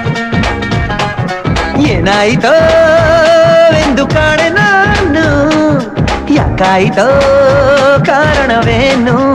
ಏನಾಯಿತೋ ಎಂದು ಕಾಣೆ ನಾನು ಯಾಕಾಯಿತೋ ಕಾರಣವೇನು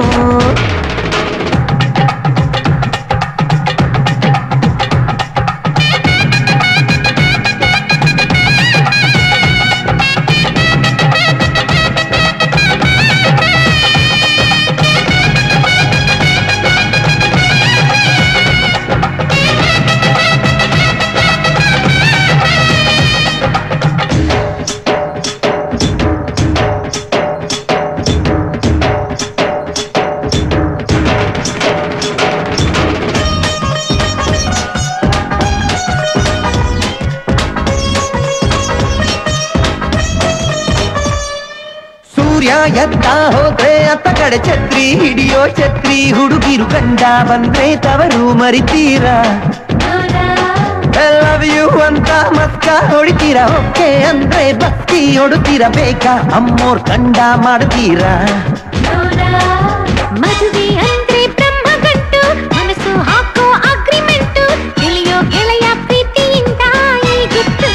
ಸೂರ್ಯ ಎತ್ತ ಹೋದ್ರೆ ಅತ್ತ ಕಡೆ ಛತ್ರಿ ಹಿಡಿಯೋ ಛತ್ರಿ ಹುಡುಗಿರು ಗಂಡ ಬಂದ್ರೆ ತವರು ಮರಿತೀರಾ ಲವ್ ಯು ಅಂತ ಮಸ್ಕ ಹೊಡಿತೀರಾ ಓಕೆ ಅಂದ್ರೆ ಭಕ್ತಿ ಹೊಡುತ್ತೀರಾ ಬೇಕಾ ಅಮ್ಮೋರ್ ಕಂಡ ಮಾಡ್ತೀರಾ ಮದುವೆ ಅಂದ್ರೆ ಬ್ರಹ್ಮಗಂಟು ಮನಸ್ಸು ಹಾಕೋ ಅಗ್ರಿಮೆಂಟು ತಿಳಿಯೋ ಗೆಳೆಯ ಪ್ರೀತಿಯಿಂದ ಈ ಗುಟ್ಟು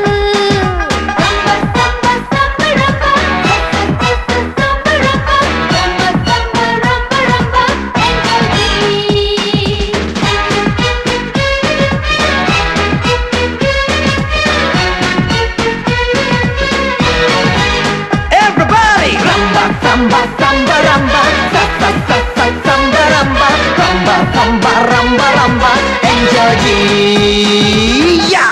Everybody! Ramba, samba, samba, ramba, sa, sa, sa, sa, samba, ramba, ramba, samba, ramba, ramba, enjoy yeah!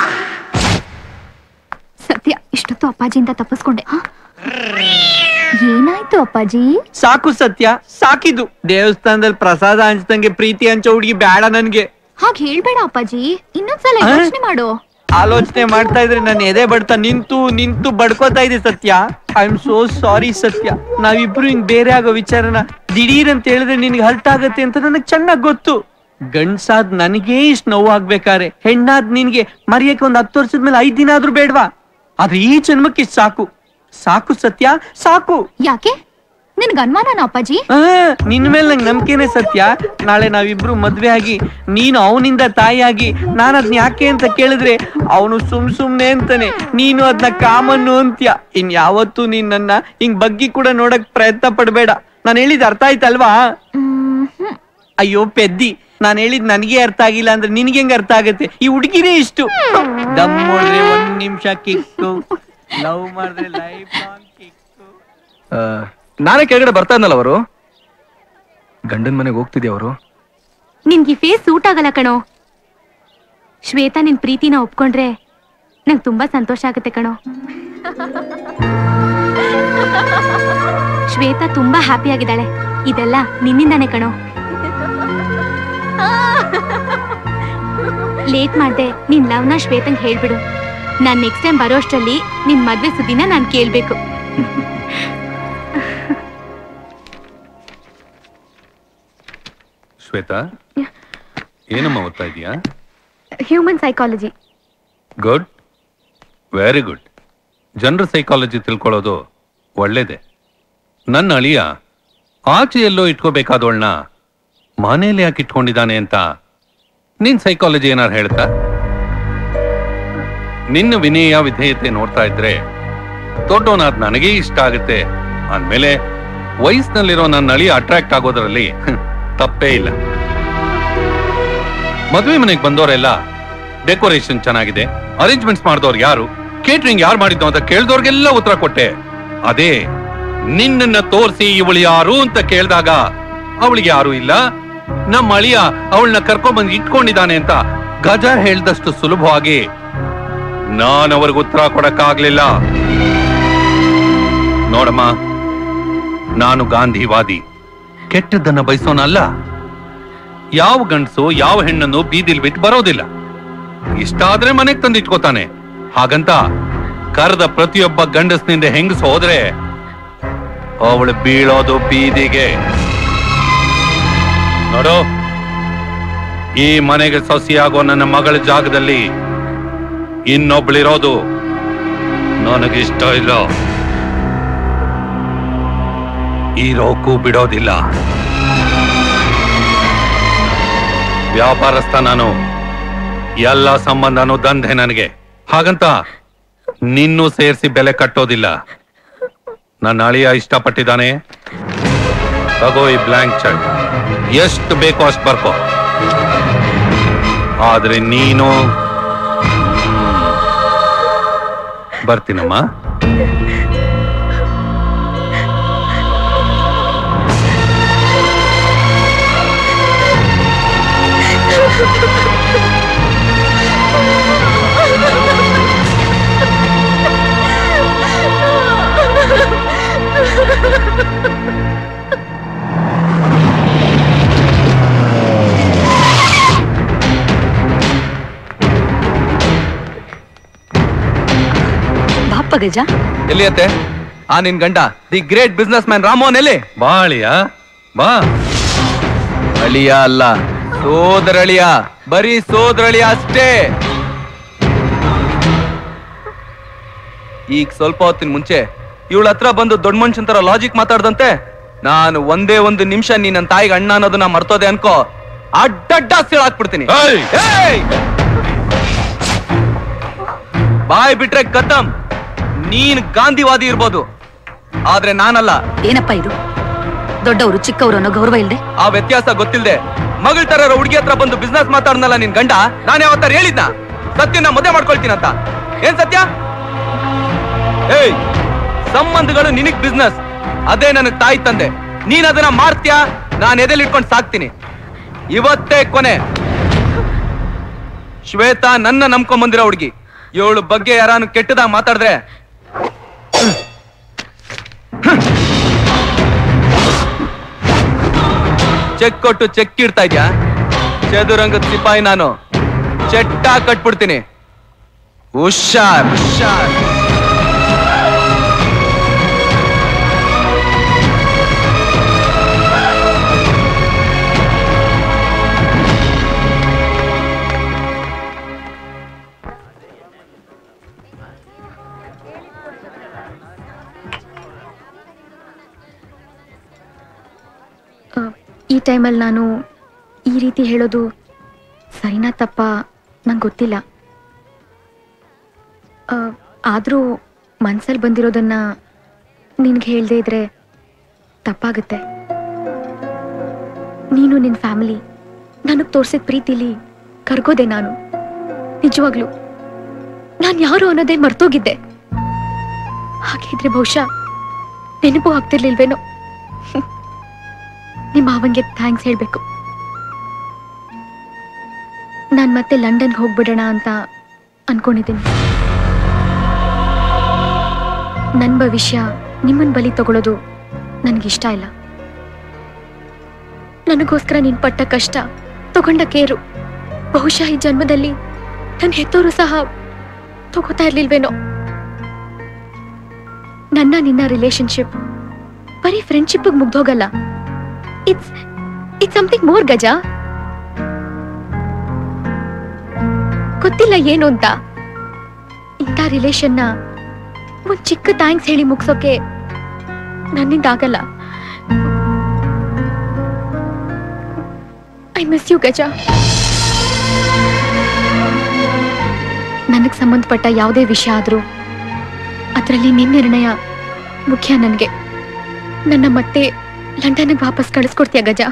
ಸತ್ಯ ಇಷ್ಟೊತ್ತು ಅಪ್ಪಾಜಿಯಿಂದ ತಪ್ಪಿಸ್ಕೊಂಡೆ ಹ? ಏನಾಯ್ತು ಅಪ್ಪಾಜಿ ಸಾಕು ಸತ್ಯ ಸಾಕಿದು ದೇವಸ್ಥಾನದಲ್ಲಿ ಪ್ರಸಾದ ಹಂಚ್ದಂಗೆ ಪ್ರೀತಿ ಹಂಚೋ ಹುಡುಗಿ ಬೇಡ ನನ್ಗೆ ಹಾಗೆ ಹೇಳ್ಬೇಡ ಅಪ್ಪಾಜಿ ಇನ್ನೊಂದ್ಸಲ ಆ? ಯೋಚನೆ ಮಾಡು ಆಲೋಚನೆ ಮಾಡ್ತಾ ಇದ್ರೆ ನಾನು ಎದೆ ಬಡ್ತಾ ನಿಂತು ನಿಂತು ಬಡ್ಕೋತಾ ಇದೆ ಸತ್ಯ ಐ ಆಮ್ ಸೋ ಸಾರಿ ಸತ್ಯ ನಾವಿಬ್ರು ಹಿಂಗ್ ಬೇರೆ ಆಗೋ ವಿಚಾರನ ದಿಢೀರ್ ಅಂತ ಹೇಳಿದ್ರೆ ನಿನ್ಗೆ ಹರ್ಟ್ ಆಗತ್ತೆ ಅಂತ ನನಗೆ ಚೆನ್ನಾಗ್ ಗೊತ್ತು ಗಂಡ್ಸಾದ್ ನನಗೇ ಇಷ್ಟು ನೋವು ಆಗ್ಬೇಕಾರೆ ಹೆಣ್ಣಾದ್ ನಿನ್ಗೆ ಮರಿಯಕ್ಕೆ ಒಂದ್ ಹತ್ತು ವರ್ಷದ ಮೇಲೆ ಐದ್ ದಿನ ಆದ್ರೂ ಬೇಡ್ವಾ ಆದ್ರೆ ಈ ಜನ್ಮಕ್ಕೆ ಇಷ್ಟ್ ಸಾಕು ಸಾಕು ಸತ್ಯ ಸಾಕು ಯಾಕೆ ನಿನ್ಗ ಅನುಮಾನನ ಅಪ್ಪಾಜಿ ಆ, ನಿನ್ ಮೇಲೆ ನಂಗೆ ನಂಬಿಕೆನೆ ಸತ್ಯ ನಾಳೆ ನಾವಿಬ್ರು ಮದ್ವೆ ಆಗಿ ನೀನು ಅವನಿಂದ ತಾಯಿಯಾಗಿ ನಾನು ಅದ್ನ ಯಾಕೆ ಅಂತ ಕೇಳಿದ್ರೆ ಅವನು ಸುಮ್ ಸುಮ್ನೆ ಅಂತಾನೆ ನೀನು ಅದನ್ನ ಕಾಮನ್ನು ಅಂತ್ಯ ಇನ್ ಯಾವತ್ತೂ ನೀನ್ ನನ್ನ ಹಿಂಗ್ ಬಗ್ಗಿ ಕೂಡ ನೋಡಕ್ ಪ್ರಯತ್ನ ಪಡ್ಬೇಡ ನಾನು ಹೇಳಿದ್ ಅರ್ಥ ಆಯ್ತಲ್ವಾ ಅಯ್ಯೋ ಪೆದ್ದಿ ನಾನು ಹೇಳಿದ್ ನನಗೆ ಅರ್ಥ ಆಗಿಲ್ಲ ಅಂದ್ರೆ ನಿನ್ಗೆ ಹೆಂಗ್ ಅರ್ಥ ಆಗತ್ತೆ ಈ ಹುಡುಗಿನೇ ಇಷ್ಟು ದಮ್ ಹೊಡ್ದ್ರೆ ಒಂದ್ ನಿಮಿಷ ಕಿಕ್ಕು ಲವ್ ಮಾಡಿದ್ರೆ ಲೈಫ್ ಆ, ನಾನೇ ಕೆಳಗಡೆ ಬರ್ತಾ ಇದ್ನಲ್ಲ ಅವರು ಗಂಡನ್ ಮನೆಗೆ ಹೋಗ್ತಿದ್ಯಾ ಅವರು ನಿನ್ಗೆ ಫೇಸ್ ಸೂಟ್ ಆಗಲ್ಲ ಕಣೋ ಶ್ವೇತಾ ನಿನ್ ಪ್ರೀತಿನ ಒಪ್ಕೊಂಡ್ರೆ ನಂಗೆ ತುಂಬಾ ಸಂತೋಷ ಆಗುತ್ತೆ ಕಣೋ ಶ್ವೇತಾ ತುಂಬಾ ಹ್ಯಾಪಿ ಆಗಿದ್ದಾಳೆ ಇದೆಲ್ಲ ನಿನ್ನಿಂದಾನೆ ಕಣೋ ಲೇಟ್ ಮಾಡ್ದೆ ನಿನ್ ಲವ್ನ ಶ್ವೇತಂಗ್ ಹೇಳ್ಬಿಡು ನಾನ್ ನೆಕ್ಸ್ಟ್ ಟೈಮ್ ಬರೋಷ್ಟರಲ್ಲಿ ನಿನ್ ಮದ್ವೆ ಸುದ್ದಿನ ನಾನ್ ಕೇಳ್ಬೇಕು ಶ್ವೇತಾ ಏನಮ್ಮ ಓದ್ತಾ ಇದೀಯಾ human psychology good very good ಜನರ ಸೈಕಾಲಜಿ ತಿಳ್ಕೊಳ್ಳೋದು ಒಳ್ಳೇದೆ ನನ್ನ ಅಳಿಯ ಆಚೆ ಎಲ್ಲೋ ಇಟ್ಕೋಬೇಕಾದವಳನ್ನ ಮನೇಲಿ ಯಾಕೆ ಇಟ್ಕೊಂಡಿದ್ದಾನೆ ಅಂತ ನಿನ್ ಸೈಕಾಲಜಿ ಏನಾರು ಹೇಳ್ತಾ ನಿನ್ನ ವಿನಯ ವಿಧೇಯತೆ ನೋಡ್ತಾ ಇದ್ರೆ ದೊಡ್ಡವನಾದ್ ನನಗೆ ಇಷ್ಟ ಆಗುತ್ತೆ ಅಂದ್ಮೇಲೆ ವಯಸ್ಸಿನಲ್ಲಿರೋ ನನ್ನ ಅಳಿಯ ಅಟ್ರಾಕ್ಟ್ ಆಗೋದ್ರಲ್ಲಿ ಹ್ಮ್, ತಪ್ಪೇ ಇಲ್ಲ ಮದುವೆ ಮನೆಗೆ ಬಂದವರೆಲ್ಲ ಡೆಕೋರೇಷನ್ ಚೆನ್ನಾಗಿದೆ ಅರೇಂಜ್ಮೆಂಟ್ಸ್ ಮಾಡಿದವ್ರು ಯಾರು ಕೇಟರಿಂಗ್ ಯಾರು ಮಾಡಿದ್ದು ಅಂತ ಕೇಳ್ದವ್ರಿಗೆಲ್ಲ ಉತ್ತರ ಕೊಟ್ಟೆ ಅದೇ ನಿನ್ನನ್ನ ತೋರಿಸಿ ಇವಳು ಯಾರು ಅಂತ ಕೇಳಿದಾಗ ಅವಳಿಗೆ ಯಾರು ಇಲ್ಲ ನಮ್ಮ ಅಳಿಯ ಅವಳನ್ನ ಕರ್ಕೊಂಡ್ಬಂದು ಇಟ್ಕೊಂಡಿದ್ದಾನೆ ಅಂತ ಗಜ ಹೇಳ್ದಷ್ಟು ಸುಲಭವಾಗಿ ನಾನು ಅವ್ರಿಗೆ ಉತ್ತರ ಕೊಡಕ್ಕಾಗ್ಲಿಲ್ಲ ನೋಡಮ್ಮ ನಾನು ಗಾಂಧಿವಾದಿ ಕೆಟ್ಟದ್ದನ್ನ ಬಯಸೋನಲ್ಲ ಯಾವ ಗಂಡಸು ಯಾವ ಹೆಣ್ಣನ್ನು ಬೀದಿಲ್ ಬಿಟ್ಟು ಬರೋದಿಲ್ಲ ಇಷ್ಟ ಆದ್ರೆ ಮನೆಗ್ ತಂದು ಇಟ್ಕೋತಾನೆ ಹಾಗಂತ ಕರೆದ ಪ್ರತಿಯೊಬ್ಬ ಗಂಡಸ್ನಿಂದ ಹೆಂಗಸ್ ಹೋದ್ರೆ ಅವಳು ಬೀಳೋದು ಬೀದಿಗೆ ನೋಡು ಈ ಮನೆಗೆ ಸೊಸೆಯಾಗೋ ನನ್ನ ಮಗಳ ಜಾಗದಲ್ಲಿ ಇನ್ನೊಬ್ಳಿರೋದು ನನಗಿಷ್ಟ ಇಲ್ಲ ಇರೋಕ್ಕೂ ಬಿಡೋದಿಲ್ಲ ವ್ಯಾಪಾರಸ್ಥ ನಾನು ಎಲ್ಲ ಸಂಬಂಧನೂ ದಂಧೆ ನನಗೆ ಹಾಗಂತ ನಿನ್ನೂ ಸೇರಿಸಿ ಬೆಲೆ ಕಟ್ಟೋದಿಲ್ಲ ನನ್ನ ಅಳಿಯ ಇಷ್ಟಪಟ್ಟಿದ್ದಾನೆ ತಗೋ ಈ ಬ್ಲ್ಯಾಂಕ್ ಚೆಕ್ ಎಷ್ಟು ಬೇಕೋ ಅಷ್ಟು ಬರ್ಕೋ ಆದ್ರೆ ನೀನು ಬರ್ತೀನಮ್ಮ ಬಾಪ್ಪ ಗಜ ಎಲ್ಲಿ ಅತ್ತೆ ಆ ನಿನ್ ಗಂಡ the great businessman Ramohan ಎಲ್ಲಿ ಬಾಳಿಯ ಬಾ ಅಳಿಯ ಅಲ್ಲ ಸೋದರಳಿಯ ಬರೀ ಸೋದರಳಿಯ ಅಷ್ಟೇ ಈಗ ಸ್ವಲ್ಪ ಹೊತ್ತಿನ ಮುಂಚೆ ಇವಳ ಹತ್ರ ಬಂದು ದೊಡ್ಡ ಮನುಷ್ಯನ್ ತರ ಲಾಜಿಕ್ ಮಾತಾಡ್ದಂತೆ ನಾನು ಒಂದೇ ಒಂದು ನಿಮಿಷ ನೀ ನನ್ನ ತಾಯಿಗೆ ಅಣ್ಣ ಅನ್ನೋದನ್ನ ಮರ್ತೋದೆ ಅನ್ಕೋ ಅಡ್ಡಡ್ಡ ಹಾಕ್ಬಿಡ್ತೀನಿ ಏಯ್! ಬಾಯ್ ಬಿಟ್ರೆ ಕತಮ್ ನೀನ್ ಗಾಂಧಿವಾದಿ ಇರ್ಬೋದು ಆದ್ರೆ ನಾನಲ್ಲ ಏನಪ್ಪ ಇದು ದೊಡ್ಡವರು ಚಿಕ್ಕವರು ಅನ್ನೋ ಗೌರವ ಇಲ್ದೆ ಆ ವ್ಯತ್ಯಾಸ ಗೊತ್ತಿಲ್ದೆ ಮಗಳ ತರ ಹುಡುಗಿ ಹತ್ರ ಬಂದು ಬಿಸ್ನೆಸ್ ಮಾತಾಡ್ನಲ್ಲ ನಿನ್ ಗಂಡ ನಾನು ಯಾವತ್ತಾರ ಹೇಳಿದ್ನ ಸತ್ಯನ ಮದುವೆ ಮಾಡ್ಕೊಳ್ತೀನಂತ ಏನ್ ಸತ್ಯ ಏಯ್ ಸಂಬಂಧಗಳು ನಿನಗ್ ಬಿಸ್ನೆಸ್ ಅದೇ ನನಗ್ ತಾಯಿ ತಂದೆ ನೀನ್ ಅದನ್ನ ಮಾಡ್ತೀಯಾ ನಾನು ಎದೆಲ್ ಇಟ್ಕೊಂಡು ಸಾಕ್ತೀನಿ ಇವತ್ತೇ ಕೊನೆ ಶ್ವೇತಾ ನನ್ನ ನಂಬ್ಕೊಂಡ್ ಬಂದಿರೋ ಹುಡುಗಿ ಇವಳು ಬಗ್ಗೆ ಯಾರಾನು ಕೆಟ್ಟದಾಗ ಮಾತಾಡಿದ್ರೆ ಚೆಕ್ ಕೊಟ್ಟು ಚೆಕ್ ಇಡ್ತಾ ಇದ್ಯಾ ಚದುರಂಗದ ಸಿಪಾಯಿ ನಾನು ಚೆಟ್ಟ ಕಟ್ಬಿಡ್ತೀನಿ ಹುಷಾರ್ ಹುಷಾರ್ ಆ, ಈ ಟೈಮಲ್ಲಿ ನಾನು ಈ ರೀತಿ ಹೇಳೋದು ಸರಿನಾ ತಪ್ಪ ನಂಗೆ ಗೊತ್ತಿಲ್ಲ ಆದರೂ ಮನ್ಸಲ್ಲಿ ಬಂದಿರೋದನ್ನ ನಿನ್ಗೆ ಹೇಳ್ದೇ ಇದ್ರೆ ತಪ್ಪಾಗುತ್ತೆ ನೀನು ನಿನ್ನ ಫ್ಯಾಮಿಲಿ ನನಗೆ ತೋರಿಸಿದ ಪ್ರೀತಿಲಿ ಕರ್ಗೋದೆ ನಾನು ನಿಜವಾಗ್ಲು ನಾನು ಯಾರು ಅನ್ನೋದೇ ಮರ್ತೋಗಿದ್ದೆ ಹಾಗಿದ್ರೆ ಬಹುಶಃ ನೆನಪು ಆಗ್ತಿರ್ಲಿಲ್ವೇನೋ ನಿಮ್ಮ ಮಾವಂಗೆ ಥ್ಯಾಂಕ್ಸ್ ಹೇಳ್ಬೇಕು ನಾನ್ ಮತ್ತೆ ಲಂಡನ್ಗೆ ಹೋಗ್ಬಿಡೋಣ ಅಂತ ಅನ್ಕೊಂಡಿದ್ದೀನಿ ನನ್ನ ಭವಿಷ್ಯ ನಿಮ್ಮನ್ ಬಲಿ ತಗೊಳ್ಳೋದು ನನಗಿಷ್ಟ ಇಲ್ಲ ನನಗೋಸ್ಕರ ನೀನ್ ಪಟ್ಟ ಕಷ್ಟ ತಗೊಂಡ ಕೇರು ಬಹುಶಃ ಈ ಜನ್ಮದಲ್ಲಿ ನನ್ನ ಹೆತ್ತೋರು ಸಹ ತಗೋತಾ ಇರ್ಲಿಲ್ವೇನೋ ನನ್ನ ನಿನ್ನ ರಿಲೇಶನ್ಶಿಪ್ ಬರೀ ಫ್ರೆಂಡ್ಶಿಪ್ ಮುಗ್ದೋಗಲ್ಲ it's it's something more Gaja ಗೊತ್ತಿಲ್ಲ ಏನು ಅಂತ ಇಂಥ ರಿಲೇಷನ್ನ ಒಂದ್ ಚಿಕ್ಕ ಥ್ಯಾಂಕ್ಸ್ ಹೇಳಿ ಮುಗ್ಸೋಕೆ ನನ್ನಿಂದ ಆಗಲ್ಲ ಐ ಮಿಸ್ ಯು ಗಜ ನನಗೆ ಸಂಬಂಧಪಟ್ಟ ಯಾವುದೇ ವಿಷಯ ಆದ್ರೂ ಅದರಲ್ಲಿ ನಿನ್ನ ನಿರ್ಣಯ ಮುಖ್ಯ ನನಗೆ ನನ್ನ ಮತ್ತೆ ಲಂಡನ್ಗೆ ವಾಪಸ್ ಕಳಿಸ್ಕೊಡ್ತೀಯ ಗಜ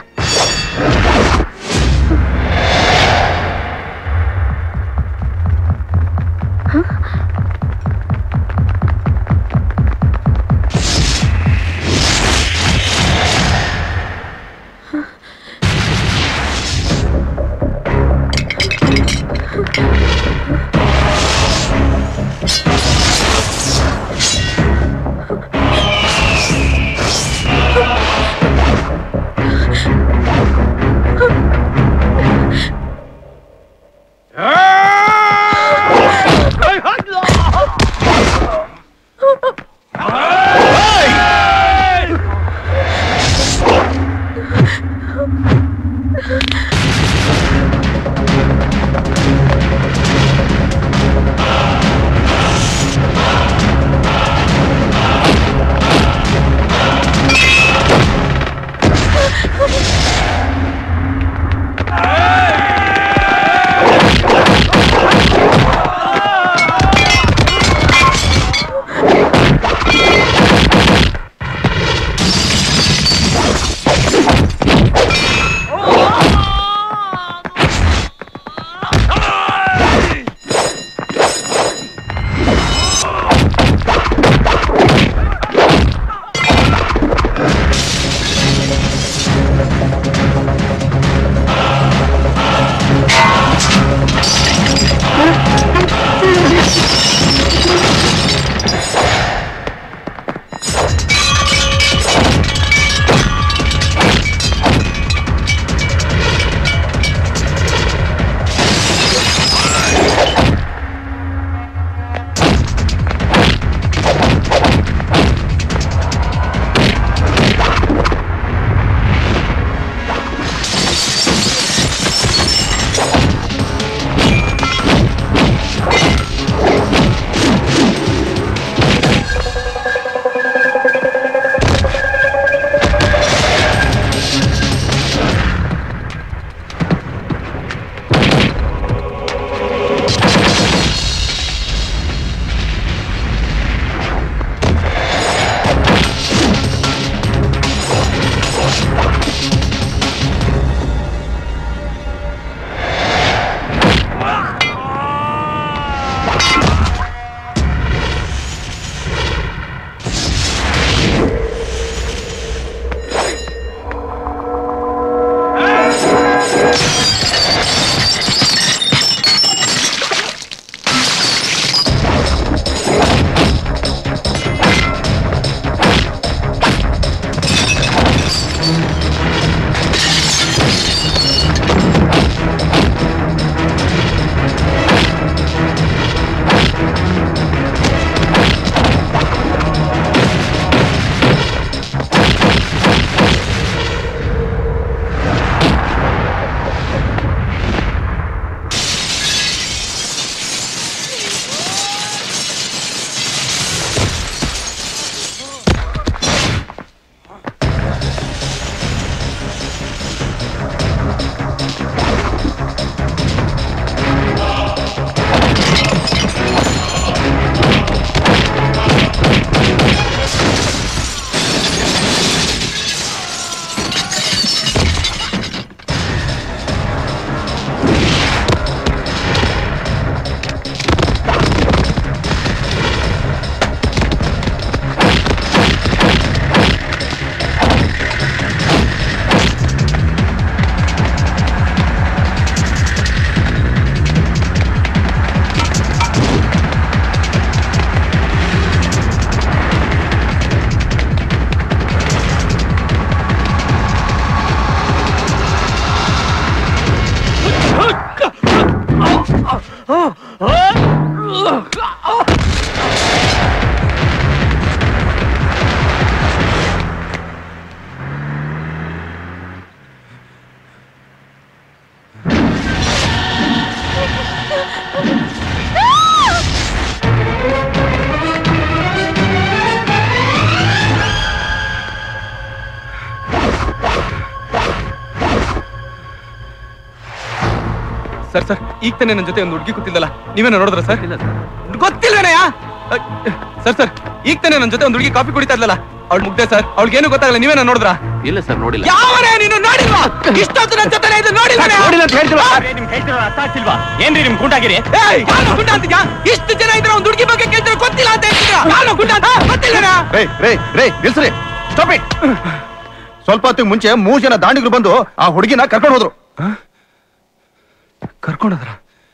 ಸರ್ ಸರ್ ಈಗ ತಾನೇ ನನ್ನ ಜೊತೆ ಒಂದು ಹುಡುಗಿ ಕೂತಿದ್ದಲ್ಲ ನೀವೇನ ನೋಡಿದ್ರ ಸರ್ ಗೊತ್ತಿಲ್ವೇನಯ್ಯ ಸರ್ ಸರ್ ಈಗ ತಾನೇ ನನ್ನ ಜೊತೆ ಒಂದು ಹುಡುಗಿ ಕಾಫಿ ಕುಡಿತಾ ಇದ್ಲಲ್ಲ ಅವಳು ಮುಗ್ದೆ ಸರ್ ಅವಳಿಗೇನು ಗೊತ್ತಾಗಲ್ಲ ನೀವೇನ ನೋಡಿದ್ರ ಇಲ್ಲ ಸರ್ ನೋಡಿಲ್ಲ ಯಾವನೇ ನೀನು ನೋಡಿಲ್ವಾ ಇಷ್ಟೊತ್ತು ನನ್ನ ಜೊತೆ ಇದು ನೋಡಿಲ್ಲ ನೋಡಿಲ್ಲ ಅಂತ ಹೇಳ್ತಿಲ್ವಾ ನಿಮ್ಗೆ ಹೇಳ್ತಿರೋ ಅರ್ಥ ಆಗ್ತಿಲ್ವಾ ಏನ್ರಿ ನಿಮ್ ಗುಂಡಾಗಿರಿ ಏಯ್ ಯಾರು ಗುಂಡ ಅಂತಿದ್ಯಾ ಇಷ್ಟು ಜನ ಇದ್ರೆ ಒಂದು ಹುಡುಗಿ ಬಗ್ಗೆ ಕೇಳ್ತಾರೆ ಗೊತ್ತಿಲ್ಲ ಅಂತ ಹೇಳ್ತಿದ್ರ ಯಾರು ಗುಂಡ ಅಂತ ಗೊತ್ತಿಲ್ಲ ರೇ ರೇ ರೇ ನಿಲ್ಸ್ರಿ ಸ್ಟಾಪ್ ಇಟ್ ಸ್ವಲ್ಪ ಹೊತ್ತಿಗೆ ಮುಂಚೆ ಮೂರ್ ಜನ ದಾಂಡಿಗರು ಬಂದು ಆ ಹುಡುಗಿನ ಕರ್ಕೊಂಡು ಹೋದ್ರು ಕರ್ಕೊಂಡೋದ್ರ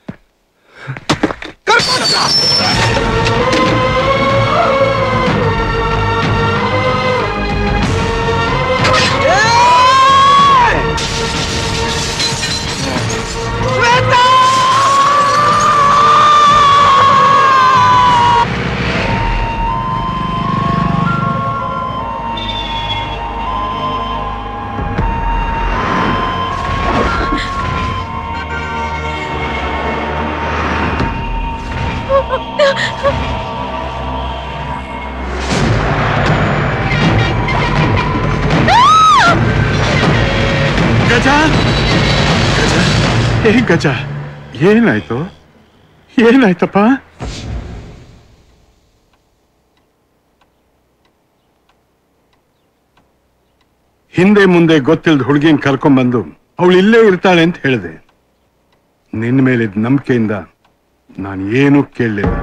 ಗಜ ಗಜ ಏ ಗಜ ಏನಾಯ್ತು ಏನಾಯ್ತಪ್ಪ ಹಿಂದೆ ಮುಂದೆ ಗೊತ್ತಿಲ್ದ ಹುಡುಗಿನ ಕರ್ಕೊಂಡ್ಬಂದು ಅವಳು ಇಲ್ಲೇ ಇರ್ತಾಳೆ ಅಂತ ಹೇಳಿದೆ ನಿನ್ನ ಮೇಲಿದ್ದ ನಂಬಿಕೆಯಿಂದ ನಾನು ಏನೂ ಕೇಳಲಿಲ್ಲ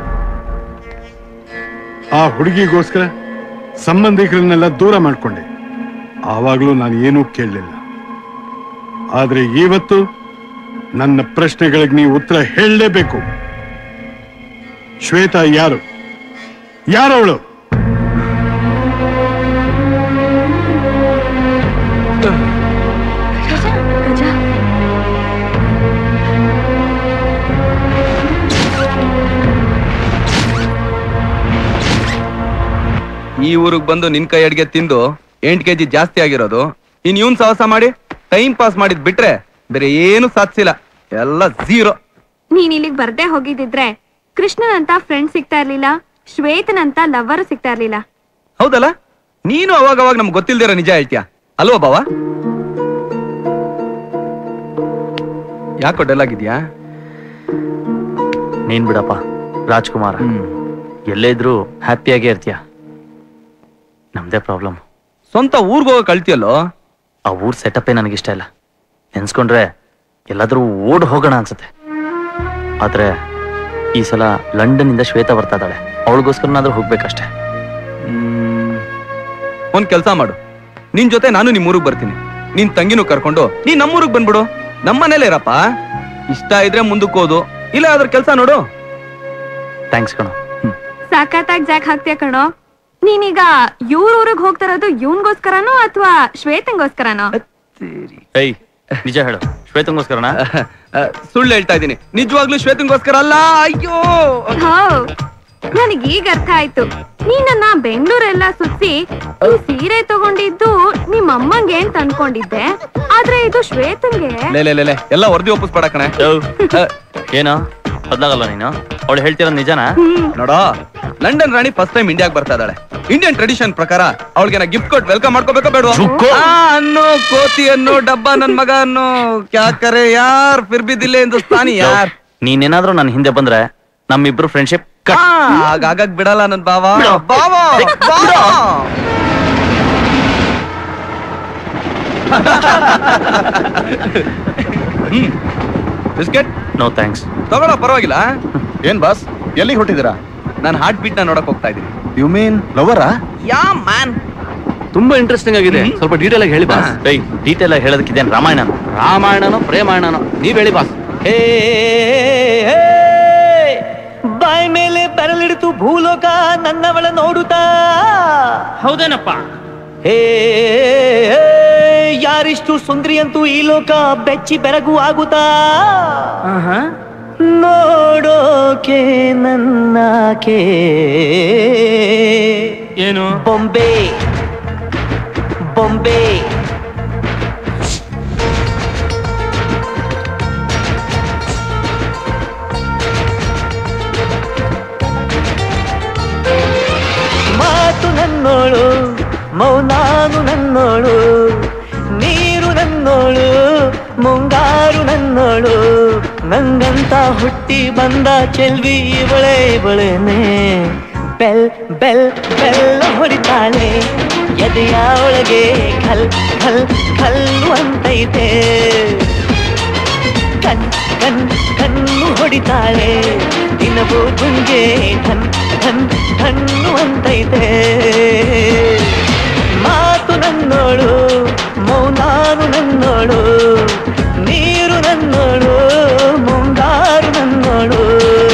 ಆ ಹುಡುಗಿಗೋಸ್ಕರ ಸಂಬಂಧಿಕರನ್ನೆಲ್ಲ ದೂರ ಮಾಡ್ಕೊಂಡೆ ಆವಾಗಲೂ ನಾನು ಏನೂ ಕೇಳಲಿಲ್ಲ ಆದ್ರೆ ಇವತ್ತು ನನ್ನ ಪ್ರಶ್ನೆಗಳಿಗೆ ನೀವು ಉತ್ತರ ಹೇಳಲೇಬೇಕು ಶ್ವೇತಾ ಯಾರು ಯಾರವಳು ಈ ಊರಿಗೆ ಬಂದು ನಿನ್ ಕೈ ಅಡ್ಗೆ ತಿಂದು ಎಂಟು ಕೆಜಿ ಜಾಸ್ತಿ ಆಗಿರೋದು ಇನ್ ಇವನ್ ಸಾಹಸ ಮಾಡಿ ಟೈಮ್ ಪಾಸ್ ಮಾಡಿದ್ ಬಿಟ್ರೆ ಬೇರೆ ಏನು ಸಾಧಿಸಿಲ್ಲ ಎಲ್ಲ ಝೀರೋ ನೀನ್ ಇಲ್ಲಿಗ್ ಬರ್ದೇ ಹೋಗಿದ್ದಿದ್ರೆ ಕೃಷ್ಣನಂತ ಫ್ರೆಂಡ್ ಸಿಗ್ತಾ ಇರ್ಲಿಲ್ಲ ಶ್ವೇತನಂತ ಲವ್ವರು ಸಿಗ್ತಾ ಇರ್ಲಿಲ್ಲ ಹೌದಲ್ಲ ನೀನು ಅವಾಗ ಅವಾಗ ನಮ್ಗೆ ಗೊತ್ತಿಲ್ದಿರೋ ನಿಜ ಹೇಳ್ತೀಯ ಅಲ್ವಾ ಬಾವ ಯಾಕೋ ಡಲ್ ಆಗಿದ್ಯಾ ನೀನ್ ಬಿಡಪ್ಪ ರಾಜ್ಕುಮಾರ್ ಎಲ್ಲೇ ಇದ್ರು ಹ್ಯಾಪಿಯಾಗೇ ಇರ್ತೀಯ ನಮ್ದೇ ಪ್ರಾಬ್ಲಮ್ ಸ್ವಂತ ಊರ್ಗ್ ಹೋಗಕ್ ಕಳ್ತಿಯಲ್ಲೋ ಆ ಊರ್ ಸೆಟಪ್ಪೇ ನನಗಿಷ್ಟ ಇಲ್ಲ ನೆನ್ಸ್ಕೊಂಡ್ರೆ ಎಲ್ಲಾದ್ರೂ ಓಡ್ ಹೋಗೋಣ ಅನ್ಸುತ್ತೆ ಆದ್ರೆ ಈ ಸಲ ಲಂಡನ್ ಇಂದ ಶ್ವೇತಾ ಬರ್ತಾ ಇದ್ದಾಳೆ ಅವಳಿಗೋಸ್ಕರನಾದ್ರೂ ಹೋಗ್ಬೇಕಷ್ಟೇ ಒಂದ್ ಕೆಲ್ಸ ಮಾಡು ನಿನ್ ಜೊತೆ ನಾನು ನಿಮ್ ಊರಿಗೆ ಬರ್ತೀನಿ ನಿನ್ ತಂಗಿನೂ ಕರ್ಕೊಂಡು ನೀನ್ ನಮ್ಮೂರಿಗೆ ಬಂದ್ಬಿಡು ನಮ್ಮನೇಲೆ ಇರಪ್ಪ ಇಷ್ಟ ಇದ್ರೆ ಮುಂದಕ್ಕೆ ಹೋದು ಇಲ್ಲ ಅದ್ರ ಕೆಲ್ಸ ನೋಡು ಥ್ಯಾಂಕ್ಸ್ ಕಣೋ ಸಾಕತ್ತಾಗಿ ಜಾಕ್ ಹಾಕ್ತೀಯ ಕಣೋ ನೀನೀಗ ಇವ್ರ ಊರಿಗೆ ಹೋಗ್ತಾ ಇರೋದು ಇವನ್ಗೋಸ್ಕರನೋ ಅಥವಾ ಶ್ವೇತಂಗೋಸ್ಕರನೋ ಏಯ್ ನಿಜ ಹೇಳು ಶ್ವೇತಂಗೋಸ್ಕರನಾ ಸುಳ್ಳು ಹೇಳ್ತಾ ಇದ್ದೀನಿ ನಿಜವಾಗ್ಲೂ ಶ್ವೇತಂಗೋಸ್ಕರ ಅಲ್ಲ ಅಯ್ಯೋ ಹೋ ನನಗೆ ಈಗ ಅರ್ಥ ಆಯ್ತು ನೀನನ್ನ ಬೆಂಗಳೂರೆಲ್ಲ ಸುತ್ತಿ ಈ ಸೀರೆ ತಗೊಂಡಿದ್ದು ನಿಮ್ಮ ಅಮ್ಮಂಗೆ ಅಂತ ಅನ್ಕೊಂಡಿದ್ದೆ ಆದ್ರೆ ಇದು ಶ್ವೇತಂಗೆ ಲೇ ಲೇ ಲೇ, ಲೇ ಎಲ್ಲ ವರದಿ ಒಪ್ಪಿಸ್ಬೇಡ ಕಣೆ ಏನೋ ಬದ್ಲಾಗಲ್ಲ ನೀನು ಅವಳು ಹೇಳ್ತಿರೋದು ನಿಜನಾ ನೋಡೋ ಲಂಡನ್ ರಾಣಿ ಫಸ್ಟ್ ಟೈಮ್ ಇಂಡಿಯಾಗ್ ಬರ್ತಾ ಇದ್ದಾಳೆ ಇಂಡಿಯನ್ ಟ್ರೆಡಿಷನ್ ಪ್ರಕಾರ ಅವಳಿಗೆ ನಾ ಗಿಫ್ಟ್ ಕೊಟ್ಟು ವೆಲ್ಕಮ್ ಮಾಡ್ಕೋಬೇಕೋ ಬೇಡವಾ ಆ, ಅನ್ನೋ ಕೋತಿ ಅನ್ನೋ ಡಬ್ಬ ನನ್ ಮಗ ಅನ್ನೋ ಕ್ಯಾ ಕರೆ ಯಾರ್ ಫಿರ್ ಬಿ ದಿಲ್ಲೆ ಹಿಂದೂಸ್ತಾನಿ ಯಾರ್ ನೀನೇನಾದ್ರೂ ನನ್ನ ಹಿಂದೆ ಬಂದ್ರೆ ನಮ್ಮಿಬ್ರು ಫ್ರೆಂಡ್ಶಿಪ್ ಆಗಾಗಕ್ ಬಿಡಲ್ಲ ನನ್ ಬಾವ ಬಾವ ಬಾವ ಬಿಸ್ಕೆಟ್ ನೋ ಥ್ಯಾಂಕ್ಸ್ ತಗೊಳ ಪರವಾಗಿಲ್ಲ ಏನ್ ಬಾಸ್ ಎಲ್ಲಿಗೆ ಹೊಟ್ಟಿದ್ದೀರಾ ನಾನು ಹಾರ್ಟ್ ಬೀಟ್ ನ ನೋಡಕ್ ಹೋಗ್ತಾ ಇದೀನಿ ಯು ಮೀನ್ ಲವರಾ ಯಾ ಮ್ಯಾನ್ ತುಂಬಾ ಇಂಟ್ರೆಸ್ಟಿಂಗ್ ಆಗಿದೆ ಸ್ವಲ್ಪ ಡೀಟೇಲ್ ಆಗಿ ಹೇಳಿ ಬಾಸ್ ಏಯ್ ಡೀಟೇಲ್ ಆಗಿ ಹೇಳೋದಕ್ಕಿದೇನು ರಾಮಾಯಣ ರಾಮಾಯಣನೋ ಪ್ರೇಮಾಯಣನೋ ನೀವ್ ಹೇಳಿ ಬಾಸ್ ಹೇ ಹೇ, ಬಾಯ್ ಮೇಲೆ ಬೆರಳಿಡಿತು ಭೂಲೋಕ ನನ್ನವಳ ನೋಡುತ್ತಾ ಹೌದೇನಪ್ಪ ಹೇ ಹೇ, ಯಾರಿಷ್ಟು ಸುಂದ್ರಿ ಅಂತೂ ಈ ಲೋಕ ಬೆಚ್ಚಿ ಬೆರಗು ಆಗುತ್ತಾ ನೋಡೋಕೆ ನನ್ನಾಕೆ ಏನು ಬೊಂಬೆ ಬೊಂಬೆ ಮಾತು ನನ್ನೋಳು ಮೌನಾನು ನನ್ನೋಳು ನೀರು ನನ್ನೋಳು ಮುಂಗಾರು ನನ್ನೋಳು ನಂಗಂತ ಹುಟ್ಟಿ ಬಂದ ಚೆಲ್ವಿ ಇವಳೆ ಇವಳೇನೆ ಬೆಲ್ ಬೆಲ್ ಬೆಲ್ಲ ಹೊಡಿತಾಳೆ ಎದೆಯ ಒಳಗೆ ಖಲ್ ಖಲ್ ಖಲ್ಲು ಅಂತೈತೆ ಕಣ್ ಕಣ್ ಕಣ್ಣು ಹೊಡಿತಾಳೆ ದಿನವೂ ಗುಂಗೆ ಧನ್ ಧನ್ ಧಣ್ಣು ಅಂತೈತೆ ಮಾತು ನನ್ನೋಳು ಮೌನಾನು ನನ್ನೋಳು ನೀರು ನನ್ನೋಳು ಮುಂಗಾರು ನನ್ನೋಳು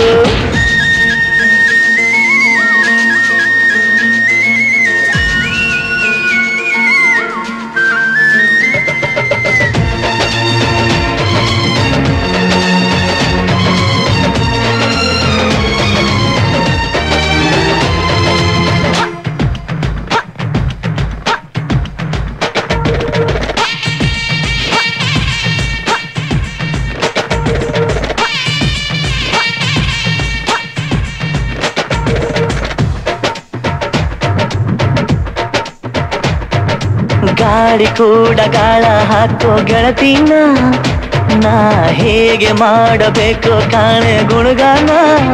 ಗಾಳಿ ಕೂಡ ಗಾಳ ಹಾಕೋ ಗೆಳತಿನ ನಾ ಹೇಗೆ ಮಾಡಬೇಕು ಕಾಣೆ ಗುಣಗಾನ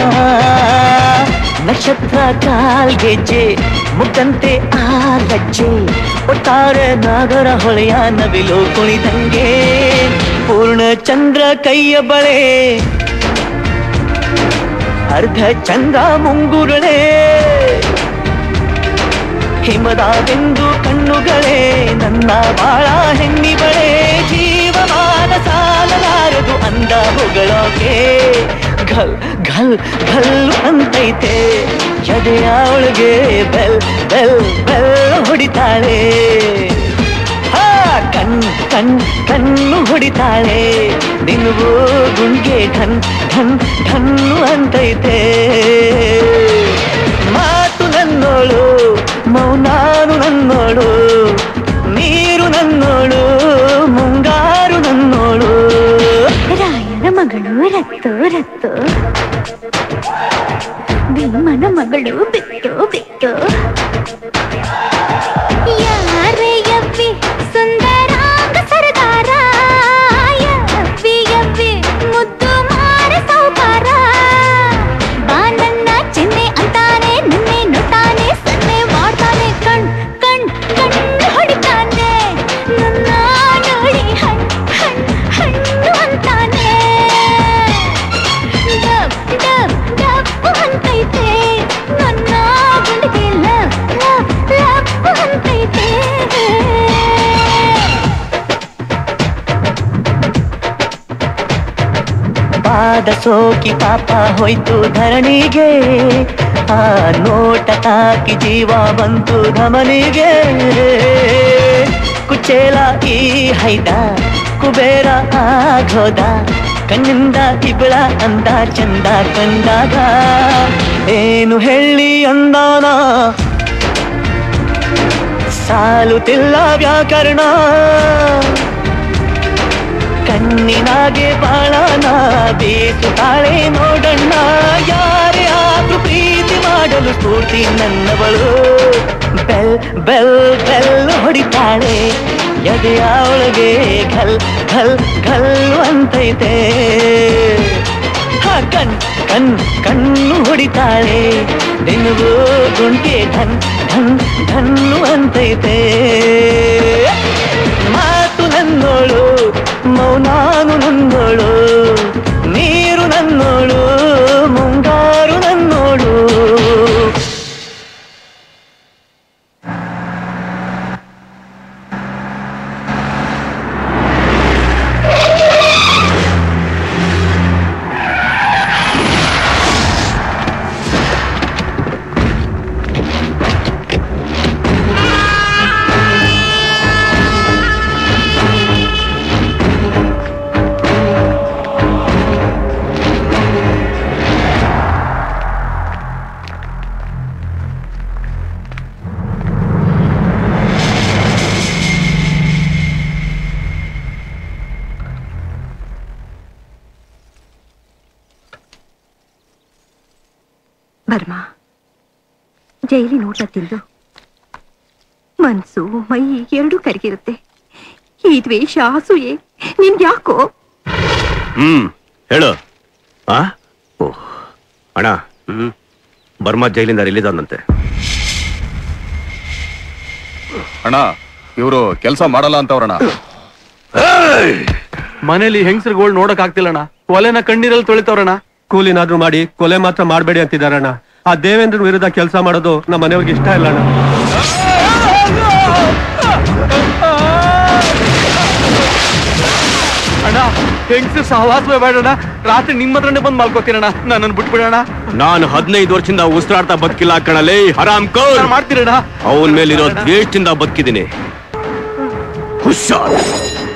ನಕ್ಷತ್ರ ಕಾಲ್ಗೆಜ್ಜೆ ಮುಖಂತೆ ಆ ಗಜ್ಜೆ ಒಟ್ಟಾರೆ ನಾಗರ ಹೊಳೆಯ ನವಿಲು ಕುಣಿದಂಗೆ ಪೂರ್ಣ ಚಂದ್ರ ಕೈಯ ಬಳೆ ಅರ್ಧ ಚಂದ್ರ ಮುಂಗುರುಳೆ ಹಿಮದ ಬಿಂದು ಕಣ್ಣುಗಳೇ ನನ್ನ ಬಾಳ ಹೆಣ್ಣಿಬಳೆ ಜೀವಮಾನ ಸಾಲಲಾರದು ಅಂದ ಹೊಗಳೋಕೆ ಘಲ್ ಘಲ್ ಘಲ್ಲು ಅಂತೈತೆ ಎದೆಯ ಒಳಗೆ ಬೆಲ್ ಬೆಲ್ ಬೆಲ್ ಹೊಡಿತಾಳೆ ಹಾ ಕಣ್ ಕಣ್ ಕಣ್ಣು ಹೊಡಿತಾಳೆ ದಿನವೂ ಗುಂಡ್ಗೆ ಢನ್ ಢನ್ ಢನ್ನು ಅಂತೈತೆ ಮಾತು ನನ್ನೋಳು ಮೌನಾನು ನನ್ನೋಳು ನೀರು ನನ್ನೋಳು ಮುಂಗಾರು ನನ್ನೋಳು ರಾಯನ ಮಗಳು ರತ್ತು ರತ್ತು ಭೀಮನ ಮಗಳು ಬಿಟ್ಟು ಬಿಟ್ಟು ಯಾರೇ ಯವ್ವಿ ಸುಂದರಾಂಗ ಸರದಾರ ಯವ್ವಿ ಯವ್ವಿ ಮುದ್ದು ಮಾರ ಸೌಕಾರ ಬಾ ನನ್ನ ಚೆನ್ನೆ ಅಂತಾನೆ ನಿನ್ನೆ ನೋಡ್ತಾನೆ ಸನ್ನೆ ಮಾಡ್ತಾನೆ ಕಣ್ ಕಣ್ ಕಣ್ಣು ಹೊಡಿತಾನೆ ನನ್ನ ನೋಡಿ ಹಣ್ ಹಣ್ ಹಣ್ಣು ಅಂತಾನೆ ಡಬ್ ಡಬ್ ಡಬ್ಬು ಅಂತೈತೆ ನನ್ನ ಗುಂಡಿಗೆ ಲವ್ ಲವ್ ಲವ್ ಅಂತೈತೆ ಪಾದ ಸೋಕಿ ಪಾಪ ಹೋಯ್ತು ಧರಣಿಗೆ ಆ ನೋಟ ತಾಕಿ ಜೀವ ಬಂತು ಧಮನಿಗೆ ಕುಚೇಲ ಈ ಹೈದ ಕುಬೇರ ಆಗೋದ ಕಣ್ಣಿಂದ ಇಬಳ ಅಂದ ಚಂದ ಕಂಡಾಗ ಏನು ಹೇಳಿ ಅಂದಾನ ಸಾಲುತ್ತಿಲ್ಲ ವ್ಯಾಕರಣ ಕಣ್ಣಿನಾಗೆ ಬಾಳನ ಬೀಸುತ್ತಾಳೆ ನೋಡಣ್ಣ ಯಾರೇ ಆದ್ರೂ ಪ್ರೀತಿ ಮಾಡಲು ಸ್ಫೂರ್ತಿ ನನ್ನವಳು ಬೆಲ್ ಬೆಲ್ ಬೆಲ್ ಹೊಡಿತಾಳೆ ಎದೆಯ ಒಳಗೆ ಘಲ್ ಘಲ್ ಘಲ್ ಅಂತೈತೆ ಹ, ಕಣ್ ಕಣ್ ಕಣ್ಣು ಹೊಡಿತಾಳೆ ದಿನವೂ ಗುಂಟೆ ಧನ್ ಧನ್ ಧನ್ನು ಅಂತೈತೆ ಮಾತು ನನ್ನೋಳು ಮೌನಾನು ನನ್ನೋಳು ನೀರು ನನ್ನೋಳು ಮುಂಗಾರು ನನ್ನೋಳು ಬರ್ಮ ಜೈಲಿನ ಊಟ ತಿಂದು ಮನ್ಸು ಮೈ ಎರಡೂ ಕರಗಿರುತ್ತೆ ಈ ದ್ವೇಷ ಅಸೂಯೆ ನಿನ್ಗ್ಯಾಕೋ ಹ್ಮ್ ಹೇಳು ಆ ಓ ಅಣ್ಣ ಹ್ಮ್ ಬರ್ಮಾ ಜೈಲಿಂದ ರಿಲೀಸ್ ಆದಂತೆ ಅಣ್ಣ ಇವರು ಕೆಲಸ ಮಾಡಲ್ಲ ಅಂತವ್ರಣ್ಣ ಮನೇಲಿ ಹೆಂಗಸರುಗಳು ನೋಡಕ್ ಆಗ್ತಿಲ್ಲಣ್ಣ ಒಲೆನ ಕಣ್ಣೀರಲ್ಲಿ ತೊಳಿತವ್ರಣ್ಣ ಕೂಲಿನಾದ್ರೂ ಮಾಡಿ ಕೊಲೆ ಮಾತ್ರ ಮಾಡಬೇಡಿ ಅಂತಿದಾರಣ್ಣ ಆ ದೇವೇಂದ್ರನ್ ವಿರುದ್ಧ ಕೆಲಸ ಮಾಡೋದು ನಮ್ಮ ಮನೆಯವ್ರಿಗೆ ಇಷ್ಟ ಇಲ್ಲ ಅಣ್ಣ ಅಣ್ಣ ಹೆಂಗಸರು ಸಹವಾಸವೇ ಬೇಡಣ್ಣ ರಾತ್ರಿ ನಿಮ್ಮ ಹತ್ರನೇ ಬಂದು ಮಲ್ಕೋತೀರಣ್ಣ ನನ್ನನ್ನು ಬಿಟ್ಬಿಡೋಣ ನಾನು ಹದಿನೈದು ವರ್ಷದಿಂದ ಉಸಿರಾಡ್ತಾ ಬದುಕಿಲ್ಲ ಕಣಲೇ ಹರಾಮ್ ಕೋರ್ ಮಾಡ್ತೀರಣ್ಣ ಅವನ ಮೇಲಿರೋ ದ್ವೇಷದಿಂದ ಬದುಕಿದ್ದೀನಿ ಹುಷಾರ್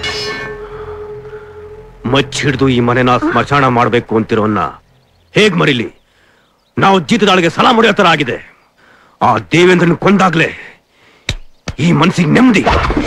ಮಚ್ಚ ಹಿಡಿದು ಈ ಮನೆನ ಸ್ಮಶಾನ ಮಾಡ್ಬೇಕು ಅಂತಿರೋನ್ನ ಹೇಗ್ ಮರಿಲಿ ನಾವು ಜೀತದಾಳಿಗೆ ಸಲ ಮುಡಿಯೋ ತರ ಆಗಿದೆ ಆ ದೇವೇಂದ್ರನ್ ಕೊಂದಾಗ್ಲೇ ಈ ಮನ್ಸಿಗೆ ನೆಮ್ಮದಿ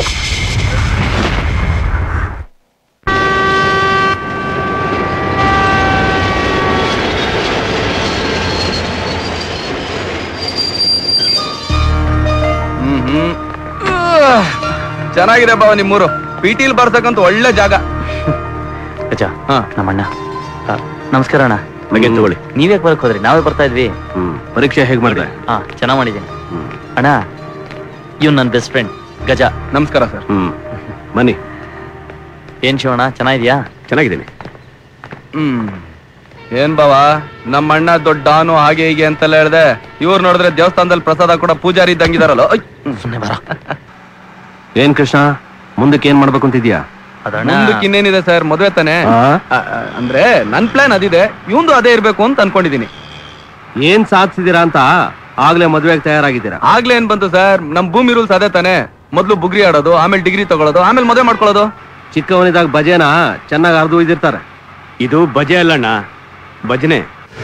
ಹ್ಮ್ ಹ್ಮ್ ಆಹ್, ಚೆನ್ನಾಗಿದೆ ಬಾವ ನಿಮ್ಮೂರು ಪಿಟಿಲ್ ಬರ್ಸಕ್ಕಂತ ಒಳ್ಳೆ ಜಾಗ ಅಜ್ಜ ನಮ್ಮಣ್ಣ ಆ, ನಮಸ್ಕಾರ ಅಣ್ಣ ಲಗೇಜ್ ತಗೊಳ್ಳಿ ನೀವ್ಯಾಕೆ ಬರಕ್ ಹೋದ್ರಿ ನಾವೇ ಬರ್ತಾ ಇದ್ವಿ ಹ್ಮ್ ಪರೀಕ್ಷೆ ಹೇಗ್ ಮಾಡಿದೆ ಹಾ ಚೆನ್ನಾಗ್ ಮಾಡಿದ್ದೀನಿ ಅಣ್ಣ ಇವ್ ನನ್ನ ಬೆಸ್ಟ್ ಫ್ರೆಂಡ್ ಗಜ ನಮಸ್ಕಾರ ಸರ್ ಹ್ಮ್ ಬನ್ನಿ ಏನ್ ಶಿವಣ್ಣ ಚೆನ್ನಾಗಿದ್ಯಾ ಚೆನ್ನಾಗಿದ್ದೀನಿ ಹ್ಮ್ ಏನ್ ಬಾವ ನಮ್ಮ ಅಣ್ಣ ದೊಡ್ಡ ಡಾನು ಹಾಗೆ ಹೀಗೆ ಅಂತೆಲ್ಲ ಹೇಳ್ದೆ ಇವ್ರು ನೋಡಿದ್ರೆ ದೇವಸ್ಥಾನದಲ್ಲಿ ಪ್ರಸಾದ ಕೂಡ ಪೂಜಾರಿ ಇದ್ದಂಗಿದಾರಲ್ಲ ಸುಮ್ಮನೆ ಬರ ಏನ್ ಕೃಷ್ಣ ಮುಂದಕ್ಕೆ ಏನ್ ಮಾಡ್ಬೇಕು ಅಂತಿದ್ಯಾ ಮುಂದಕ್ಕೆ ಇನ್ನೇನಿದೆ ಸರ್ ಮದ್ವೆ ತಾನೆ ಆ? ಆ, ಆ, ಅಂದ್ರೆ ನನ್ ಪ್ಲಾನ್ ಅದಿದೆ ಇವಂದು ಅದೇ ಇರ್ಬೇಕು ಅಂತ ಅನ್ಕೊಂಡಿದೀನಿ ಏನ್ ಸಾಧಿಸಿದೀರಾ ಅಂತ ಆಗ್ಲೇ ಮದ್ವೆಗೆ ತಯಾರಾಗಿದ್ದೀರಾ ಆಗ್ಲೇ ಏನ್ ಬಂತು ಸರ್ ನಮ್ ಭೂಮಿ ರೂಲ್ಸ್ ಅದೇ ತಾನೆ ಮೊದ್ಲು ಬುಗ್ರಿ ಆಡೋದು ಆಮೇಲೆ ಡಿಗ್ರಿ ತಗೊಳ್ಳೋದು ಆಮೇಲೆ ಮದುವೆ ಮಾಡ್ಕೊಳ್ಳೋದು ಚಿಕ್ಕವನಿದಾಗ ಭಜನ ಚೆನ್ನಾಗಿ ಅರ್ದು ಒಯ್ದಿರ್ತಾರೆ ಇದು ಭಜೆ ಅಲ್ಲಣ್ಣ ಭಜನೆ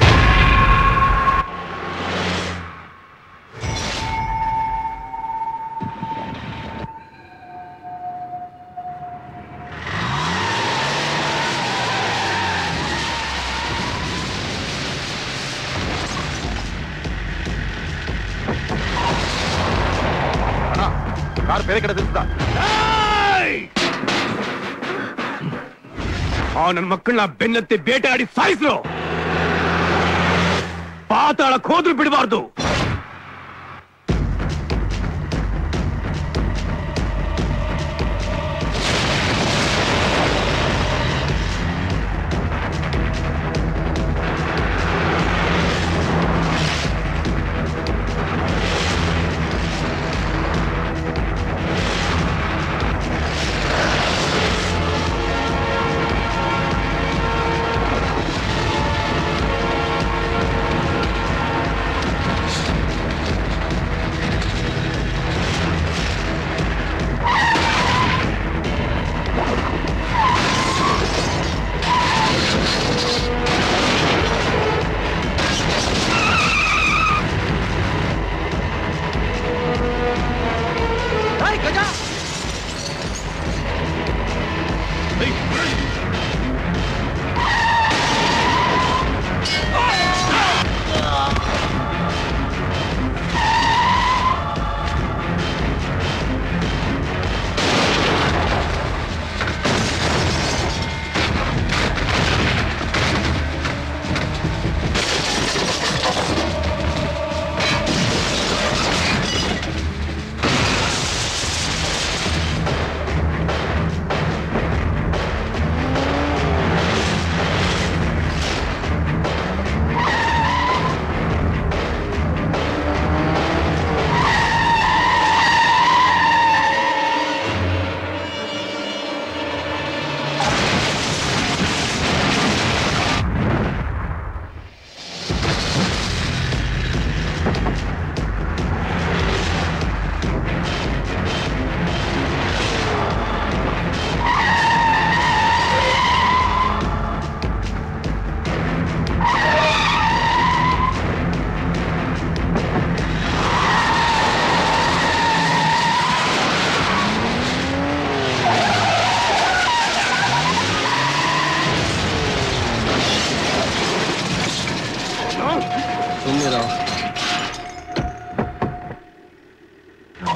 ಕಾರ್ ಬೇರೆ ಕಡೆ ತಿರ್ಸ್ದ ಆ ನನ್ ಮಕ್ಕಳನ್ನ ಬೆನ್ನತ್ತಿ ಬೇಟೆಯಾಡಿ ಸಾಯಿಸ್ರು ಪಾತಾಳಕ್ ಹೋದ್ರು ಬಿಡಬಾರ್ದು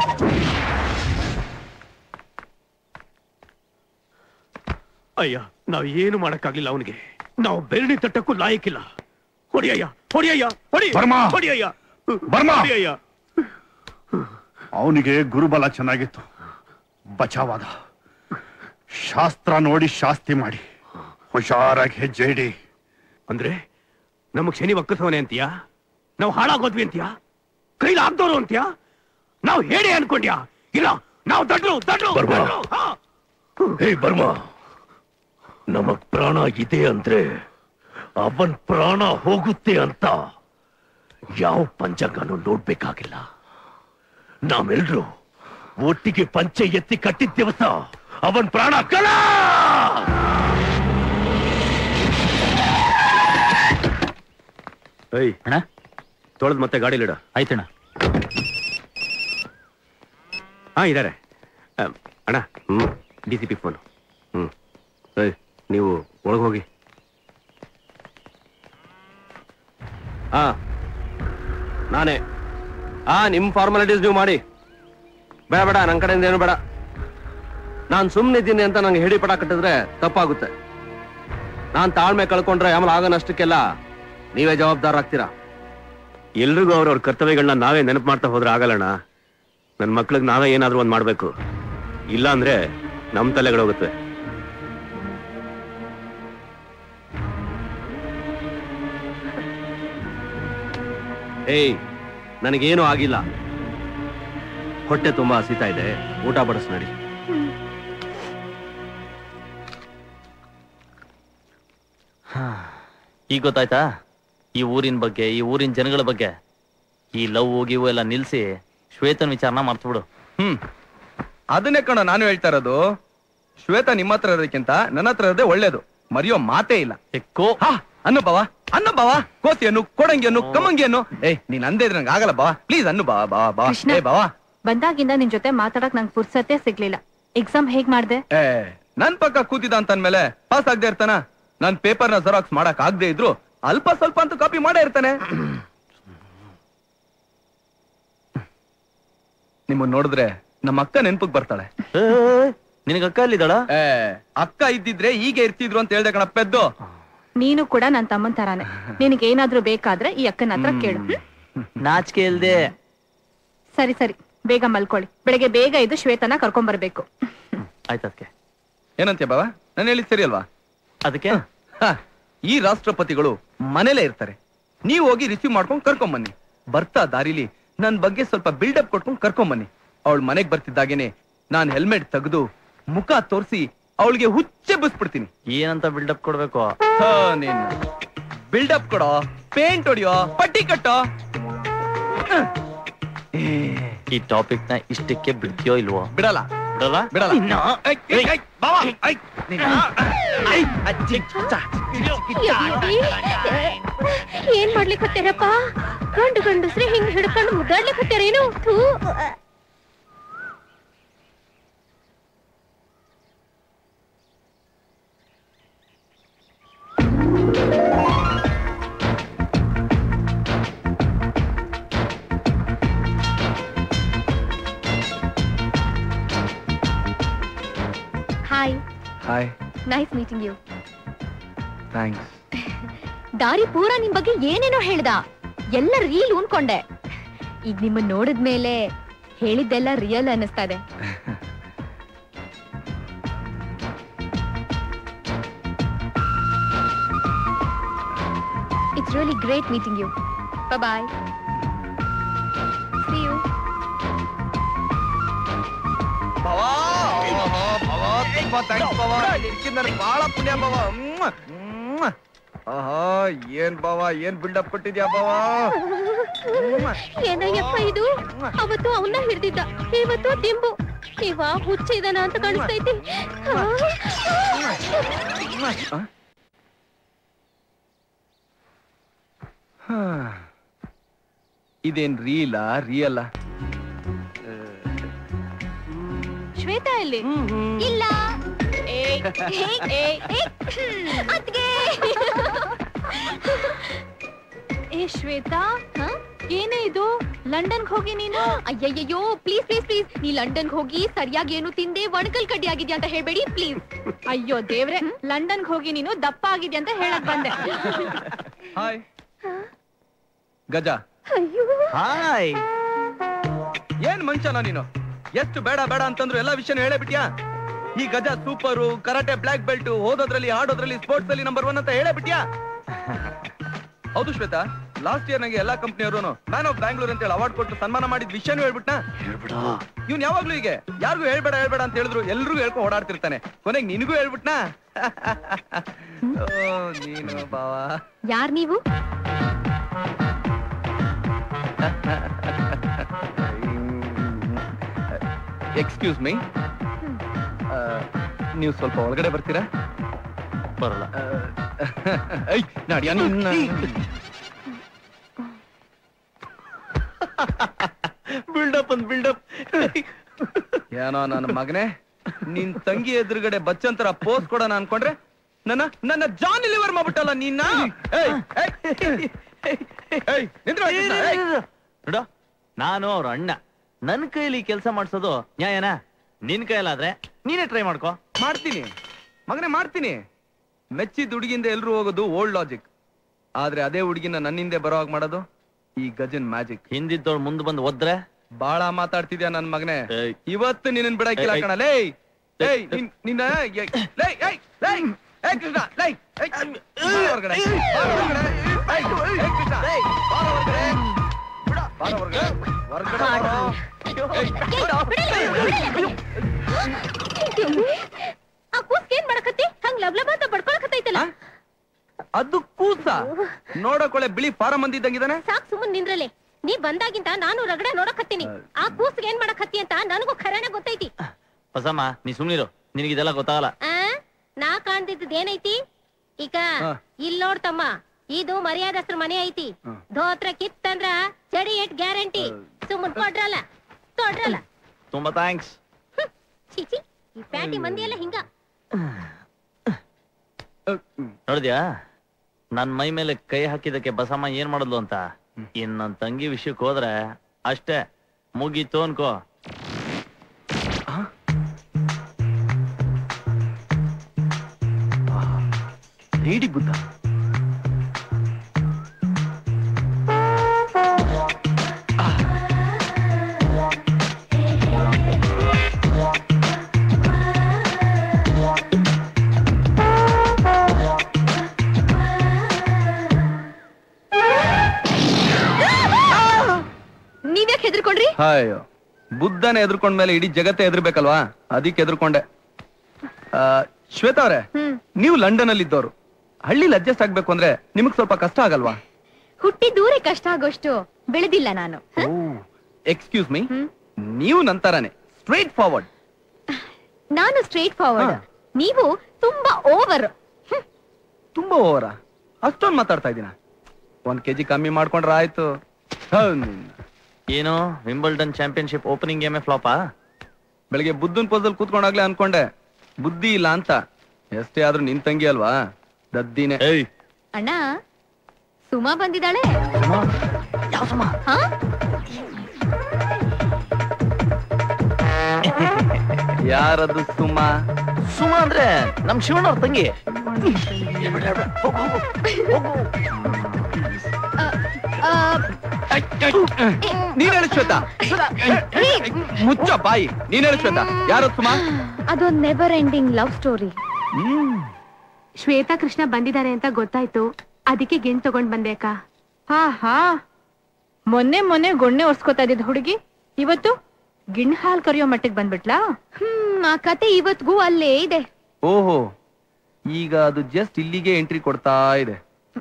ಅಯ್ಯ ನಾವ್ ಏನು ಮಾಡಕ್ಕಾಗ್ಲಿಲ್ಲ ಅವನಿಗೆ ನಾವು ಬೆರಣಿ ತಟ್ಟಕ್ಕೂ ಲಾಯಕ್ಕಿಲ್ಲ ಹೊಡಿಯಯ್ಯ ಹೊಡಿಯಯ್ಯ ಹೊಡಿ ಬರ್ಮಾ! ಹೊಡಿಯಯ್ಯ ಬರ್ಮಾ! ಹೊಡಿಯಯ್ಯ ಅವನಿಗೆ ಗುರುಬಲ ಚೆನ್ನಾಗಿತ್ತು ಬಚಾವಾದ ಶಾಸ್ತ್ರ ನೋಡಿ ಶಾಸ್ತಿ ಮಾಡಿ ಹುಷಾರಾಗಿ ಹೆಜ್ಜೆ ಇಡಿ ಅಂದ್ರೆ ನಮಗ್ ಶನಿ ಒಕ್ಕಸವನೆ ಅಂತೀಯಾ ನಾವು ಹಾಳಾಗೋದ್ವಿ ಅಂತೀಯಾ ಕೈಲಿ ಆಗ್ದೋರು ಅಂತೀಯಾ ನಾವು ಹೇಳಿ ಅನ್ಕೊಂಡ್ಯಾ ಇಲ್ಲ ನಾವು ದಡ್ರು ದಡ್ರು ಬರ್ಮಾ. ದಡ್ರು, ಹಾ. ಹೇ ಬರ್ಮಾ ನಮಗ್ ಪ್ರಾಣ ಇದೆ ಅಂದ್ರೆ ಅವನ್ ಪ್ರಾಣ ಹೋಗುತ್ತೆ ಅಂತ ಯಾವ ಪಂಚಾಂಗನೂ ನೋಡ್ಬೇಕಾಗಿಲ್ಲ ನಾವೆಲ್ರು ಒಟ್ಟಿಗೆ ಪಂಚೆ ಎತ್ತಿ ಕಟ್ಟಿದ ದಿವಸ ಅವನ್ ಪ್ರಾಣ ಕಳ ಏಯ್ ಅಣ್ಣ ತೊಳೆದ್ ಮತ್ತೆ ಗಾಡಿಲಿಡ ಆಯ್ತಣ್ಣ ಹಾ ಇದಾರೆ ಆ, ಅಣ್ಣ ಹ್ಮ್ ಡಿ ಸಿ ಪಿ ಫೋನ್ ಹ್ಮ್ ಏಯ್ ನೀವು ಒಳಗೆ ಹೋಗಿ ಹಾ ನಾನೇ ಹಾ ನಿಮ್ ಫಾರ್ಮಾಲಿಟೀಸ್ ನೀವು ಮಾಡಿ ಬೇಡ ಬೇಡ ನನ್ನ ಕಡೆಯಿಂದ ಏನು ಬೇಡ ನಾನು ಸುಮ್ಮನಿದ್ದೀನಿ ಅಂತ ನಂಗೆ ಹಿಡಿ ಪಟ ಕಟ್ಟಿದ್ರೆ ತಪ್ಪಾಗುತ್ತೆ ನಾನ್ ತಾಳ್ಮೆ ಕಳ್ಕೊಂಡ್ರೆ ಆಮೇಲೆ ಆಗೋ ನಷ್ಟಕ್ಕೆಲ್ಲ ನೀವೇ ಜವಾಬ್ದಾರ ಆಗ್ತೀರಾ ಎಲ್ರಿಗೂ ಅವ್ರವ್ರ ಕರ್ತವ್ಯಗಳನ್ನ ನಾವೇ ನೆನಪು ಮಾಡ್ತಾ ಹೋದ್ರೆ ಆಗಲ್ಲಣ್ಣ ನನ್ನ ಮಕ್ಳಿಗೆ ನಾವೇ ಏನಾದ್ರೂ ಒಂದ್ ಮಾಡ್ಬೇಕು ಇಲ್ಲ ಅಂದ್ರೆ ನಮ್ ತಲೆಗಳೋಗುತ್ತೆ ಏಯ್ ನನಗೇನು ಆಗಿಲ್ಲ ಹೊಟ್ಟೆ ತುಂಬಾ ಹಸಿತಾ ಇದೆ ಊಟ ಬಡಿಸ್ ನಡಿ ಈಗ ಗೊತ್ತಾಯ್ತಾ ಈ ಊರಿನ ಬಗ್ಗೆ ಈ ಊರಿನ ಜನಗಳ ಬಗ್ಗೆ ಈ ಲವ್ ಗಿವ್ ಎಲ್ಲ ನಿಲ್ಸಿ ಶ್ವೇತನ್ ವಿಚಾರನ ಮರ್ತ್ಬಿಡು ಹ್ಮ್ ಅದನ್ನೇ ಕಣ ನಾನು ಹೇಳ್ತಾ ಇರೋದು ಶ್ವೇತ ನಿಮ್ಮ ಹತ್ರ ಇರೋದಕ್ಕಿಂತ ನನ್ನ ಹತ್ರ ಇರೋದೇ ಒಳ್ಳೇದು ಮರೆಯೋ ಮಾತೇ ಇಲ್ಲ ಎಕ್ಕೋ ಹಾ ಅನ್ನು ಬಾವ ಅನ್ನು ಬಾವ ಕೋತಿಯನ್ನು ಕೊಡಂಗಿಯನ್ನು ಕಮ್ಮಂಗಿಯನ್ನು ಏಯ್ ನೀನ್ ಅಂದೇ ಇದ್ರೆ ನಂಗೆ ಆಗಲ್ಲ ಬಾವ ಪ್ಲೀಸ್ ಅನ್ನು ಬಾವ ಬಾವ ಬಾವ ಕೃಷ್ಣ. ಏ ಬಾವ ಬಂದಾಗಿಂದ ನಿನ್ ಜೊತೆ ಮಾತಾಡಕ್ ನಂಗೆ ಪುರ್ಸತ್ತೆ ಸಿಗ್ಲಿಲ್ಲ ಎಕ್ಸಾಮ್ ಹೇಗ್ ಮಾಡ್ದೆ ಏ ನನ್ ಪಕ್ಕ ಕೂತಿದ ಅಂತಂದ್ಮೇಲೆ ಪಾಸ್ ಆಗದೆ ಇರ್ತಾನ ನಾನ್ ಪೇಪರ್ನ ಜೆರಾಕ್ಸ್ ಮಾಡಕ್ ಆಗದೆ ಇದ್ರು ಅಲ್ಪ ಸ್ವಲ್ಪ ಅಂತೂ ಕಾಪಿ ಮಾಡೇ ಇರ್ತಾನೆ ನಿಮ್ಮನ್ನ ನೋಡಿದ್ರೆ ನಮ್ಮ ಅಕ್ಕ ನೆನ್ಪಕ್ ಬರ್ತಾಳೆ ನಿನಗ ಅಕ್ಕ ಅಲ್ಲಿದ್ದಾಳ ಏ ಅಕ್ಕ ಇದ್ದಿದ್ರೆ ಹೀಗೆ ಇರ್ತಿದ್ರು ಅಂತ ಹೇಳ್ದೆ ಕಣ ಪೆದ್ದು ನೀನು ಕೂಡ ನನ್ ತಮ್ಮನ್ ತರಾನೆ ನಿನಗೆ ಏನಾದ್ರೂ ಬೇಕಾದ್ರೆ ಈ ಅಕ್ಕನ ಹತ್ರ ಕೇಳು ಹ್ಮ್? ನಾಚಿಕೆ ಇಲ್ದೆ ಸರಿ ಸರಿ ಬೇಗ ಮಲ್ಕೊಳ್ಳಿ ಬೆಳಗ್ಗೆ ಬೇಗ ಇದು ಶ್ವೇತನ ಕರ್ಕೊಂಡ್ ಬರ್ಬೇಕು ಆಯ್ತದಕ್ಕೆ ಏನಂತೀಯ ಬಾವ ನಾನು ಹೇಳಿದ್ ಸರಿ ಅಲ್ವಾ ಅದಕ್ಕೆ ಹ, ಈ ರಾಷ್ಟ್ರಪತಿಗಳು ಮನೇಲೇ ಇರ್ತಾರೆ ನೀವು ಹೋಗಿ ರಿಸೀವ್ ಮಾಡ್ಕೊಂಡು ಕರ್ಕೊಂಬನ್ನಿ ಬರ್ತಾ ದಾರಿಲಿ ನನ್ ಬಗ್ಗೆ ಸ್ವಲ್ಪ ಬಿಲ್ಡಪ್ ಕೊಟ್ಕೊಂಡು ಕರ್ಕೊಂಬನ್ನಿ ಅವಳು ಮನೆಗ್ ಬರ್ತಿದ್ದಾಗೇನೆ ನಾನ್ ಹೆಲ್ಮೆಟ್ ತೆಗೆದು ಮುಖ ತೋರಿಸಿ ಅವಳಿಗೆ ಹುಚ್ಚೆ ಬಿಸ್ಬಿಡ್ತೀನಿ ಏನಂತ ಬಿಲ್ಡಪ್ ಕೊಡ್ಬೇಕು ನೀನ್ ಬಿಲ್ಡಪ್ ಕೊಡೋ ಪೇಂಟ್ ಹೊಡಿಯೋ ಪಟ್ಟಿ ಕಟ್ಟೋ ಈ ಟಾಪಿಕ್ ನ ಇಷ್ಟಕ್ಕೆ ಬಿಡ್ತೀಯೋ ಇಲ್ವೋ ಬಿಡಲ್ಲ ಬಿಡಲ್ಲ ಬಿಡಲ್ಲ ಇನ್ನ? ಐ, ಐ, ಐ, ಬಾವ, ಐ, ನಿನ್ನ. ಐ, ಅಜ್ಜಿ, ಚ. ಏನ್ ಮಾಡ್ಲಿಕ್ಕೆ ಹತ್ತಾರಪ್ಪ ಗಂಡು ಗಂಡಸ್ರೆ ಹಿಂಗ್ ಹಿಡ್ಕೊಂಡು ಮುದ್ದಾಡ್ಲಿಕ್ಕೆ ಹತ್ತಾರೇನು ಥೂ hi hi nice meeting you thanks ದಾರಿ ಪೂರ ನಿಮ್ ಬಗ್ಗೆ ಏನೇನೋ ಹೇಳ್ದ ಎಲ್ಲ ರೀಲ್ ಉನ್ಕೊಂಡೆ ಈಗ ನಿಮ್ಮನ್ನ ನೋಡಿದ್ಮೇಲೆ ಹೇಳಿದ್ದೆಲ್ಲ ರಿಯಲ್ ಅನ್ನಿಸ್ತಾ ಇದೆ it's really great meeting you bye see you ಬಾವಾ ಓಹೋ, ಬಾವಾ, ತುಂಬಾ ಥ್ಯಾಂಕ್ಸ್ ಬಾವಾ ಇದಕ್ಕಿಂತ ನನಗೆ ಬಹಳ ಪುಣ್ಯ ಬಾವಾ ಮ್ಮ್, ಮ್ಮ್. ಆಹಾ ಏನ್ ಬಾವಾ ಏನ್ ಬಿಲ್ಡಪ್ ಕೊಟ್ಟಿದ್ಯಾ ಬಾವಾ ಏನಯ್ಯಪ್ಪ ಇದು ಅವತ್ತು ಅವನ್ನ ಹಿಡ್ದಿದ್ದ ಇವತ್ತು ದಿಂಬು ಇವ ಹುಚ್ಚ ಇದನ ಅಂತ ಕಾಣಿಸ್ತೈತಿ ಹಾ. ಇದೇನ್ ರೀಲಾ ರಿಯಲ್ಲ ಶ್ವೇತಾ ಎಲ್ಲಿ ಇಲ್ಲ ಏಯ್, ಏಯ್, ಏಯ್, ಏಯ್, ಅತ್ಗೆ. ಏ ಶ್ವೇತಾ ಏನೇ ಇದು ಲಂಡನ್ ಹೋಗಿ ನೀನು ಅಯ್ಯಯ್ಯೋ ಪ್ಲೀಸ್ ಪ್ಲೀಸ್ ಪ್ಲೀಸ್ ನೀ ಲಂಡನ್ ಹೋಗಿ ಸರಿಯಾಗಿ ಏನು ತಿಂದೆ ಒಣಕಲ್ ಕಡ್ಡಿ ಆಗಿದ್ಯಾ ಅಂತ ಹೇಳ್ಬೇಡಿ ಪ್ಲೀಸ್ ಅಯ್ಯೋ ದೇವ್ರೆ ಲಂಡನ್ ಹೋಗಿ ನೀನು ದಪ್ಪ ಆಗಿದ್ಯಾ ಅಂತ ಹೇಳಕ್ ಬಂದೆ ಹಾಯ್ ಗಜ ಹಾಯ್ ಏನ್ ಮಂಚನ ನೀನು ಎಷ್ಟು ಬೇಡ ಬೇಡ ಅಂತಂದ್ರು ಎಲ್ಲಾ ವಿಷಯನೂ ಹೇಳೇ ಬಿಟ್ಯಾ ಈ Gaja super karate black belt ಓದೋದ್ರಲ್ಲಿ ಆಡೋದ್ರಲ್ಲಿ ಸ್ಪೋರ್ಟ್ಸ್ ಅಲ್ಲಿ ನಂಬರ್ ಒನ್ ಅಂತ ಹೇಳೇ ಬಿಟ್ಯಾ ಹೌದು ಶ್ವೇತಾ ಲಾಸ್ಟ್ ಇಯರ್ ನಂಗೆ ಎಲ್ಲಾ ಕಂಪ್ನಿಯವರು ಮ್ಯಾನ್ ಆಫ್ ಬ್ಯಾಂಗ್ಳೂರ್ ಅಂತ ಹೇಳಿ ಅವಾರ್ಡ್ ಕೊಟ್ಟು ಸನ್ಮಾನ ಮಾಡಿದ ವಿಷಯನೂ ಹೇಳ್ಬಿಟ್ನಾ ಇವ್ನ್ ಯಾವಾಗ್ಲೂ ಹೀಗೆ ಯಾರಿಗೂ ಹೇಳ್ಬೇಡ ಹೇಳ್ಬೇಡ ಅಂತ ಹೇಳಿದ್ರು ಎಲ್ರಿಗೂ ಹೇಳ್ಕೊ ಓಡಾಡ್ತಿರ್ತಾನೆ ಕೊನೆಗೆ ನಿನಗೂ ಹೇಳ್ಬಿಟ್ನಾ ಓ ನೀನು ಬಾವಾ ಯಾರ್ ನೀವು ಎಕ್ಸ್ಕ್ಯೂಸ್ ಮೀ ನೀವು ಸ್ವಲ್ಪ ಒಳಗಡೆ ಬರ್ತೀರಾ ಬರಲ್ಲ ಐ ನಾಡಿಯ ನಿನ್ನ ಬಿಲ್ಡಪ್ ಅಂದ್ ಬಿಲ್ಡಪ್ ಏನೋ ನನ್ನ ಮಗನೇ ನಿನ್ ತಂಗಿ ಎದುರುಗಡೆ ಬಚ್ಚಂತರ ಪೋಸ್ ಕೊಡೋಣ ಅನ್ಕೊಂಡ್ರೆ ನನ್ನ ನನ್ನ ಜಾನ್ ಲಿವರ್ ಮಾಡ್ಬಿಟ್ಟಲ್ಲ ನಿನ್ನ ಏಯ್, ಏಯ್, ಏಯ್, ನಿಂತ್ಕೊ, ಕೃಷ್ಣ, ಏಯ್. ನೋಡ ನಾನು ಅವ್ರ ಅಣ್ಣ ನನ್ ಕೈಲಿ ಕೆಲಸ ಮಾಡ್ಸೋದು ನ್ಯಾಯನಾ ನಿನ್ ಕೈಲಾದ್ರೆ ನೀನೇ ಟ್ರೈ ಮಾಡ್ಕೋ ಮಾಡ್ತೀನಿ ಮಗನೇ ಮಾಡ್ತೀನಿ ಮೆಚ್ಚಿದ ಹುಡುಗಿಂದ ಎಲ್ರು ಹೋಗೋದು ಓಲ್ಡ್ ಲಾಜಿಕ್ ಆದ್ರೆ ಅದೇ ಹುಡುಗಿನ ನನ್ನಿಂದೆ ಬರೋ ಹಾಗೆ ಮಾಡೋದು ಈ ಗಜನ್ ಮ್ಯಾಜಿಕ್ ಹಿಂದಿದ್ದವ್ರು ಮುಂದ್ ಬಂದು ಒದ್ರೆ ಬಾಳ ಮಾತಾಡ್ತಿದ್ಯಾ ನನ್ ಮಗನೇ ಇವತ್ತು ನಿನ್ನ ಬಿಡಕ್ಕಿಲ್ಲ ಏಯ್, ಕಣ ಲೇ ಏಯ್ ನಿನ್- ನಿನ್ನ ಏಯ್, ಲೇ ಏಯ್ ಲೇ ಏಯ್ ಕೃಷ್ಣ ಲೇ ಏಯ್, ಬಾರ ಹೊರ್ಗಡೆ, ಬಾರ ಹೊರ್ಗಡೆ, ಏಯ್, ಏಯ್ ಕೃಷ್ಣ, ಬಾರ ಹೊರ್ಗಡೆ, ಬಾರ ಹೊರ್ಗಡೆ, ಹೊರ್ಗಡೆ ಬಾರೋ. ಆ ಕೂಸ್ಗೆ ಏನ್ ಮಾಡಕತ್ತಿ ಹಂಗ್ ಲವ್ ಲವ್ ಅಂತ ಬಡ್ಕೊಳಕತ್ತೈತಲ್ಲ ಅದು ಕೂಸ ನೋಡಕೊಳೆ ಬಿಳಿ ಫಾರಂ ಬಂದಿದ್ದಂಗಿದಾನೆ ಸಾಕ್ ಸುಮ್ಮನ್ ನಿಂದ್ರಲೆ ನೀ ಬಂದಾಗಿಂತ ನಾನು ರಗಡ ನೋಡಕತ್ತೀನಿ ಆ ಕೂಸ್ಗೆ ಏನ್ ಮಾಡಕತ್ತಿ ಅಂತ ನನಗೂ ಖರೇನ ಗೊತ್ತೈತಿ ಹೊಸಮ್ಮ ನೀ ಸುಮ್ನಿರು ನಿನಗೆ ಇದೆಲ್ಲ ಗೊತ್ತಾಗಲ್ಲ ಆ ನಾ ಕಾಣ್ತಿದ್ದದ್ ಏನೈತಿ ಈಗ ಹಾ. ಇಲ್ ನೋಡ್ತಮ್ಮ ಇದು ಮರ್ಯಾದಸ್ತ್ರ ಮನೆ ಐತಿ ಧೋತ್ರ ಕಿತ್ತಂದ್ರ ಚಡಿ ಇಟ್ ಗ್ಯಾರಂಟಿ ಸುಮ್ಮನ್ ಕೊಡ್ರಲ್ಲ ತೊಡ್ರಲ್ಲ ತುಂಬಾ ಥ್ಯಾಂಕ್ಸ್ ಚಿಚಿ ಈ ಪ್ಯಾಟಿ ಮಂದಿ ಎಲ್ಲ ಹಿಂಗ ನೋಡಿದ್ಯಾ ನನ್ ಮೈ ಮೇಲೆ ಕೈ ಹಾಕಿದಕ್ಕೆ ಬಸಮ್ಮ ಏನ್ ಮಾಡಿದ್ಲು ಅಂತ ಇನ್ ನನ್ ತಂಗಿ ವಿಷಯಕ್ಕೆ ಹೋದ್ರೆ ಅಷ್ಟೇ ಮುಗೀತು ಅನ್ಕೋ ಲೇಡಿ ಬುದ್ಧ ನೀವ್ಯಾಕೆ ಹೆದರ್ಕೊಂಡ್ರಿ ಅಯ್ಯೋ ಬುದ್ಧನ ಎದ್ರುಕೊಂಡ್ಮೇಲೆ ಇಡೀ ಜಗತ್ತೇ ಎದುರ್ಬೇಕಲ್ವಾ ಅದಕ್ಕೆ ಎದ್ರುಕೊಂಡೆ ಆ, ಶ್ವೇತಾ ಅವ್ರೆ ನೀವು ಲಂಡನ್ ಅಲ್ಲಿ ಇದ್ದವ್ರು ಹಳ್ಳಿಲಿ ಅಡ್ಜಸ್ಟ್ ಆಗ್ಬೇಕು ಅಂದ್ರೆ ನಿಮಗ್ ಸ್ವಲ್ಪ ಕಷ್ಟ ಆಗಲ್ವಾ ಹುಟ್ಟಿ ದೂರ ಕಷ್ಟ ಆಗೋಷ್ಟು ಬೆಳೆದಿಲ್ಲ ನಾನು ಎಕ್ಸ್ಕ್ಯೂಸ್ ಮೀ ನೀವು ನಂತರನೇ ಸ್ಟ್ರೈಟ್ ಫಾರ್ವರ್ಡ್ ನಾನು ಸ್ಟ್ರೇಟ್ ಫಾರ್ವರ್ಡ್ ನೀವು ತುಂಬಾ ಓವರ್ ತುಂಬಾ ಓವರ ಅಷ್ಟೊಂದು ಮಾತಾಡ್ತಾ ಇದ್ದೀನ ಒಂದ್ ಕೆಜಿ ಕಮ್ಮಿ ಮಾಡ್ಕೊಂಡ್ರೆ ಆಯ್ತು ಹೌದ್ ನಿನ್ನ. ಏನು ವಿಂಬಲ್ಡನ್ ಚಾಂಪಿಯನ್ಶಿಪ್ ಓಪನಿಂಗ್ ಗೇಮೇ ಫ್ಲಾಪಾ ಬೆಳಿಗ್ಗೆ ಬುದ್ಧನ್ ಪೋಸಲ್ ಕೂತ್ಕೊಂಡಾಗ್ಲೇ ಅನ್ಕೊಂಡೆ ಬುದ್ಧಿ ಇಲ್ಲ ಅಂತ ಎಷ್ಟೇ ಆದ್ರೂ ನಿನ್ ತಂಗಿ ಅಲ್ವಾ ದದ್ದಿನೇ ಅಣ್ಣ ಸುಮಾ ಬಂದಿದ್ದಾಳೆ ಹಾ? ಯಾರದು ಸುಮಾ ಸುಮಾ ಅಂದ್ರೆ ನಮ್ ಶಿವಣ್ಣ ಅವ್ರ ತಂಗಿ ಆ, ನೀನ್ ಹೇಳು ಶ್ವೇತಾ ಮುಚ್ಚ ಬಾಯಿ ನೀನ್ ಹೇಳು ಶ್ವೇತಾ ಯಾರದು ಸುಮಾ ಅದೊಂದ್ never ending love story Shweta Krishna ಬಂದಿದ್ದಾರೆ ಅಂತ ಗೊತ್ತಾಯ್ತು ಅದಕ್ಕೆ ಗಿಣ್ ತಗೊಂಡ್ ಬಂದೆ ಅಕ್ಕ ಹಾ ಹಾ ಮೊನ್ನೆ ಮೊನ್ನೆ ಗೊಣ್ಣೆ ಒರ್ಸ್ಕೊತಾ ಇದ್ದಿದ್ ಹುಡುಗಿ ಇವತ್ತು ಗಿಣ್ ಹಾಲ್ ಕರಿಯೋ ಮಟ್ಟಿಗೆ ಬಂದ್ಬಿಟ್ಲಾ ಹ್ಮ್ ಆ ಕತೆ ಇವತ್ಗೂ ಅಲ್ಲೇ ಇದೆ ಓಹೋ ಈಗ ಅದು ಜಸ್ಟ್ ಇಲ್ಲಿಗೆ ಎಂಟ್ರಿ ಕೊಡ್ತಾ ಇದೆ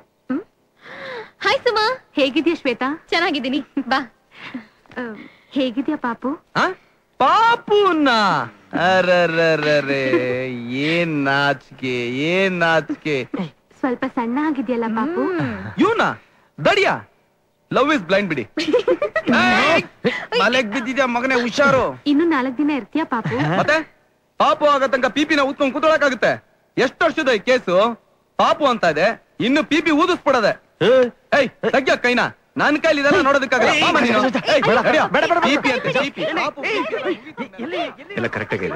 ಹಾಯ್ ಸುಮಾ ಹೇಗಿದ್ಯಾ ಶ್ವೇತಾ ಚೆನ್ನಾಗಿದ್ದೀನಿ ಬಾ ಹೇಗಿದ್ಯಾ ಪಾಪು ಆ? ಪಾಪುನ ಅರರರರೆ ಏನ್ ನಾಚಿಕೆ ಏನ್ ನಾಚಿಕೆ ಸ್ವಲ್ಪ ಸಣ್ಣ ಆಗಿದ್ಯಲ್ಲ ಪಾಪು ಇವನ ದಡಿಯಾ ಲವ್ ಇಸ್ ಬ್ಲೈಂಡ್ ಬಿಡಿ ಏಯ್! ಮಲೆಗ್ ಬಿದ್ದಿದ್ಯಾ ಮಗನೇ ಹುಷಾರು ಇನ್ನು ನಾಲ್ಕ್ ದಿನ ಇರ್ತೀಯಾ ಪಾಪು ಮತ್ತೆ ಪಾಪು ಆಗ ತನಕ ಪಿಪಿನ ಊದ್ಕೊಂಡ್ ಕೂತ್ಕೊಳಕಾಗುತ್ತೆ ಎಷ್ಟು ವರ್ಷದ ಈ ಕೇಸು ಪಾಪು ಅಂತ ಇದೆ ಇನ್ನು ಪಿಪಿ ಊದಿಸ್ಬಿಡದೆ ಏಯ್ ತಗ್ಯ ಕೈನ ನನ್ ಕೈಲಿ ಇದೆಲ್ಲ ನೋಡೋದಕ್ಕಾಗಲ್ಲ ಬಾಮ್ಮ ನೀನು. ಏಯ್, ಬೇಡ, ಬೇಡ, ಬೇಡ, ಬೇಡ, BP ಅಂತೆ, BP. ಪಾಪು, ಎಲ್ಲ ಕರೆಕ್ಟ್ ಆಗಿದೆ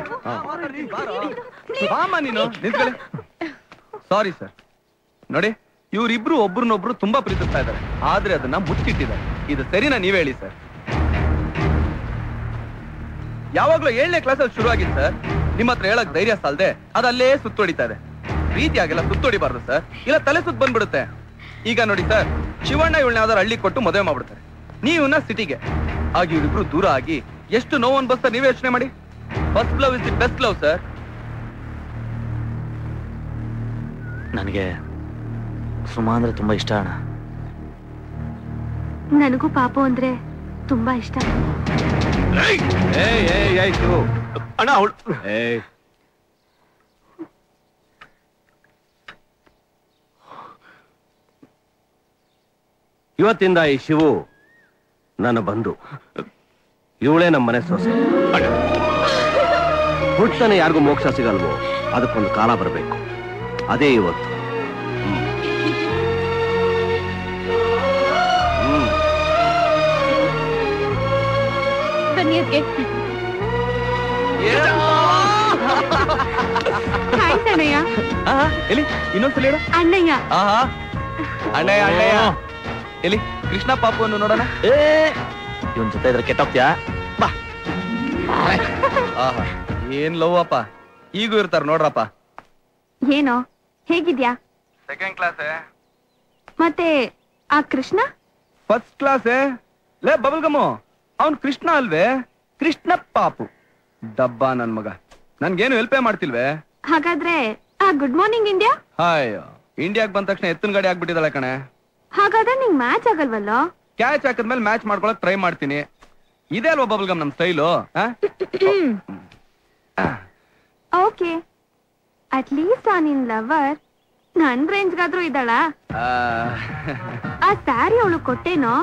ಬಾಮ್ಮ ನೀನು ನಿಂತ್ಕೊಳ್ಳಿ ಸಾರಿ ಸರ್ ನೋಡಿ ಇವ್ರಿಬ್ರು ಒಬ್ರನ್ನೊಬ್ರು ತುಂಬಾ ಪ್ರೀತಿಸ್ತಾ ಇದ್ದಾರೆ ಆದ್ರೆ ಅದನ್ನ ಮುಚ್ಚಿಟ್ಟಿದ್ದಾರೆ ಇದು ಸರಿನಾ ನೀವ್ ಹೇಳಿ ಸರ್ ಯಾವಾಗ್ಲೂ ಏಳನೇ ಕ್ಲಾಸಲ್ಲಿ ಶುರು ಆಗಿತ್ತು ಸರ್ ನಿಮ್ಮ ಹತ್ರ ಹೇಳಕ್ ಧೈರ್ಯ ಸಾಲದೆ ಅದಲ್ಲೇ ಸುತ್ತೊಡಿತಾ ಇದೆ ಪ್ರೀತಿಯಾಗೆಲ್ಲ ಸುತ್ತೊಡಿಬಾರ್ದು ಸರ್ ಇಲ್ಲ ತಲೆ ಸುತ್ತ ಬಂದ್ಬಿಡುತ್ತೆ ಈಗ ನೋಡಿ ಸರ್ ಶಿವಣ್ಣ ಇವಳನ್ನ ಯಾವ್ದಾರು ಹಳ್ಳಿ ಕೊಟ್ಟು ಮದುವೆ ಮಾಡ್ಬಿಡ್ತಾರೆ ನೀವನ್ನ ಸಿಟಿಗೆ ಆಗ ಇವ್ರಿಬ್ರು ದೂರ ಆಗಿ ಎಷ್ಟು ನೋವು ಅನ್ಬಸ್ತಾರೆ ನೀವೇ ಯೋಚನೆ ಮಾಡಿ first love is the best love sir ನನಗೆ ಸುಮಾ ಅಂದ್ರೆ ತುಂಬಾ ಇಷ್ಟ ಅಣ್ಣ ನನಗೂ ಪಾಪು ಅಂದ್ರೆ ತುಂಬಾ ಇಷ್ಟ ಏಯ್ ಏಯ್ ಆಯ್ತು ಅಣ್ಣ ಅವಳು ಏಯ್ ಇವತ್ತಿಂದ ಈ ಶಿವು ನನ್ನ ಬಂಧು ಇವಳೇ ನಮ್ಮ ಮನೆ ಸೊಸೆ ಹುಟ್ಟನೆ ಯಾರಿಗೂ ಮೋಕ್ಷ ಸಿಗಲ್ವೋ ಅದಕ್ಕೊಂದು ಕಾಲ ಬರಬೇಕು ಅದೇ ಇವತ್ತು ಹ್ಮ್. ಹ್ಮ್ ಬನ್ನಿ ಅದ್ಕೆ ಥ್ಯಾಂಕ್ಸ್ ಅಣ್ಣಯ್ಯ ಆಹಾ, ಎಲ್ಲಿ ಇನ್ನೊಂದ್ಸಲ ಹೇಳು ಅಣ್ಣಯ್ಯ ಆಹಾ ಅಣ್ಣಯ್ಯ ಅಣ್ಣಯ್ಯ ಎಲ್ಲಿ ಕೃಷ್ಣ ಪಾಪುವನ್ನು ನೋಡೋಣ ಇವನ್ ಜೊತೆ ಇದ್ರೆ ಕೆಟ್ಟೋಗ್ತ್ಯಾ ಬಾ ಆಹಾ ಏನ್ ಲವ್ ಅಪ್ಪ ಈಗೂ ಇರ್ತಾರ ನೋಡ್ರಪ್ಪ ಏನೋ ಹೇಗಿದ್ಯಾ ಸೆಕೆಂಡ್ ಕ್ಲಾಸ್ ಮತ್ತೆ ಆ ಕೃಷ್ಣ ಫಸ್ಟ್ ಕ್ಲಾಸ್ ಲೇ ಬಬಲ್ ಗಮು ಅವ್ನ್ ಕೃಷ್ಣ ಅಲ್ವೇ ಕೃಷ್ಣ ಪಾಪು ಡಬ್ಬ ನನ್ ಮಗ ನನ್ಗೇನು ಹೆಲ್ಪೇ ಮಾಡ್ತಿಲ್ವೇ ಹಾಗಾದ್ರೆ ಆ ಗುಡ್ ಮಾರ್ನಿಂಗ್ ಇಂಡಿಯಾ ಅಯ್ಯೋ ಇಂಡಿಯಾಗ್ ಬಂದ ತಕ್ಷಣ ಎತ್ತಿನ ಗಾಡಿ ಆಗ್ಬಿಟ್ಟಿದ್ದಾಳೆ ಕಣೆ ಹಾಗಾದ್ರೆ ನಿಂಗ್ ಮ್ಯಾಚ್ ಆಗಲ್ವಲ್ಲೋ ಕ್ಯಾಚ್ ಹಾಕಿದ್ಮೇಲೆ ಮ್ಯಾಚ್ ಮಾಡ್ಕೊಳಕ್ ಟ್ರೈ ಮಾಡ್ತೀನಿ ಇದೇ ಅಲ್ವಾ ಬಬಲ್ ಗಮ್ ನಮ್ ಸ್ಟೈಲು ಓಕೆ ಅಟ್ ಲೀಸ್ಟ್ ಆ ನಿನ್ ಲವರ್ ನನ್ ರೇಂಜ್ಗಾದ್ರೂ ಇದ್ದಾಳ ಆ ಸ್ಯಾರಿ ಅವಳು ಕೊಟ್ಟೇನೋ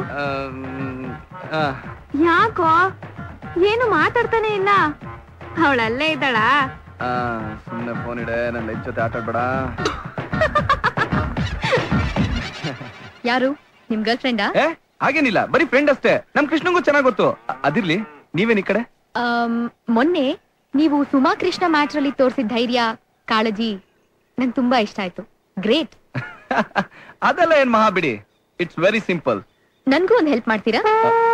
ಯಾಕೋ ಏನು ಮಾತಾಡ್ತಾನೆ ಇಲ್ಲ ಅವಳಲ್ಲೇ ಇದ್ದಾಳ ಸುಮ್ನೆ ಫೋನ್ ಇಡೆ ನನ್ನ ಲೈಫ್ ಜೊತೆ ಆಟ ಆಡ್ಬೇಡ ಯಾರು ನಿಮ್ ಗರ್ಲ್ ಫ್ರೆಂಡಾ ಏ ಹಾಗೇನಿಲ್ಲ ಬರೀ ಫ್ರೆಂಡ್ ಅಷ್ಟೇ ನಮ್ ಕೃಷ್ಣಂಗೂ ಚೆನ್ನಾಗ್ ಗೊತ್ತು ಅ- ಅದಿರ್ಲಿ ನೀವೇನ್ ಈ ಕಡೆ ಮೊನ್ನೆ ನೀವು ಸುಮಾ ಕೃಷ್ಣ ಮ್ಯಾಚ್ ಅಲ್ಲಿ ತೋರಿಸಿದ ಧೈರ್ಯ ಕಾಳಜಿ ನಂಗೆ ತುಂಬಾ ಇಷ್ಟ ಆಯ್ತು ಗ್ರೇಟ್ ಅದೆಲ್ಲ ಏನ್ ಮಹಾ ಬಿಡಿ ಇಟ್ಸ್ ವೆರಿ ಸಿಂಪಲ್ ನನ್ಗೂ ಒಂದ್ ಹೆಲ್ಪ್ ಮಾಡ್ತೀರಾ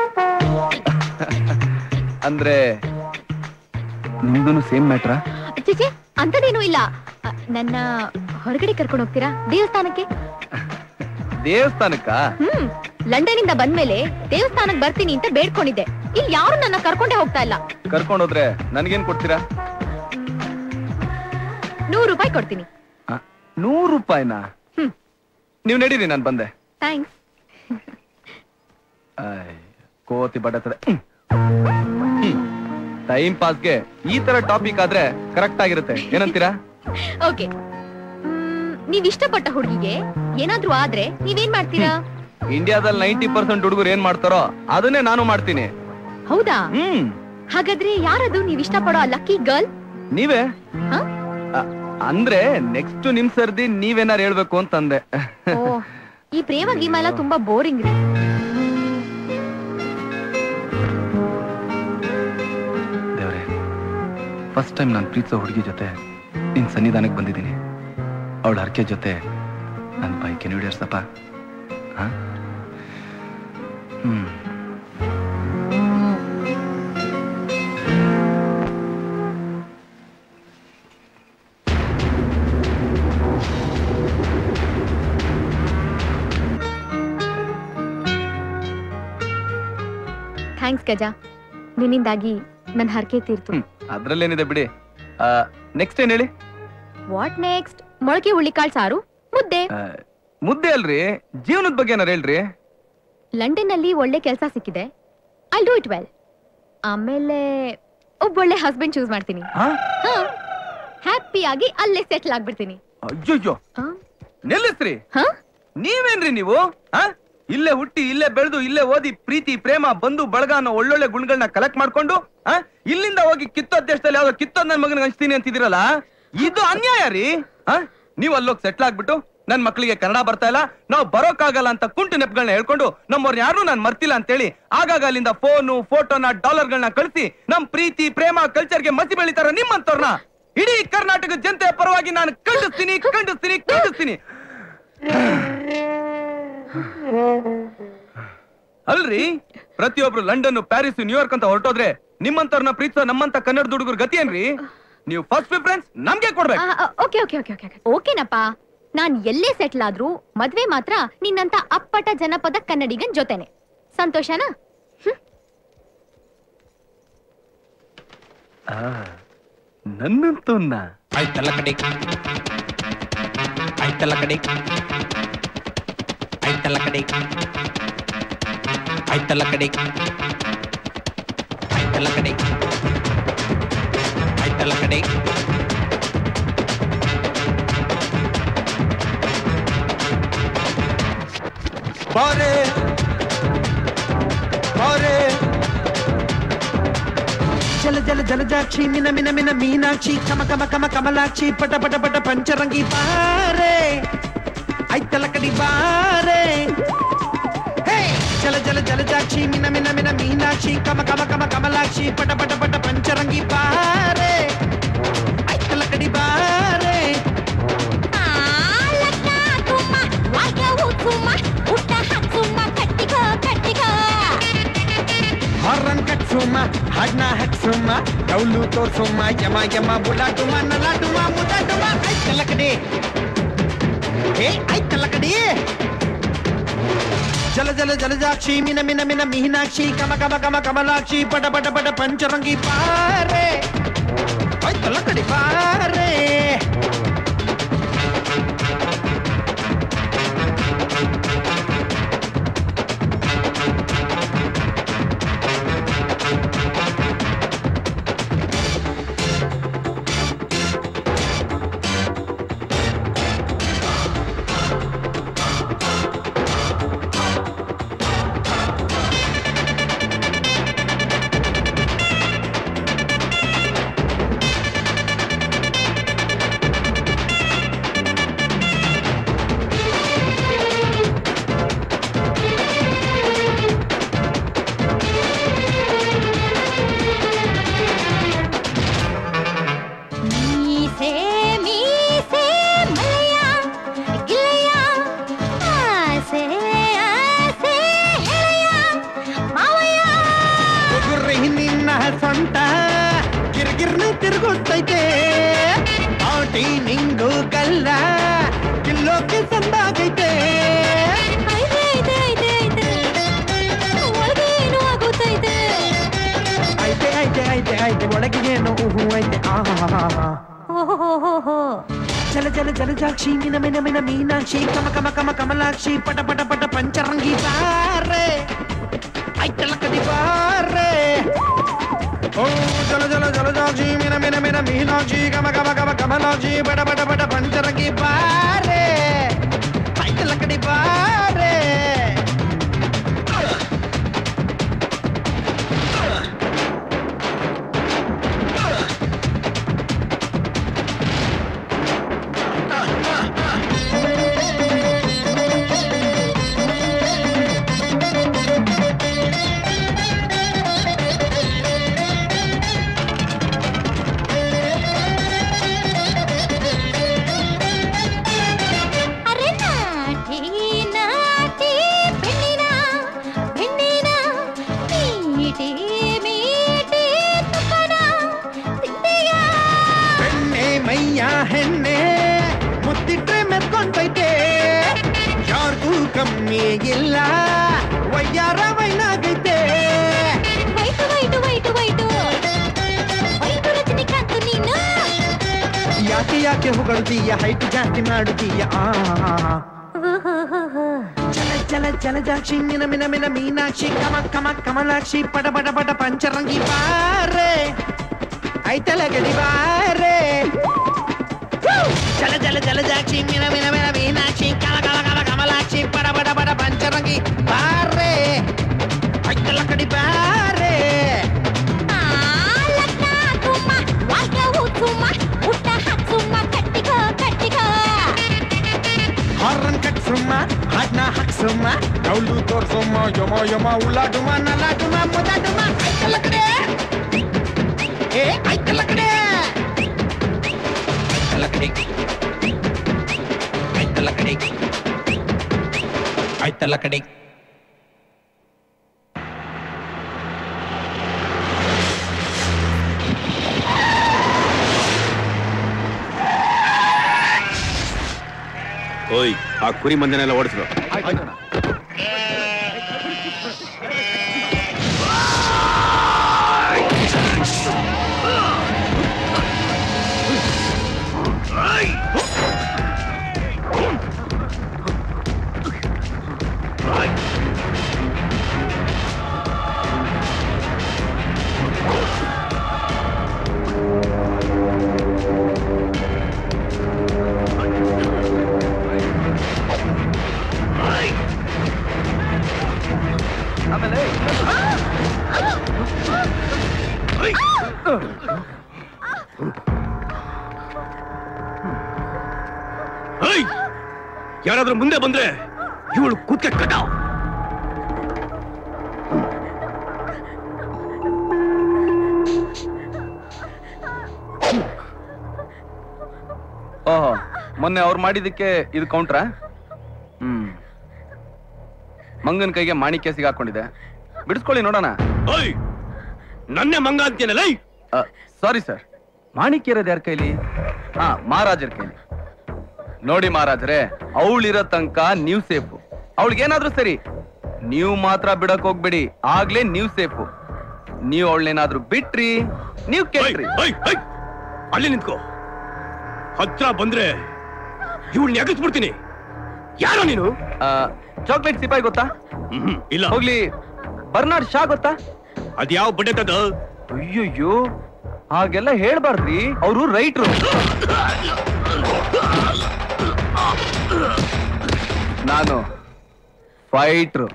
ಅಂದ್ರೆ ನಿಮ್ದು ಸೇಮ್ ಮ್ಯಾಟ್ರಾ ಚಿಚಿ ಅಂತದೇನೂ ಇಲ್ಲ ಅ, ನನ್ನ ಹೊರಗಡೆ ಕರ್ಕೊಂಡು ಹೋಗ್ತೀರಾ ದೇವಸ್ಥಾನಕ್ಕೆ ದೇವಸ್ಥಾನಕ್ಕ ಹ್ಮ್ ಲಂಡನ್ ಇಂದ ಬಂದ್ಮೇಲೆ ದೇವಸ್ಥಾನಕ್ ಬರ್ತೀನಿ ಅಂತ ಬೇಡ್ಕೊಂಡಿದ್ದೆ ಇಲ್ಲಿ ಯಾರು ನನ್ನ ಕರ್ಕೊಂಡೇ ಹೋಗ್ತಾ ಇಲ್ಲ ಕರ್ಕೊಂಡೋದ್ರೆ ನನ್ಗೇನ್ ಕೊಡ್ತೀರಾ ನೂರು ರೂಪಾಯಿ ಕೊಡ್ತೀನಿ ನೂರು ರೂಪಾಯಿನಾ ಹ್ಮ್. ನೀವ್ ನಡೀರಿ ನಾನ್ ಬಂದೆ ಥ್ಯಾಂಕ್ಸ್ ಆಯ್, ಕೋತಿ ಬಡತದೆ ಟೈಮ್ ಪಾಸ್ಗೆ ಈ ತರ ಟಾಪಿಕ್ ಆದ್ರೆ ಕರೆಕ್ಟ್ ಆಗಿರುತ್ತೆ ಏನಂತೀರಾ ಓಕೆ ನೀವ್ ಇಷ್ಟಪಟ್ಟ ಹುಡುಗಿಗೆ ಏನಾದ್ರೂ ಆದ್ರೆ ನೀವೇನ್ ಮಾಡ್ತೀರಾ ಇಂಡಿಯಾದಲ್ಲಿ ನೈಂಟಿ ಪರ್ಸೆಂಟ್ ಹುಡುಗರು ಏನ್ ಮಾಡ್ತಾರೋ ಅದನ್ನೇ ನಾನು ಮಾಡ್ತೀನಿ ಹೌದಾ ಹ್ಮ್ ಹಾಗಾದ್ರೆ ಯಾರದು ನೀವ್ ಇಷ್ಟಪಡೋ ಲಕ್ಕಿ ಗರ್ಲ್ ನೀವೇ ಅ- ಅಂದ್ರೆ ನೆಕ್ಸ್ಟ್ ನಿಮ್ ಸರ್ದಿ ನೀವೇನಾರು ಹೇಳ್ಬೇಕು ಅಂತಂದೆ ಓ ಈ ಪ್ರೇಮ ಗೀಮ ಎಲ್ಲ ತುಂಬಾ ಬೋರಿಂಗ್ ರೀ ದೇವ್ರೆ ಫಸ್ಟ್ ಟೈಮ್ ನಾನು ಪ್ರೀತಿಸೋ ಹುಡುಗಿ ಜೊತೆ ನಿನ್ ಸನ್ನಿಧಾನಕ್ಕೆ ಬಂದಿದ್ದೀನಿ ಅವಳ ಹರಕೆ ಜೊತೆ ನನ್ನ ಬೈಕ್ ಈಡೇರ್ಸಪ್ಪ ಹಾ ಹ್ಮ್ ಥ್ಯಾಂಕ್ಸ್ ಗಜ ನಿನ್ನಿಂದಾಗಿ ನನ್ನ ಹರಕೆ ತೀರ್ತು ಅದ್ರಲ್ಲೇನಿದೆ ಬಿಡಿ ನೆಕ್ಸ್ಟ್ ಏನ್ ಹೇಳಿ ವಾಟ್ ನೆಕ್ಸ್ಟ್ ಮೊಳಕೆ ಹುಳ್ಳಿಕಾಳ್ ಸಾರು ಮುದ್ದೆ ಆ, ಮುದ್ದೆ ಅಲ್ರಿ ಜೀವನದ ಬಗ್ಗೆ ಏನಾರು ಹೇಳ್ರಿ ಲಂಡನ್ ಅಲ್ಲಿ ಒಳ್ಳೆ ಕೆಲಸ ಸಿಕ್ಕಿದೆ ಐ ಡೂ ಇಟ್ ವೆಲ್ ಆಮೇಲೆ ಒಬ್ಬೊಳ್ಳೆ ಹಸ್ಬೆಂಡ್ ಚೂಸ್ ಮಾಡ್ತೀನಿ ಹ್ಯಾಪಿಯಾಗಿ ಅಲ್ಲೇ ಸೆಟ್ಲ್ ಆಗ್ಬಿಡ್ತೀನಿ ಅಯ್ಯಯ್ಯೋ ನಿಲ್ಲಿಸ್ರಿ ನೀವೇನ್ರಿ ನೀವು ಆ? ಇಲ್ಲೇ ಹುಟ್ಟಿ ಇಲ್ಲೇ ಬೆಳೆದು ಇಲ್ಲೇ ಓದಿ ಪ್ರೀತಿ ಪ್ರೇಮ ಬಂಧು ಬಳಗ ಅನ್ನೋ ಒಳ್ಳೊಳ್ಳೆ ಗುಣಗಳನ್ನ ಕಲೆಕ್ಟ್ ಮಾಡ್ಕೊಂಡು ಆ? ಇಲ್ಲಿಂದ ಹೋಗಿ ಕಿತ್ತೋ ದೇಶದಲ್ಲಿ ಯಾವ್ದೋ ಕಿತ್ತೋ ನನ್ ಮಗನಿಗೆ ಹಂಚ್ತೀನಿ ಅಂತಿದಿರಲ್ಲ ಇದು ಅನ್ಯಾಯ ರೀ ಆ? ನೀವ್ ಅಲ್ಲೋಗಿ ಸೆಟ್ಲ್ ಆಗ್ಬಿಟ್ಟು ನನ್ ಮಕ್ಕಳಿಗೆ ಕನ್ನಡ ಬರ್ತಾ ಇಲ್ಲ ನಾವು ಬರೋಕ್ಕಾಗಲ್ಲ ಅಂತ ಕುಂಟು ನೆಪಗಳನ್ನ ಹೇಳ್ಕೊಂಡು ನಮ್ಮವ್ರ ಯಾರು ನಾನ್ ಮರ್ತಿಲ್ಲ ಅಂತೇಳಿ ಆಗಾಗ ಅಲ್ಲಿಂದ ಫೋನು ಫೋಟೋನ ಡಾಲರ್ಗಳನ್ನ ಕಳಿಸಿ ನಮ್ ಪ್ರೀತಿ ಪ್ರೇಮ ಕಲ್ಚರ್ಗೆ ಮಸಿ ಬೆಳಿತಾರ ನಿಮ್ಮಂತವ್ರನ್ನ ಇಡೀ ಕರ್ನಾಟಕ ಜನತೆಯ ಪರವಾಗಿ ನಾನು ಖಂಡಿಸ್ತೀನಿ ಖಂಡಿಸ್ತೀನಿ ಖಂಡಿಸ್ತೀನಿ ಅಲ್ರಿ ಪ್ರತಿಯೊಬ್ರು ಲಂಡನ್ ಪ್ಯಾರಿಸ್ ನ್ಯೂಯಾರ್ಕ್ ಅಂತ ಹೊರಟೋದ್ರೆ ನಿಮ್ಮಂತವ್ರನ್ನ ಪ್ರೀತಿಸೋ ನಮ್ಮಂತ ಕನ್ನಡ ಹುಡುಗರು ಗತಿ ಏನ್ರಿ ನೀವು ಫಸ್ಟ್ ಪ್ರಿಫರೆನ್ಸ್ ನಮ್ಗೆ ಕೊಡ್ಬೇಕು ಓಕೆ ಓಕೆ ಓಕೆ ಓಕೆ ಓಕೆನಪ್ಪ ನಾನ್ ಎಲ್ಲೇ ಸೆಟ್ಲ್ ಆದ್ರೂ ಮದ್ವೆ ಮಾತ್ರ ನಿನ್ನಂತ ಅಪ್ಪಟ ಜನಪದ ಕನ್ನಡಿಗನ್ ಜೊತೆನೆ ಸಂತೋಷನಾ ನನ್ನಂತೂ ಆಯ್ತಲ್ಲ ಕಡೆ ಆಯ್ತಲ್ಲ ಕಡೆ ಆಯ್ತಲ್ಲ ಕಡೆ ಆಯ್ತಲ್ಲ ಕಡೆ ಆಯ್ತಲ್ಲ ಕಡೆ ಆಯ್ತಲ್ಲ ಕಡೆ ಬಾರೆ ಬಾರೆ ಜಲ ಜಲ ಜಲಜಾಕ್ಷಿ ಮಿನ ಮಿನ ಮಿನ ಮೀನಾಕ್ಷಿ ಕಮ ಕಮ ಕಮ ಕಮಲಾಕ್ಷಿ ಪಟ ಪಟ ಪಟ ಪಂಚರಂಗಿ ಬಾರೆ ಐತಲ ಕಡಿ ಬಾರೆ ಹೇ! ಜಲ ಜಲ ಜಲಜಾಕ್ಷಿ ಮಿನ ಮಿನ ಮಿನ ಮೀನಾಕ್ಷಿ ಕಮ ಕಮ ಕಮ ಕಮಲಾಕ್ಷಿ ಪಟ ಪಟ ಪಟ ಪಂಚರಂಗಿ ಬಾರೆ ಐತಲ ಕಡಿ ಬಾರೆ ಹಾರನ್ ಕಟ್ಸುಮ್ಮ ಹಾಡ್ನ ಹಟ್ಸುಮ್ಮ ಡೌಲು ತೋರ್ಸುಮ್ಮ ಯಮ ಯಮ ಬುಲಾಟುಮ ನಲಾಟುಮ ಮುದಾಟುಮ ಐತಲ್ಲ ಕಡೆ ಏ ಐತಲ್ಲ ಕಡೆ ಜಲ ಜಲ ಜಲಜಾಕ್ಷಿ ಮಿನ ಮಿನ ಮಿನ ಮೀನಾಕ್ಷಿ ಕಮ ಕಮ ಕಮ ಕಮಲಾಕ್ಷಿ ಪಟ ಪಟ ಪಟ ಪಂಚರಂಗಿ ಪಾರೆ ಐತಲ್ಲ ಕಡೆ ಪಾರೆ ಮೀಸೆ ಮೀಸೆ ಮಲೆಯ ಗಿಳೆಯ ಆಸೆ ಆಸೆ ಹೆಳೆಯ ಮಾವಯ್ಯ ಗುರ್ರಿ ನಿನ್ನ ಸೊಂಟ ಗಿರ್ಗಿರ್ನ ತಿರುಗುತ್ತೈತೆ ಆಟಿ ನಿಂಗು ಕಲ್ಲ ಕಿಲ್ಲೋಕೆ ಸಂದಾಗೈತೆ ಐತೆ ಐತೆ ಐತೆ ಐತೆ ಒಳಗೆ ಏನೋ ಆಗುತ್ತೈತೆ ಐತೆ ಐತೆ ಐತೆ ಐತೆ ಒಳಗೆ ಏನು ಊಹು ಐತೆ ಆಹಾ ಓಹೋ ಜಲ ಜಲ ಜಲಜಾಕ್ಷಿ ಮಿನ ಮಿನ ಮಿನ ಮೀನಾಕ್ಷಿ ಕಮ ಕಮ ಕಮ ಕಮಲಾಕ್ಷಿ ಪಟ ಪಟ ಪಟ ಪಂಚರಂಗಿ ಬಾರೆ ಐತಲ್ಲ ಕದಿ ಬಾರೆ ಓ ಜಲ ಜಲ ಜಲಜಾಕ್ಷಿ ಮಿನ ಮಿನ ಮಿನ ಮೀನಾಕ್ಷಿ ಕಮ ಕಮ ಕಮ ಕಮಲಾಕ್ಷಿ ಪಟ ಪಟ ಪಟ ಪಂಚರಂಗಿ ಬಾರೆ ಐತಲ್ಲ ಕಡಿ ಬಾರೆ ಅರೆ ನಾಟಿ ನಾಟಿ ಬೆಣ್ಣಿನ ಬೆಣ್ಣಿನ ಮೀಟಿ ಮೀಟಿ ತುಪ್ಪನ ತಿಂದೆಯ ಬೆಣ್ಣೆ ಮೈಯ ಹೆಣ್ಣೆ ಮುತ್ತಿಟ್ರೆ ಮೆತ್ಕೊಂಡೈತೆ ಯಾರ್ಗೂ ಕಮ್ಮಿ ಇಲ್ಲ ವಯ್ಯಾರ ವೈನಾಗೈತೆ white white white white white Rajinikanth ನೀನು ಯಾಕೆ ಯಾಕೆ ಹೊಗಳ್ತೀಯ ಹೈಟ್ ಜಾಸ್ತಿ ಮಾಡುತ್ತೀಯ ಆ ಜಲ ಜಲ ಜಲಜಾಕ್ಷಿ ಮಿನ ಮಿನ ಮಿನ ಮೀನಾಕ್ಷಿ ಕಮ ಕಮ ಕಮಲಾಕ್ಷಿ ಪಟ ಪಟ ಪಟ ಪಂಚರಂಗಿ ಬಾರೆ ಐತಲ ಗಡಿ ಬಾರೆ ಜಲ ಜಲ ಜಲಜಾಕ್ಷಿ ಮಿನ ಮಿನ ಮಿನ ಮೀನಾಕ್ಷಿ ಕಮ ಕಮ ಕಮ ಕಮಲಾಕ್ಷಿ ಪಟ ಪಟ ಪಟ ಪಂಚರಂಗಿ ಬಾರೆ ಐತಲ ಕಡಿ ಬಾರೆ ವಾಲ್ಗ ಊದ್ಸುಮ್ಮ ಊಟ ಹಾಕ್ಸುಮ್ಮ ಕಟ್ಟಿಗೋ ಕಟ್ಟಿಗೋ ತೋರ್ಸಮ್ಮ ಅವಳು ತೋರ್ಸಮ್ಮ ಯಮ ಯಮ ಉಳ್ಳಾಡುಮ ನಲ್ಲಾಡುಮ ಮುದ್ದಾಡುಮ ಐತಲ್ಲ ಕಡೆ ಏ ಐತಲ್ಲ ಕಡೆ ಐತಲ್ಲ ಕಡೆ ಐತಲ್ಲ ಕಡೆ ಐತಲ್ಲ ಕಡೆ ಓಯ್ ಆ ಕುರಿ ಮಂದನೆಲ್ಲ ಓಡಿಸ್ರು ಏಯ್! ಯಾರಾದ್ರೂ ಮುಂದೆ ಬಂದ್ರೆ ಇವಳು ಕೂತ್ಕೆ ಕಟಾವ್ ಓಹೋ ಮೊನ್ನೆ ಅವ್ರು ಮಾಡಿದ್ದಕ್ಕೆ ಇದು ಕೌಂಟ್ರಾ ಹ್ಮ್ ಮಂಗನ್ ಕೈಗೆ ಮಾಣಿಕ್ಯ ಸಿಗಾಕೊಂಡಿದೆ ಬಿಡಿಸ್ಕೊಳ್ಳಿ ನೋಡೋಣ ಓಯ್ ನನ್ನೇ ಮಂಗ ಅಂತೇನಲ್ಲ ಸಾರಿ ಸರ್ ಮಾಣಿಕ್ಯ ಇರೋದು ಯಾರ ಕೈಲಿ ಹಾ ಮಹಾರಾಜರ ಕೈಲಿ ನೋಡಿ ಮಹಾರಾಜರೇ ಅವಳಿರೋ ತನಕ ನೀವು ಸೇಫು ಅವಳಿಗೇನಾದ್ರೂ ಸರಿ ನೀವು ಮಾತ್ರ ಬಿಡಕ್ ಹೋಗ್ಬೇಡಿ ಆಗ್ಲೇ ನೀವು ಸೇಫು ನೀವು ಅವಳನ್ನೇನಾದ್ರೂ ಬಿಟ್ರಿ ನೀವು ಕೇಳ್ರಿ ಅಲ್ಲಿ ನಿಂತ್ಕೋ ಹತ್ರ ಬಂದ್ರೆ ಇವಳನ್ನ ಎಗಸ್ಬಿಡ್ತೀನಿ ಯಾರೋ ನೀನು ಚಾಕ್ಲೇಟ್ ಸಿಪಾಯಿ ಗೊತ್ತಾ ಇಲ್ಲ ಹೋಗ್ಲಿ ಬರ್ನಾಡ್ ಶಾ ಗೊತ್ತಾ ಅದ್ಯಾವ ಬಡ್ಡೆತದ ಅಯ್ಯಯ್ಯೋ ಹಾಗೆಲ್ಲ ಹೇಳ್ಬಾರ್ದ್ರಿ ಅವರು ರೈಟ್ರು ನಾನು ಫೈಟ್ರು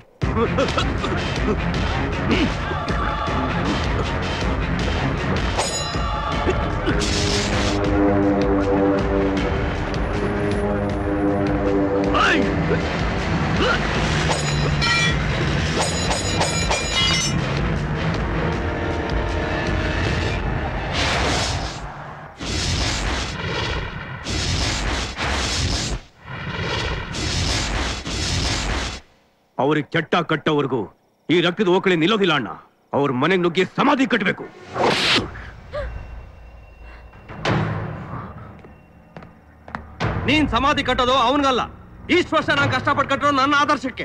ಅವ್ರಿಗೆ ಚಟ್ಟ ಕಟ್ಟೋವರೆಗೂ ಈ ರಕ್ತದ ಓಕಳಿ ನಿಲ್ಲೋದಿಲ್ಲ ಅಣ್ಣ ಅವ್ರ ಮನೆಗೆ ನುಗ್ಗಿ ಸಮಾಧಿ ಕಟ್ಟಬೇಕು ನೀನ್ ಸಮಾಧಿ ಕಟ್ಟೋದು ಅವನಿಗಲ್ಲ ಇಷ್ಟು ವರ್ಷ ನಾನು ಕಷ್ಟಪಟ್ಟು ಕಟ್ಟೋದು ನನ್ನ ಆದರ್ಶಕ್ಕೆ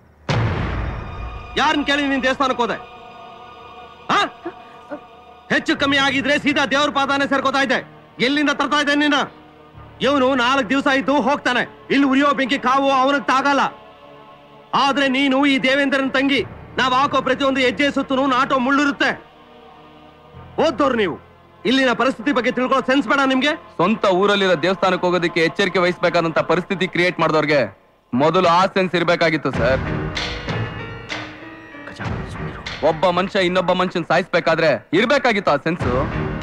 ಯಾರನ್ನ ಕೇಳಿ ನೀನ್ ದೇವಸ್ಥಾನಕ್ಕೆ ಹೋದೆ ಆ? ಹೆಚ್ಚು ಕಮ್ಮಿ ಆಗಿದ್ರೆ ಸೀದಾ ದೇವ್ರ ಪಾದಾನೆ ಸೇರ್ಕೋತಾ ಇದ್ದೆ ಎಲ್ಲಿಂದ ತರ್ತಾ ಇದ್ದೆ ನೀನ ಇವನು ನಾಲ್ಕು ದಿವಸ ಇದ್ದು ಹೋಗ್ತಾನೆ ಇಲ್ಲಿ ಉರಿಯೋ ಬೆಂಕಿ ಕಾವು ಅವನಿಗೆ ತಾಗಲ್ಲ ಆದ್ರೆ ನೀನು ಈ ದೇವೇಂದ್ರನ ತಂಗಿ ನಾವ್ ಹಾಕೋ ಪ್ರತಿಯೊಂದು ಹೆಜ್ಜೆ ಸುತ್ತೂ ನಾಟೋ ಮುಳ್ಳಿರುತ್ತೆ ಓದ್ದವ್ರು ನೀವು ಇಲ್ಲಿನ ಪರಿಸ್ಥಿತಿ ಬಗ್ಗೆ ತಿಳ್ಕೊಳ್ಳೋ ಸೆನ್ಸ್ ಬೇಡ ನಿಮ್ಗೆ ಸ್ವಂತ ಊರಲ್ಲಿರೋ ದೇವಸ್ಥಾನಕ್ಕೆ ಹೋಗೋದಕ್ಕೆ ಎಚ್ಚರಿಕೆ ವಹಿಸ್ಬೇಕಾದಂತ ಪರಿಸ್ಥಿತಿ ಕ್ರಿಯೇಟ್ ಮಾಡಿದವ್ರಿಗೆ ಮೊದಲು ಆ ಸೆನ್ಸ್ ಇರ್ಬೇಕಾಗಿತ್ತು ಸರ್ ಒಬ್ಬ ಮನುಷ್ಯ ಇನ್ನೊಬ್ಬ ಮನುಷ್ಯನ್ ಸಾಯಿಸ್ಬೇಕಾದ್ರೆ ಇರ್ಬೇಕಾಗಿತ್ತು ಆ ಸೆನ್ಸು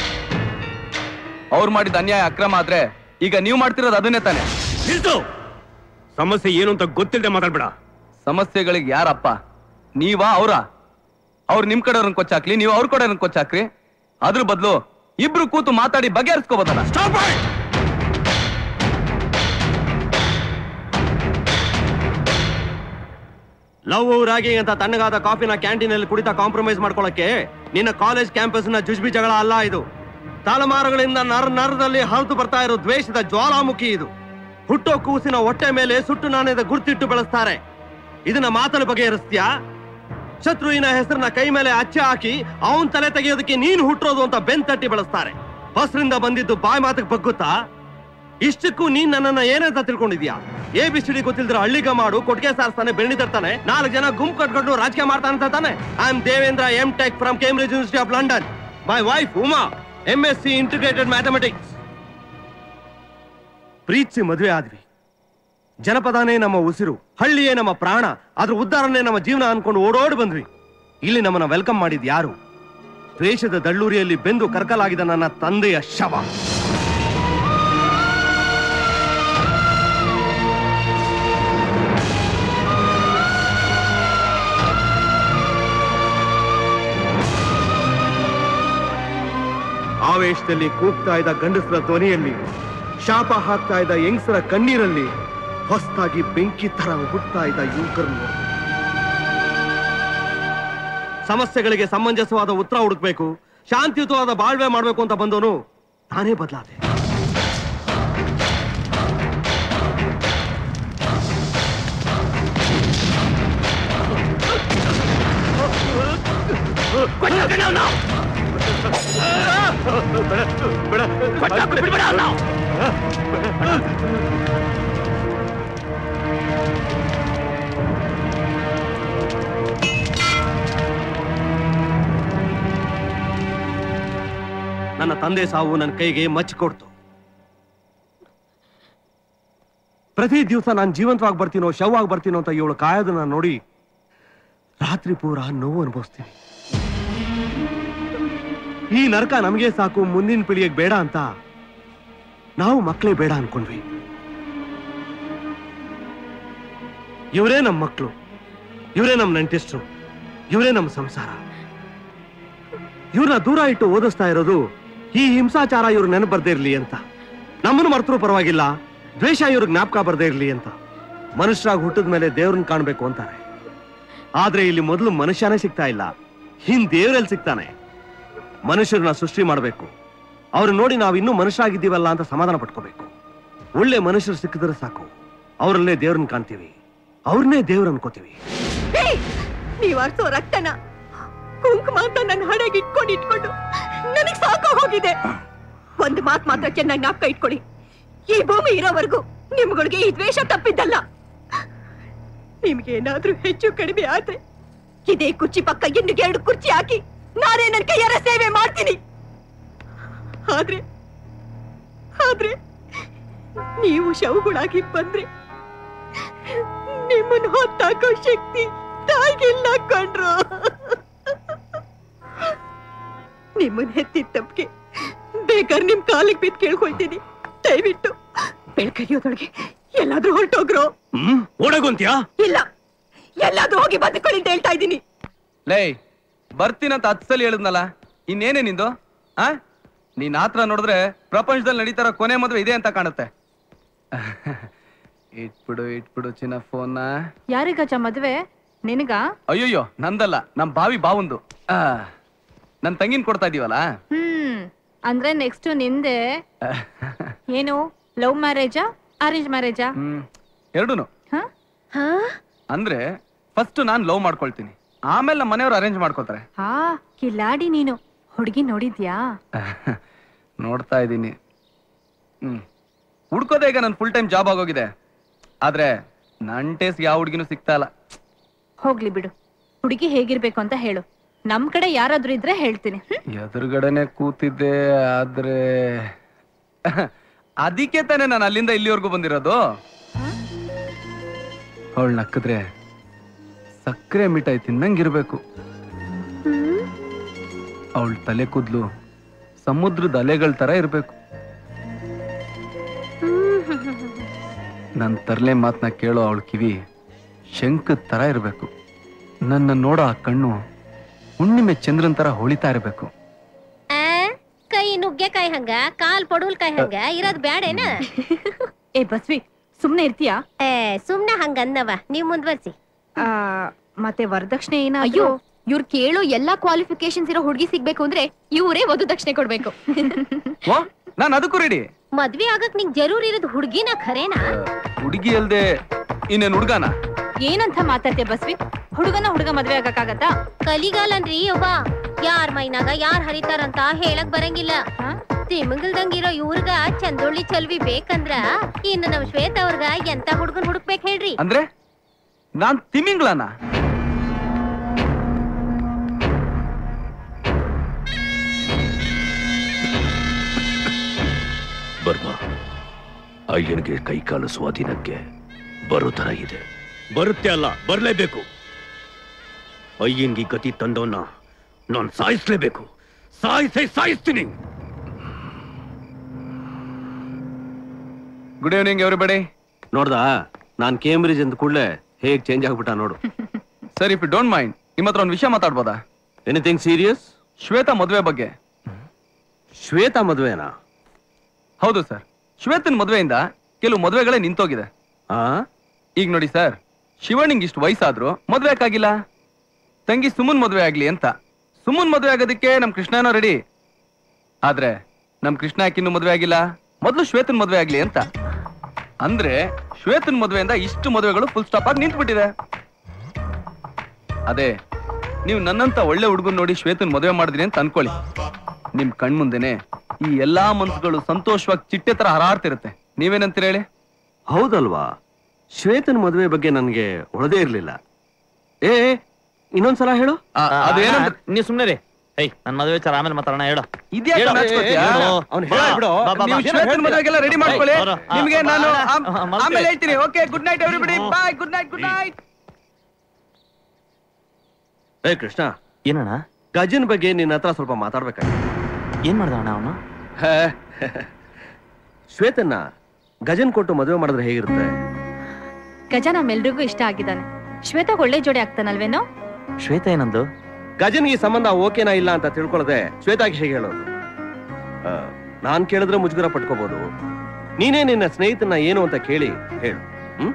ಅವ್ರು ಮಾಡಿದ ಅನ್ಯಾಯ ಅಕ್ರಮ ಆದ್ರೆ ಈಗ ನೀವು ಮಾಡ್ತಿರೋದು ಅದನ್ನೇ ತಾನೆ ನಿಲ್ಸು ಸಮಸ್ಯೆ ಏನು ಅಂತ ಗೊತ್ತಿಲ್ಲದೆ ಮಾತಾಡ್ಬೇಡ ಸಮಸ್ಯೆಗಳಿಗೆ ಯಾರಪ್ಪ ನೀವಾ ಅವ್ರ ಅವ್ರು ನಿಮ್ ಕಡೆಯವ್ರನ್ನ ಕೊಚ್ಚಾಕ್ಲಿ ನೀವು ಅವ್ರ ಕಡೆಯವ್ರನ್ನ ಕೊಚ್ಚಾಕ್ರಿ ಅದ್ರ ಬದಲು ಇಬ್ರು ಕೂತು ಮಾತಾಡಿ ಬಗೆಹರಿಸ್ಕೋಬೋದಲ್ಲ ಲವ್ ರಾಗಿ ಅಂತ ತಣ್ಣಗಾದ ಕಾಫಿನ ಕ್ಯಾಂಟೀನ್ ಅಲ್ಲಿ ಕುಡಿತಾ ಕಾಂಪ್ರಮೈಸ್ ಮಾಡ್ಕೊಳಕ್ಕೆ ನಿನ್ನ ಕಾಲೇಜ್ ಕ್ಯಾಂಪಸ್ ನ ಜುಜ್ಬಿ ಜಗಳ ಅಲ್ಲ ಇದು ತಲೆಮಾರುಗಳಿಂದ ನರ ನರದಲ್ಲಿ ಹರಿದು ಬರ್ತಾ ಇರೋ ದ್ವೇಷದ ಜ್ವಾಲಾಮುಖಿ ಇದು ಹುಟ್ಟೋ ಕೂಸಿನ ಹೊಟ್ಟೆ ಮೇಲೆ ಸುಟ್ಟು ನಾಣ್ಯದ ಗುರ್ತಿಟ್ಟು ಬೆಳೆಸ್ತಾರೆ ಇದನ್ನ ಮಾತಲ್ಲಿ ಬಗೆಹರಿಸ್ತೀಯಾ ಶತ್ರುವಿನ ಹೆಸರನ್ನ ಕೈ ಮೇಲೆ ಅಚ್ಚೆ ಹಾಕಿ ಅವನ್ ತಲೆ ತೆಗೆಯೋದಕ್ಕೆ ನೀನು ಹುಟ್ಟೋದು ಅಂತ ಬೆನ್ ತಟ್ಟಿ ಬೆಳೆಸ್ತಾರೆ ಬಸ್ರಿಂದ ಬಂದಿದ್ದು ಬಾಯ್ ಮಾತಿಗೆ ಬಗ್ಗುತ್ತಾ ಇಷ್ಟಕ್ಕೂ ನೀನ್ ನನ್ನನ್ನ ಏನಂತ ತಿಳ್ಕೊಂಡಿದ್ಯಾ ಎ ಬಿ ಸಿ ಡಿ ಗೊತ್ತಿಲ್ದ್ರೆ ಹಳ್ಳಿಗ ಮಾಡು ಕೊಟ್ಟಿಗೆ ಸಾರಿಸ್ತಾನೆ ಬೆಣ್ಣಿ ತರ್ತಾನೆ ನಾಲ್ಕು ಜನ ಗುಂಪು ಕಟ್ಕೊಂಡು ರಾಜಕೀಯ ಮಾಡ್ತಾನೆ ಅಂತ ತಾನೆ I am Devendra M Tech from Cambridge University of London my wife Uma M S C integrated mathematics ಪ್ರೀತಿಸಿ ಮದುವೆ ಆದ್ವಿ ಜನಪದನೇ ನಮ್ಮ ಉಸಿರು ಹಳ್ಳಿಯೇ ನಮ್ಮ ಪ್ರಾಣ ಅದ್ರ ಉದ್ಧಾರನೇ ನಮ್ಮ ಜೀವನ ಅನ್ಕೊಂಡು ಓಡೋಡಿ ಬಂದ್ವಿ ಇಲ್ಲಿ ನಮ್ಮನ್ನ ವೆಲ್ಕಮ್ ಮಾಡಿದ್ ಯಾರು ದ್ವೇಷದ ದಳ್ಳೂರಿಯಲ್ಲಿ ಬೆಂದು ಕರ್ಕಲಾಗಿದ್ದ ನನ್ನ ತಂದೆಯ ಶವ ಆವೇಶದಲ್ಲಿ ಕೂಗ್ತಾ ಇದ್ದ ಗಂಡಸರ ಧ್ವನಿಯಲ್ಲಿ ಶಾಪ ಹಾಕ್ತಾ ಇದ್ದ ಹೆಂಗಸರ ಕಣ್ಣೀರಲ್ಲಿ ಹೊಸದಾಗಿ ಬೆಂಕಿ ತರ ಹುಟ್ಟುತ್ತಾ ಇದ್ದ ಯುವಕರನ್ನು ಸಮಸ್ಯೆಗಳಿಗೆ ಸಮಂಜಸವಾದ ಉತ್ತರ ಹುಡುಕ್ಬೇಕು ಶಾಂತಿಯುತವಾದ ಬಾಳ್ವೆ ಮಾಡ್ಬೇಕು ಅಂತ ಬಂದವನು ತಾನೇ ಬದಲಾದೆ ನನ್ನ ತಂದೆ ಸಾವು ನನ್ನ ಕೈಗೆ ಮಚ್ಚಿ ಕೊಡ್ತು ಪ್ರತಿ ದಿವಸ ನಾನು ಜೀವಂತವಾಗಿ ಬರ್ತೀನೋ ಶವವಾಗಿ ಬರ್ತೀನೋ ಅಂತ ಇವಳು ಕಾಯೋದನ್ನ ನೋಡಿ ರಾತ್ರಿ ಪೂರ ನೋವು ಅನುಭವಿಸ್ತೀನಿ ಈ ನರಕ ನಮಗೆ ಸಾಕು ಮುಂದಿನ ಪೀಳಿಗೆಗೆ ಬೇಡ ಅಂತ ನಾವು ಮಕ್ಕಳೇ ಬೇಡ ಅನ್ಕೊಂಡ್ವಿ ಇವರೇ ನಮ್ಮ ಮಕ್ಕಳು ಇವರೇ ನಮ್ಮ ನೆಂಟಿಸ್ಟ್ರು ಇವರೇ ನಮ್ಮ ಸಂಸಾರ ಇವ್ರನ್ನ ದೂರ ಇಟ್ಟು ಓದಿಸ್ತಾ ಇರೋದು ಈ ಹಿಂಸಾಚಾರ ಇವ್ರು ನೆನಪು ಬರ್ದೇ ಇರ್ಲಿ ಅಂತ ನಮ್ಮನ್ನು ಮರ್ತರೂ ಪರವಾಗಿಲ್ಲ ದ್ವೇಷ ಇವ್ರಿಗೆ ಜ್ಞಾಪಕ ಬರ್ದೇ ಇರ್ಲಿ ಅಂತ ಮನುಷ್ಯರಾಗಿ ಹುಟ್ಟಿದ ಮೇಲೆ ದೇವ್ರನ್ನ ಕಾಣ್ಬೇಕು ಅಂತಾರೆ ಆದ್ರೆ ಇಲ್ಲಿ ಮೊದಲು ಮನುಷ್ಯನೇ ಸಿಗ್ತಾ ಇಲ್ಲ ಹಿಂದ್ ದೇವ್ರಲ್ಲಿ ಸಿಗ್ತಾನೆ ಮನುಷ್ಯರನ್ನ ಸೃಷ್ಟಿ ಮಾಡಬೇಕು ಅವ್ರು ನೋಡಿ ನಾವು ಇನ್ನೂ ಮನುಷ್ಯರಾಗಿದ್ದೀವಲ್ಲ ಅಂತ ಸಮಾಧಾನ ಪಟ್ಕೋಬೇಕು ಒಳ್ಳೆ ಮನುಷ್ಯರು ಸಿಕ್ಕಿದ್ರೆ ಸಾಕು ಅವರಲ್ಲೇ ದೇವ್ರನ್ನ ಕಾಣ್ತೀವಿ ಅವ್ರನ್ನೇ ದೇವ್ರ ಅನ್ಕೋತೀವಿ ನೀವ್ ಅರ್ಸೋ ರಕ್ತನ ಕುಂಕುಮ ಅಂತ ನನ್ನ ಹಣೆಗೆ ಇಟ್ಕೊಂಡು ಇಟ್ಕೊಂಡು ನನಗ್ ಸಾಕಾಗೋಗಿದೆ ಒಂದ್ ಮಾತ್ ಮಾತ್ರ ಚೆನ್ನಾಗಿ ಜ್ಞಾಪಕ ಇಟ್ಕೊಳ್ಳಿ ಈ ಭೂಮಿ ಇರೋವರೆಗೂ ನಿಮ್ಗಳಿಗೆ ಈ ದ್ವೇಷ ತಪ್ಪಿದ್ದಲ್ಲ ನಿಮ್ಗೆ ಏನಾದ್ರೂ ಹೆಚ್ಚು ಕಡಿಮೆ ಆದ್ರೆ ಇದೇ ಕುರ್ಚಿ ಪಕ್ಕ ಇನ್ನು ಎರಡು ಕುರ್ಚಿ ಹಾಕಿ ನಾನೇ ನನ್ನ ಕೈಯಾರ ಸೇವೆ ಮಾಡ್ತೀನಿ ಆದ್ರೆ ಆದ್ರೆ ನೀವು ಶವಗಳಾಗಿ ಬಂದ್ರೆ ನಿಮ್ಮನ್ನು ಹೊತ್ತಾಕೋ ಶಕ್ತಿ ತಾಯಿಗಿಲ್ಲ ಕಂಡ್ರು ನಿಮ್ಮನ್ನ ಹೆತ್ತಿದ ತಪ್ಪಿಗೆ ಬೇಕಾದ್ರೆ ನಿಮ್ ಕಾಲಿಗೆ ಬಿದ್ದು ಕೇಳ್ಕೊಳ್ತೀನಿ ದಯವಿಟ್ಟು ಬೆಳ್ಕರಿಯೋದೊಳಗೆ ಎಲ್ಲಾದ್ರೂ ಹೊರಟೋಗ್ರು ಹ್ಮ್ ಓಡೋಗಂತ್ಯಾ ಇಲ್ಲ ಎಲ್ಲಾದ್ರೂ ಹೋಗಿ ಬದುಕೊಳ್ಳಿ ಅಂತ ಹೇಳ್ತಾ ಇದ್ದೀನಿ ಲೇ ಬರ್ತೀನಂತ ಹತ್ತು ಸಲ ಹೇಳಿದ್ನಲ್ಲ ಇನ್ನೇನೇ ನಿಂದು ಆ ನೀನ್ ಆತ್ರ ನೋಡಿದ್ರೆ ಪ್ರಪಂಚದಲ್ಲಿ ನಡೀತಾರ ಕೊನೆ ಮದುವೆ ಇದೆ ಅಂತ ಕಾಣುತ್ತೆ ಇಟ್ಬಿಡು ಇಟ್ಬಿಡು ಚಿನ್ನ ಫೋನ್ನ ಯಾರಿಗಜ್ಜ ಮದ್ವೆ ನಿನಗ ಅಯ್ಯೋಯ್ಯೋ ನಂದಲ್ಲ ನಮ್ ಬಾವಿ ಬಾವುಂದು ಆ, ನನ್ ತಂಗಿನ ಕೊಡ್ತಾ ಇದೀವಲ್ಲ ಹ್ಮ್ ಅಂದ್ರೆ ನೆಕ್ಸ್ಟ್ ನಿಂದೆ ಏನು ಲವ್ ಮ್ಯಾರೇಜಾ ಅರೇಂಜ್ ಮ್ಯಾರೇಜಾ ಹ್ಮ್ ಎರಡೂನು ಅಂದ್ರೆ ಫಸ್ಟ್ ನಾನ್ ಲವ್ ಮಾಡ್ಕೊಳ್ತೀನಿ ಆಮೇಲೆ ನಮ್ಮ ಮನೆಯವ್ರು ಅರೇಂಜ್ ಮಾಡ್ಕೊತಾರೆ ಹಾ ಕಿಲಾಡಿ ನೀನು ಹುಡುಗಿ ನೋಡಿದ್ಯಾ ನೋಡ್ತಾ ಇದ್ದೀನಿ ಹ್ಮ್ ಹುಡ್ಕೋದೇ ಈಗ ನನ್ ಫುಲ್ ಟೈಮ್ ಜಾಬ್ ಆಗೋಗಿದೆ ಆದ್ರೆ ನನ್ ಟೇಸ್ಟ್ ಯಾವ ಹುಡುಗಿನೂ ಸಿಗ್ತಾ ಇಲ್ಲ ಹೋಗ್ಲಿ ಬಿಡು ಹುಡುಗಿ ಹೇಗಿರ್ಬೇಕು ಅಂತ ಹೇಳು ನಮ್ ಕಡೆ ಯಾರಾದ್ರೂ ಇದ್ರೆ ಹೇಳ್ತೀನಿ ಹ್ಮ್? ಎದುರುಗಡೆನೆ ಕೂತಿದ್ದೆ ಆದ್ರೆ ಅದಕ್ಕೆ ತಾನೇ ನಾನು ಅಲ್ಲಿಂದ ಇಲ್ಲಿವರೆಗೂ ಬಂದಿರೋದು ಅವಳು ನಕ್ಕಿದ್ರೆ ಸಕ್ಕರೆ ಮಿಠಾಯಿ ತಿನ್ನಂಗಿರ್ಬೇಕು ಅವಳ ತಲೆ ಕೂದ್ಲು ಸಮುದ್ರದ ಅಲೆಗಳ ತರ ಇರ್ಬೇಕು ನನ್ ತರ್ಲೆ ಮಾತನ್ನ ಕೇಳೋ ಅವಳ ಕಿವಿ ಶಂಕದ ತರ ಇರ್ಬೇಕು ನನ್ನ ನೋಡೋ ಆ ಕಣ್ಣು ಹುಣ್ಣಿಮೆ ಚಂದ್ರನ್ ತರ ಹೊಳಿತಾ ಇರ್ಬೇಕು ಆ, ಕೈ ನುಗ್ಗೆಕಾಯಿ ಹಂಗ ಕಾಲ್ ಪಡುಲ್ಕಾಯಿ ಹಂಗ ಇರೋದ್ ಬ್ಯಾಡೇನ ಏ ಬಸ್ವಿ ಸುಮ್ನೆ ಇರ್ತೀಯಾ ಏ ಸುಮ್ನೆ ಹಂಗ ಅನ್ನವ ನೀವ್ ಮುಂದ್ವರ್ಸಿ ಆ, ಮತ್ತೆ ವರದಕ್ಷಿಣೆ ಅಯ್ಯೋ ಏನಾಯ್ಯೋ ಇವ್ರು ಕೇಳೋ ಎಲ್ಲಾ ಕ್ವಾಲಿಫಿಕೇಶನ್ಸ್ ಇರೋ ಹುಡುಗಿ ಸಿಗ್ಬೇಕು ಅಂದ್ರೆ ಇವರೇ ವಧು ದಕ್ಷಿಣೆ ಕೊಡ್ಬೇಕು ನಾನು ಅದಕ್ಕೂ ರೆಡಿ ಮದ್ವೆ ಆಗಕ್ ನಿಂಗ್ ಜರೂರ್ ಇರೋದ್ ಹುಡ್ಗಿನ ಖರೇನಾ ಹುಡುಗಿ ಅಲ್ದೆ ಇನ್ನೇನ್ ಹುಡ್ಗಾನ ಏನಂತ ಮಾತಾಡ್ತೀಯ ಬಸ್ವಿ ಹುಡುಗನ ಹುಡುಗ ಮದ್ವೆ ಆಗಕ್ಕಾಗತ್ತಾ ಕಲಿಗಾಲನ್ರಿ ಒಬ್ಬ ಯಾರ್ ಮೈನಾಗ ಯಾರ್ ಹರಿತಾರಂತ ಹೇಳಕ್ ಬರಂಗಿಲ್ಲ ತಿಮಂಗಲ್ದಂಗಿರೋ ಇವ್ರಗ ಚಂದೊಳ್ಳಿ ಚಲ್ವಿ ಬೇಕಂದ್ರ ಇನ್ನು ನಮ್ ಶ್ವೇತ ಅವ್ರಗ ಎಂತ ಹುಡ್ಗನ್ ಹುಡುಕ್ಬೇಕ್ ಹೇಳ್ರಿ ಅಂದ್ರೆ ನಾನ್ ತಿಮಿಂಗ್ಲನ ಬರ್ಮ ಅಯ್ಯನಿಗೆ ಕೈಕಾಲು ಸ್ವಾಧೀನಕ್ಕೆ ಬರೋ ತರ ಇದೆ ಬರುತ್ತೆ ಅಲ್ಲ ಬರ್ಲೇಬೇಕು ಅಯ್ಯನ್ಗೆ ಈ ಗತಿ ತಂದವನ್ನ ನಾನು ಸಾಯಿಸ್ಲೇಬೇಕು ಸಾಯಿಸೇ ಸಾಯಿಸ್ತೀನಿ ಗುಡ್ ಈವ್ನಿಂಗ್ ಎವ್ರಿಬಡಿ ನೋಡ್ದಾ ನಾನ್ ಕೇಂಬ್ರಿಡ್ಜ್ ಅಂದ ಕೂಡಲೇ ಹೇಗ್ ಚೇಂಜ್ ಆಗ್ಬಿಟ್ಟ ನೋಡು sir if you don't mind ನಿಮ್ಮ ಹತ್ರ ಒಂದು ವಿಷಯ ಮಾತಾಡ್ಬೋದಾ ಎನಿಥಿಂಗ್ ಸೀರಿಯಸ್ ಶ್ವೇತಾ ಮದುವೆ ಬಗ್ಗೆ ಶ್ವೇತಾ ಮದುವೆನಾ ಹೌದು ಸರ್ ಶ್ವೇತನ್ ಮದುವೆಯಿಂದ ಕೆಲವು ಮದುವೆಗಳೇ ನಿಂತೋಗಿದೆ ಈಗ ನೋಡಿ ಸರ್ ಶಿವಣ್ಣಿಂಗ್ ಇಷ್ಟು ವಯಸ್ಸಾದ್ರು ಮದುವೆ ಆಗಿಲ್ಲ ತಂಗಿ ಸುಮನ್ ಮದುವೆ ಆಗ್ಲಿ ಅಂತ ಸುಮನ್ ಮದುವೆ ಆಗೋದಕ್ಕೆ ನಮ್ ಕೃಷ್ಣನೋ ರೆಡಿ ಆದ್ರೆ ನಮ್ ಕೃಷ್ಣ ಯಾಕಿನ್ನು ಮದುವೆ ಆಗಿಲ್ಲ ಮೊದಲು ಶ್ವೇತನ್ ಮದುವೆ ಆಗ್ಲಿ ಅಂತ ಅಂದ್ರೆ ಶ್ವೇತನ್ ಮದುವೆಯಿಂದ ಇಷ್ಟು ಮದುವೆಗಳು ಫುಲ್ ಸ್ಟಾಪ್ ಆಗಿ ನಿಂತ್ಬಿಟ್ಟಿದೆ ಅದೇ ನೀವು ನನ್ನಂತ ಒಳ್ಳೆ ಹುಡುಗನ್ ನೋಡಿ ಶ್ವೇತನ್ ಮದುವೆ ಮಾಡಿದ್ರಿ ಅಂತ ಅನ್ಕೊಳ್ಳಿ ನಿಮ್ ಕಣ್ಮುಂದೆನೆ ಈ ಎಲ್ಲಾ ಮನ್ಸುಗಳು ಸಂತೋಷವಾಗಿ ಚಿಟ್ಟೆ ತರ ಹರಾಡ್ತಿರುತ್ತೆ ನೀವೇನಂತೀರ ಹೇಳಿ ಹೌದಲ್ವಾ ಶ್ವೇತನ್ ಮದುವೆ ಬಗ್ಗೆ ನನಗೆ ಒಳದೇ ಇರ್ಲಿಲ್ಲ ಏ ಇನ್ನೊಂದ್ಸಲ ಹೇಳು ಅದೇನಂದ್ರೆ ನೀವು ಸುಮ್ನೆ ರೀ ಏಯ್ ನನ್ ಮದುವೆ ವಿಚಾರ ಆಮೇಲೆ ಮಾತಾಡೋಣ ಹೇಳು ಇದ್ಯಾಕೆ ಹೇಳು, ನಾಚ್ಕೊತ್ಯಾ? ಹೇಳು. ಅವ್ನು ಬಾ, ಹೇಳ್ಬಿಡು. ಬಾ, ಬಾ, ನೀವು ಬಾ. ಶ್ವೇತನ್ ಮದುವೆಗೆಲ್ಲ ರೆಡಿ ಮಾಡ್ಕೊಳ್ಳಿ ಬರೋ. ಆ, ನಿಮ್ಗೆ ಬಾ, ನಾನು ಬಾ, ಆಮ್- ಆ, ಮಲ್ಕೊಳ್ಳಿ. ಆಮೇಲೆ ಹೇಳ್ತೀನಿ okay good night everybody bye good night good night ಏ ಕೃಷ್ಣ ಏನಣ್ಣ ಗಜನ್ ಬಗ್ಗೆ ನಿನ್ನ ಹತ್ರ ಸ್ವಲ್ಪ ಮಾತಾಡ್ಬೇಕಾಗಿತ್ತು ಏನ್ ಮಾಡ್ದ ಅಣ್ಣ ಅವನು ಶ್ವೇತನ್ನ ಗಜನ್ ಕೊಟ್ಟು ಮದುವೆ ಮಾಡಿದ್ರೆ ಹೇಗಿರುತ್ತೆ ಗಜ ನಮ್ಮೆಲ್ರಿಗೂ ಇಷ್ಟ ಆಗಿದ್ದಾನೆ ಶ್ವೇತಾಗ್ ಒಳ್ಳೆ ಜೋಡಿ ಆಗ್ತಾನಲ್ವೇನೋ ಶ್ವೇತಾ ಏನಂದು ಗಜನ್ ಈ ಸಂಬಂಧ ಓಕೆನಾ ಇಲ್ಲ ಅಂತ ತಿಳ್ಕೊಳ್ಳದೆ ಶ್ವೇತಾಗೆ ಹೇಗೆ ಹೇಳೋದು ಆ, ನಾನ್ ಕೇಳಿದ್ರೆ ಮುಜುಗರ ಪಟ್ಕೋಬಹುದು ನೀನೇ ನಿನ್ನ ಸ್ನೇಹಿತನ ಏನು ಅಂತ ಕೇಳಿ ಹೇಳು ಹ್ಮ್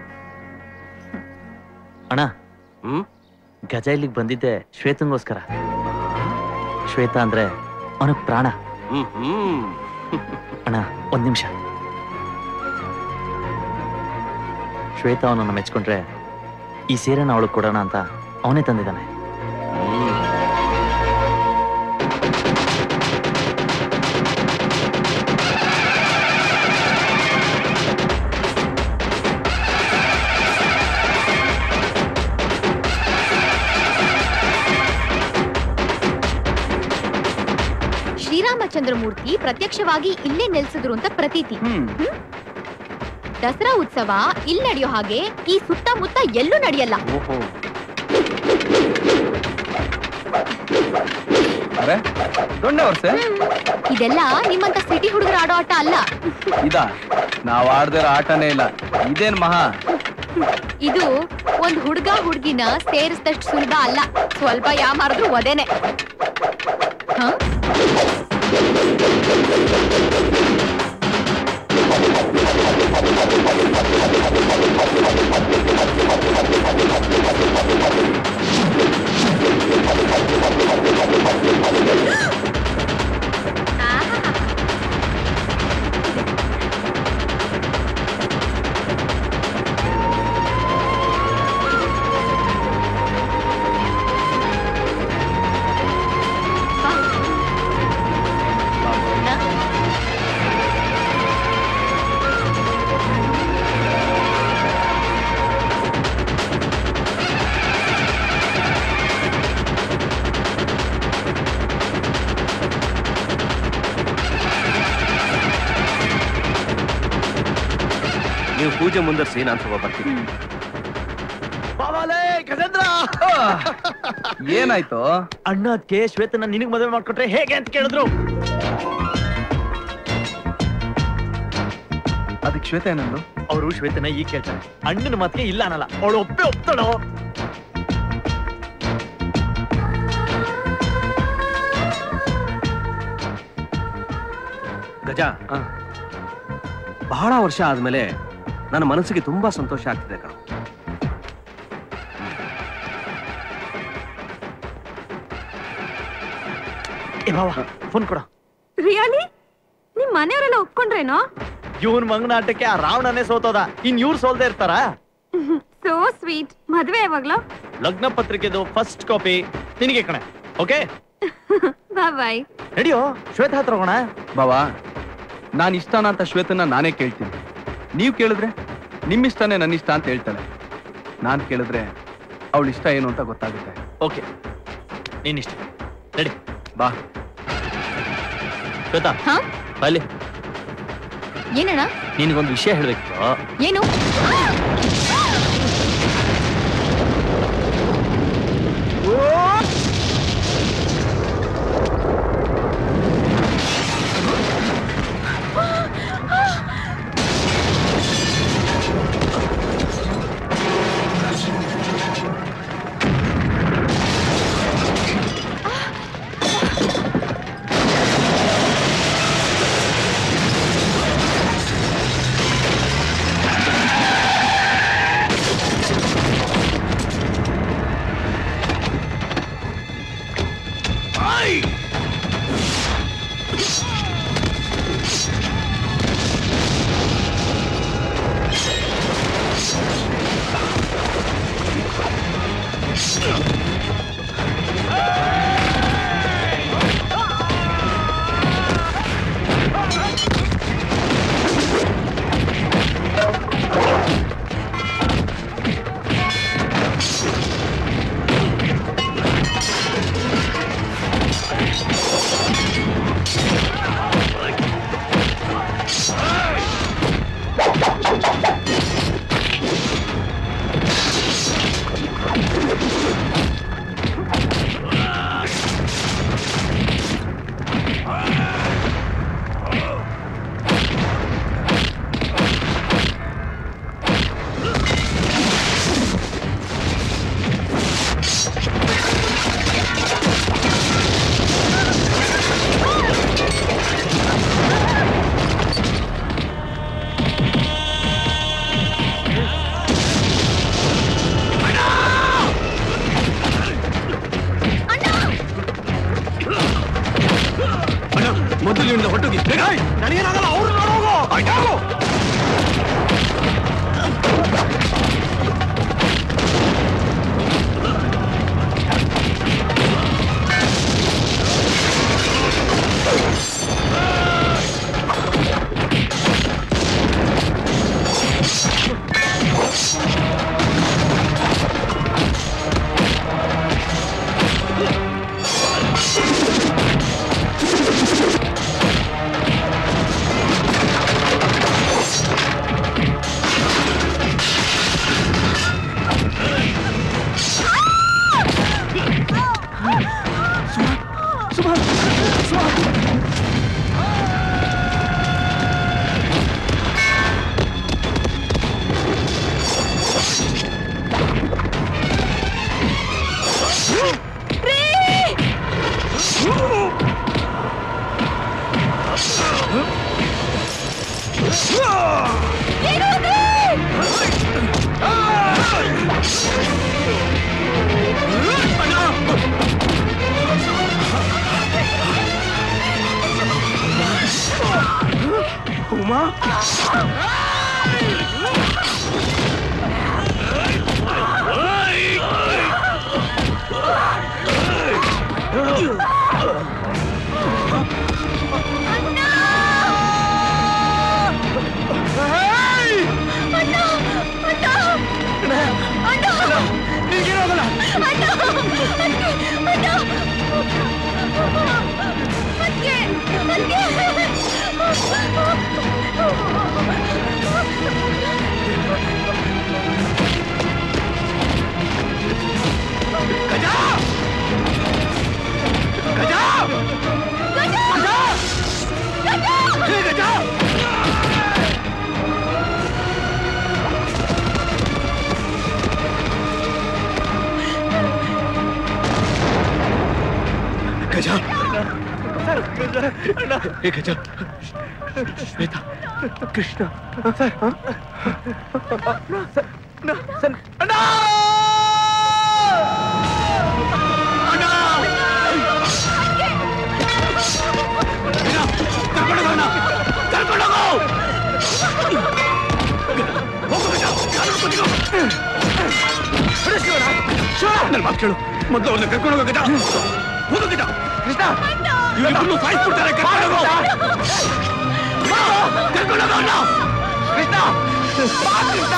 ಅಣ್ಣ ಹ್ಮ್ ಗಜ ಇಲ್ಲಿಗೆ ಬಂದಿದ್ದೆ ಶ್ವೇತಂಗೋಸ್ಕರ ಶ್ವೇತಾ ಅಂದ್ರೆ ಅವನಿಗೆ ಪ್ರಾಣ ಹ್ಮ್ ಹ್ಮ್ ಅಣ್ಣ ಒಂದ್ ನಿಮಿಷ ಶ್ವೇತಾ ಅವನನ್ನ ಮೆಚ್ಕೊಂಡ್ರೆ ಈ ಸೀರೆನ ಅವಳಿಗೆ ಕೊಡೋಣ ಅಂತ ಅವನೇ ತಂದಿದ್ದಾನೆ ಶ್ರೀರಾಮಚಂದ್ರ ಮೂರ್ತಿ ಪ್ರತ್ಯಕ್ಷವಾಗಿ ಇಲ್ಲೇ ನೆಲೆಸಿದ್ರು ಅಂತ ಪ್ರತೀತಿ ಹ್ಮ್? ದಸರಾ ಉತ್ಸವ ಇಲ್ಲಿ ನಡೆಯೋ ಹಾಗೆ ಈ ಸುತ್ತಮುತ್ತ ಎಲ್ಲೂ ನಡೆಯಲ್ಲ ಅರೆ ದೊಡ್ಡ ವರ್ಷ ಇದೆಲ್ಲ ನಿಮ್ಮಂತ ಸಿಟಿ ಹುಡುಗರ ಆಡೋ ಆಟ ಅಲ್ಲ ಇದ ನಾವ್ ಆಡ್ದಿರೋ ಆಟನೇ ಇಲ್ಲ ಇದೇನ್ ಮಹಾ ಇದು ಒಂದ್ ಹುಡುಗ ಹುಡುಗಿನ ಸೇರಿಸಿದಷ್ಟು ಸುಲಭ ಅಲ್ಲ ಸ್ವಲ್ಪ ಯಾಮಾರಿದ್ರು ಒದೇನೆ ಹ? ನೀವು ಪೂಜೆ ಮುಂದರ್ಸಿ ನಾನು ಸ್ವಲ್ಪ ಬರ್ತೀನಿ ಏನಾಯ್ತು ಅಣ್ಣ ಅದಕ್ಕೆ ಶ್ವೇತನ ನಿನಗ್ ಮದುವೆ ಮಾಡ್ಕೊಟ್ರೆ ಹೇಗೆ ಅಂತ ಕೇಳಿದ್ರು ಅದಕ್ಕೆ ಶ್ವೇತ ಏನಂದು ಅವರು ಶ್ವೇತನ ಈಗ ಕೇಳ್ತಾರೆ ಅಣ್ಣನ ಮಾತಿಗೆ ಇಲ್ಲ ಅನ್ನಲ್ಲ ಅವಳು ಒಪ್ಪೆ ಒಪ್ತಾಳೋ ಗಜ ಬಹಳ ವರ್ಷ ಆದ್ಮೇಲೆ ನನ್ನ ಮನಸ್ಸಿಗೆ ತುಂಬಾ ಸಂತೋಷ ಆಗ್ತಿದೆ ಕಣ ಏ ಬಾವ ಫೋನ್ ಕೊಡ ರಿಯಾಲಿ ನಿಮ್ ಮನೆಯವರೆಲ್ಲ ಒಪ್ಕೊಂಡ್ರೇನೋ ಇವನ್ ಮಂಗನಾಟಕ್ಕೆ ಆ ರಾವಣನೇ ಸೋತೋದ ಇನ್ ಇವ್ರು ಸೋಲ್ದೇ ಇರ್ತಾರ ಸೋ ಸ್ವೀಟ್ ಮದ್ವೆ ಯಾವಾಗ್ಲೋ ಲಗ್ನ ಪತ್ರಿಕೆದು ಫಸ್ಟ್ ಕಾಪಿ ನಿನಗೆ ಕಣೆ ಓಕೆ ಬಾಯ್ ಬಾಯ್ ನಡಿಯೋ ಶ್ವೇತ ಹತ್ರ ಹೋಗೋಣ ಬಾವಾ ನಾನು ಇಷ್ಟನ ಅಂತ ಶ್ವೇತನ ನಾನೇ ಕೇಳ್ತೀನಿ ನೀವು ಕೇಳಿದ್ರೆ ನಿಮ್ ಇಷ್ಟನೇ ನನ್ನ ಇಷ್ಟ ಅಂತ ಹೇಳ್ತಾಳೆ ನಾನ್ ಕೇಳಿದ್ರೆ ಅವಳ ಇಷ್ಟ ಏನು ಅಂತ ಗೊತ್ತಾಗುತ್ತೆ ಓಕೆ ನೀನ್ ಇಷ್ಟ ನಡಿ ಬಾ ಶ್ವೇತಾ ಬಲ್ಲಿ ಏನಣ್ಣ ನಿನಗೊಂದು ವಿಷಯ ಹೇಳ್ಬೇಕಿತ್ತು ಏನು ಆ ನನಗೇನಾಗಲ್ಲ ಅವ್ರು ನೋಡೋಗು ಆಯ್ತಾಗು ಉಮಾ ಗಜ ಏ ಗಜ ಶ್ವೇತಾ ಕೃಷ್ಣ ಸರ್ ಅಣ್ಣ ನನ್ನ ಮಾತು ಕೇಳು ಮೊದಲು ಅವ್ರನ್ನ ಕರ್ಕೊಂಡು ಹೋಗೋ ಗಜ ಹೋಗೋ ಗಜ ಕೃಷ್ಣ ಇವರಿಬ್ಬರನ್ನು ಸಾಯಿಸ್ಬಿಡ್ತಾರೆ ಕರ್ಕೊಂಡು ಹೋಗು ಕರ್ಕೊಂಡು ಹೋಗೋ ಅಣ್ಣ ಕೃಷ್ಣ ಬಾ, ಕೃಷ್ಣ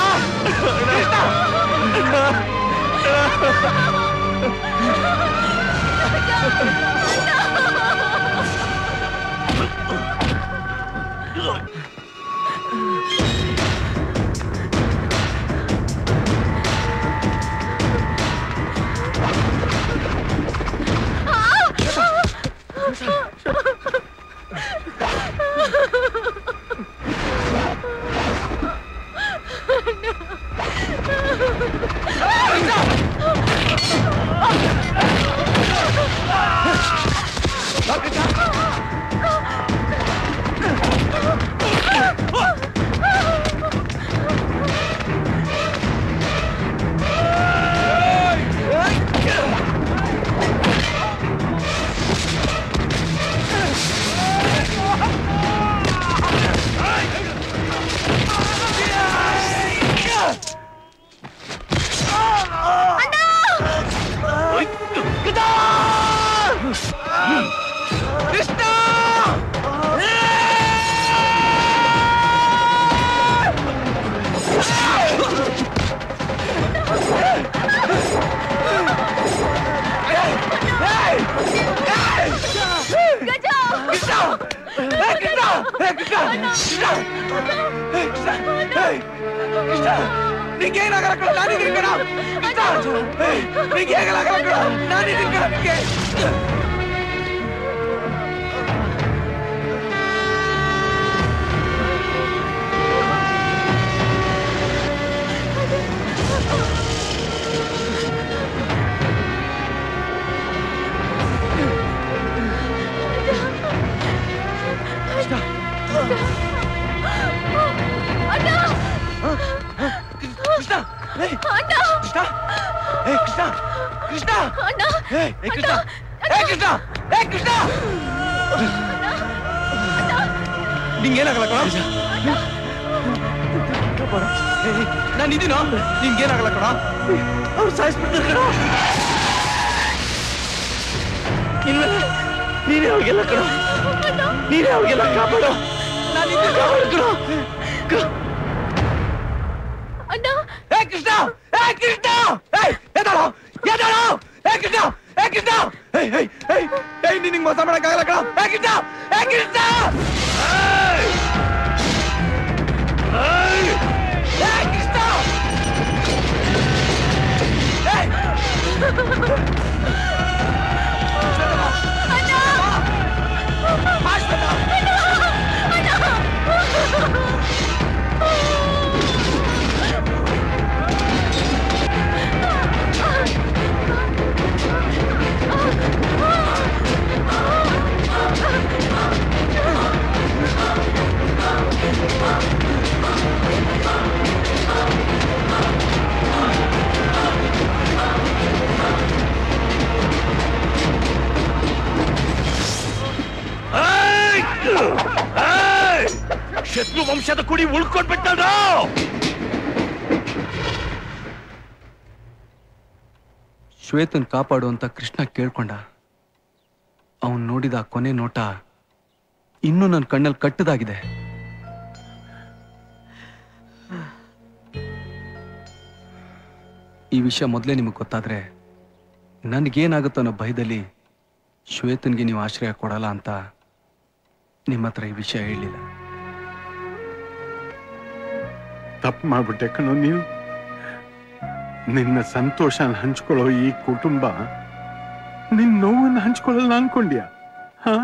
ಕೃಷ್ಣ ನಿಂಗೆ ಏನಾಗಲ್ಲ ಕಣ ನಾನಿದ್ದೀನಿ ಕಣ ಕೃಷ್ಣ ನಿಂಗೆ ಏನಾಗಲ್ಲ ಕಣ ನಾನಿದ್ದೀನಿ ಕಣ ನಿಂಗೆ ಕೃಷ್ಣ ಏ, ಕೃಷ್ಣ ಏ ಕೃಷ್ಣ ಕೃಷ್ಣ ಏ ಏ, ಕೃಷ್ಣ ಏ ಕೃಷ್ಣ ಏ ಕೃಷ್ಣ ನಿಂಗೇನಾಗಲ್ಲ ಕಣ ನಾನು ಇದೀನೋ ನಿಂಗೇನಾಗಲ್ಲ ಕಣ ಅವ್ರು ಸಾಯಿಸ್ಬಿಡ್ತಾರೆ ಕಣ ಇನ್ಮೇಲೆ ನೀನೇ ಅವ್ರಿಗೆಲ್ಲ ಕಣ ನೀನೇ ಅವ್ರಿಗೆಲ್ಲ ಕಾಪಾಡು ನಾನು ನಿನ್ನ ಕಾಪಾಡು ಕಣ ಕ- ಅಣ್ಣ ಏ ಕೃಷ್ಣ ಏ ಕೃಷ್ಣ ಏಯ್ ಎದ್ದಾಳು ಎದ್ದಾಳು ಏ ಕೃಷ್ಣ ಏ ಕೃಷ್ಣ ಏಯ್ ಏಯ್ ಏಯ್ ಏಯ್ ನಿನಗೆ ಮೋಸ ಮಾಡಕ್ಕಾಗಲ್ಲ ಕಣ ಏ ಕೃಷ್ಣ ಏ ಕೃಷ್ಣ ಏಯ್! ಏಯ್! ಏ ಕೃಷ್ಣ ಏಯ್! ಏಯ್! ಏಯ್! ಶತ್ರು ವಂಶದ ಕುಡಿ ಉಳ್ಕೊಂಡ್ಬಿಟ್ಟದ ಶ್ವೇತನ್ ಕಾಪಾಡು ಅಂತ ಕೃಷ್ಣ ಕೇಳ್ಕೊಂಡ ಅವನ್ ನೋಡಿದ ಆ ಕೊನೆ ನೋಟ ಇನ್ನೂ ನನ್ನ ಕಣ್ಣಲ್ಲಿ ಕಟ್ಟದಾಗಿದೆ ಈ ವಿಷಯ ಮೊದಲೇ ನಿಮಗೆ ಗೊತ್ತಾದ್ರೆ ನನಗೇನಾಗುತ್ತೋ ಅನ್ನೋ ಭಯದಲ್ಲಿ ಶ್ವೇತನ್ಗೆ ನೀವು ಆಶ್ರಯ ಕೊಡಲ್ಲ ಅಂತ ನಿಮ್ಮ ಹತ್ರ ಈ ವಿಷಯ ಹೇಳಿಲ್ಲ ತಪ್ಪು ಮಾಡ್ಬಿಟ್ಟೆ ಕಣೋ ನೀನು ನಿನ್ನ ಸಂತೋಷ ಹಂಚ್ಕೊಳ್ಳೋ ಈ ಕುಟುಂಬ ನಿನ್ ನೋವನ್ನು ಹಂಚ್ಕೊಳ್ಳಲ್ಲ ಅನ್ಕೊಂಡ್ಯಾ ಹಾ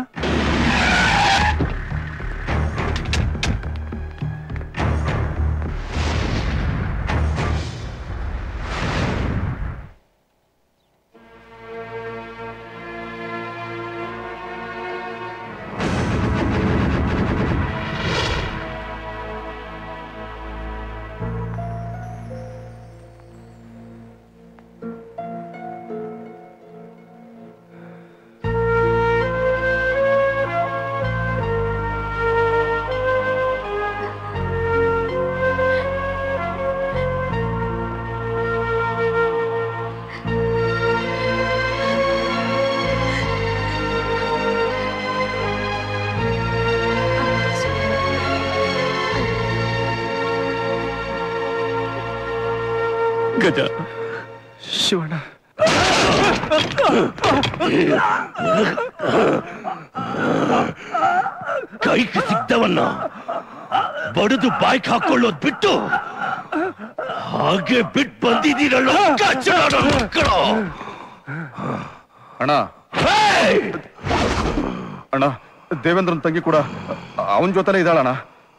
ಗಜ ಶಿವಣ್ಣ ಕೈಗೆ ಸಿಗ್ದವನ್ನ ಬಡದು ಬಾಯ್ಕ್ ಹಾಕೊಳ್ಳೋದ್ ಬಿಟ್ಟು ಹಾಗೆ ಬಿಟ್ ಬಂದಿದ್ದೀರಲ್ಲ ಕಚ್ಚಡ ಮಕ್ಕಳು ಅಣ್ಣ ಅಣ್ಣ ದೇವೇಂದ್ರನ್ ತಂಗಿ ಕೂಡ ಅವನ ಜೊತೆಲೇ ಇದ್ದಾಳಣ್ಣ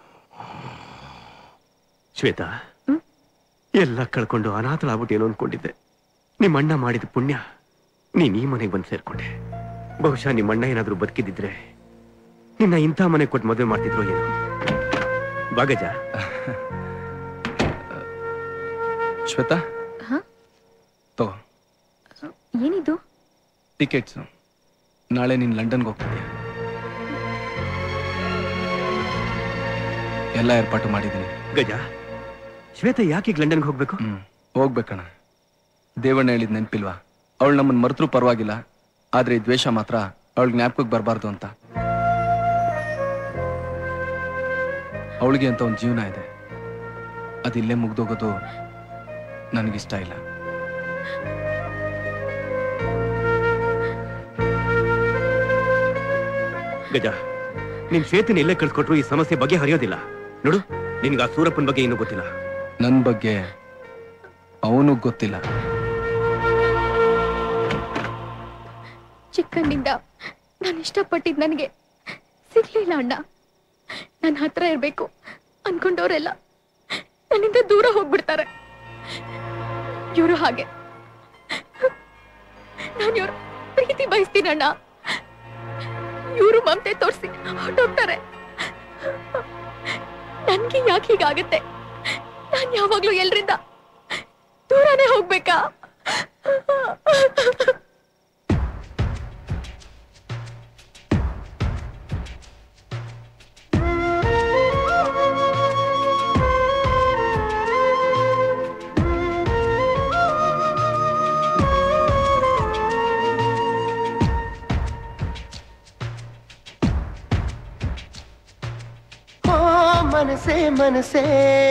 ಶ್ವೇತಾ ಎಲ್ಲ ಕಳ್ಕೊಂಡು ಅನಾಥಳಾಗ್ಬಿಟ್ಟೇನೋ ಅನ್ಕೊಂಡಿದ್ದೆ ನಿಮ್ಮ ಅಣ್ಣ ಮಾಡಿದ ಪುಣ್ಯ ನೀನ್ ಈ ಮನೆಗೆ ಬಂದು ಸೇರ್ಕೊಂಡೆ ಬಹುಶಃ ನಿಮ್ಮ ಅಣ್ಣ ಏನಾದ್ರೂ ಬದುಕಿದಿದ್ರೆ ನಿನ್ನ ಇಂಥ ಮನೆ ಕೊಟ್ಟು ಮದುವೆ ಮಾಡ್ತಿದ್ರು ಏನೋ ಬಾಗಜ ಶ್ವೇತಾ ಹ? ತಗೋ ಏನಿದು ಟಿಕೆಟ್ಸ್ ನಾಳೆ ನೀನು ಲಂಡನ್ಗೆ ಹೋಗ್ತಿದ್ಯಾ ಎಲ್ಲ ಏರ್ಪಾಟು ಮಾಡಿದ್ದೀನಿ ಗಜ ಶ್ವೇತ ಯಾಕೆ ಈಗ ಲಂಡನ್ಗೆ ಹೋಗ್ಬೇಕು ಹೋಗ್ಬೇಕಣ್ಣ ದೇವಣ್ಣ ಹೇಳಿದ್ ನೆನ್ಪಿಲ್ವಾ ಅವಳು ನಮ್ಮನ್ನ ಮರೆತರೂ ಪರವಾಗಿಲ್ಲ ಆದ್ರೆ ಈ ದ್ವೇಷ ಮಾತ್ರ ಅವಳ ಜ್ಞಾಪಕಕ್ಕೆ ಬರಬಾರ್ದು ಅಂತ ಅವಳಿಗೆ ಅಂತ ಒಂದು ಜೀವನ ಇದೆ ಅದಿಲ್ಲೇ ಮುಗ್ದೋಗೋದು ನನಗಿಷ್ಟ ಇಲ್ಲ ಗಜ ನಿನ್ ಶ್ವೇತನ ಎಲ್ಲೇ ಕಳ್ಸ್ಕೊಟ್ರು ಈ ಸಮಸ್ಯೆ ಬಗ್ಗೆ ಹರಿಯೋದಿಲ್ಲ ನೋಡು ನಿನ್ಗೆ ಆ ಸೂರಪ್ಪನ ಬಗ್ಗೆ ಇನ್ನೂ ಗೊತ್ತಿಲ್ಲ ನನ್ನ ಬಗ್ಗೆ ಅವನು ಗೊತ್ತಿಲ್ಲ ಚಿಕ್ಕಂದಿಂದ ನಾನು ಇಷ್ಟಪಟ್ಟಿದ್ ನನಗೆ ಸಿಗ್ಲಿಲ್ಲ ಅಣ್ಣ ನನ್ನ ಹತ್ರ ಇರ್ಬೇಕು ಅನ್ಕೊಂಡವ್ರೆಲ್ಲ ನನ್ನಿಂದ ದೂರ ಹೋಗ್ಬಿಡ್ತಾರೆ ಇವರು ಹಾಗೆ ನಾನು ಇವ್ರ ಪ್ರೀತಿ ಬಯಸ್ತೀನಣ್ಣ ಇವರು ಮಮತೆ ತೋರಿಸಿ ಹೊರಟೋಗ್ತಾರೆ ನನ್ಗೆ ಯಾಕೆ ಹೀಗಾಗತ್ತೆ ನಾನು ಯಾವಾಗ್ಲೂ ಎಲ್ರಿಂದ ದೂರನೇ ಹೋಗ್ಬೇಕಾ ಮನಸೇ ಮನಸೇ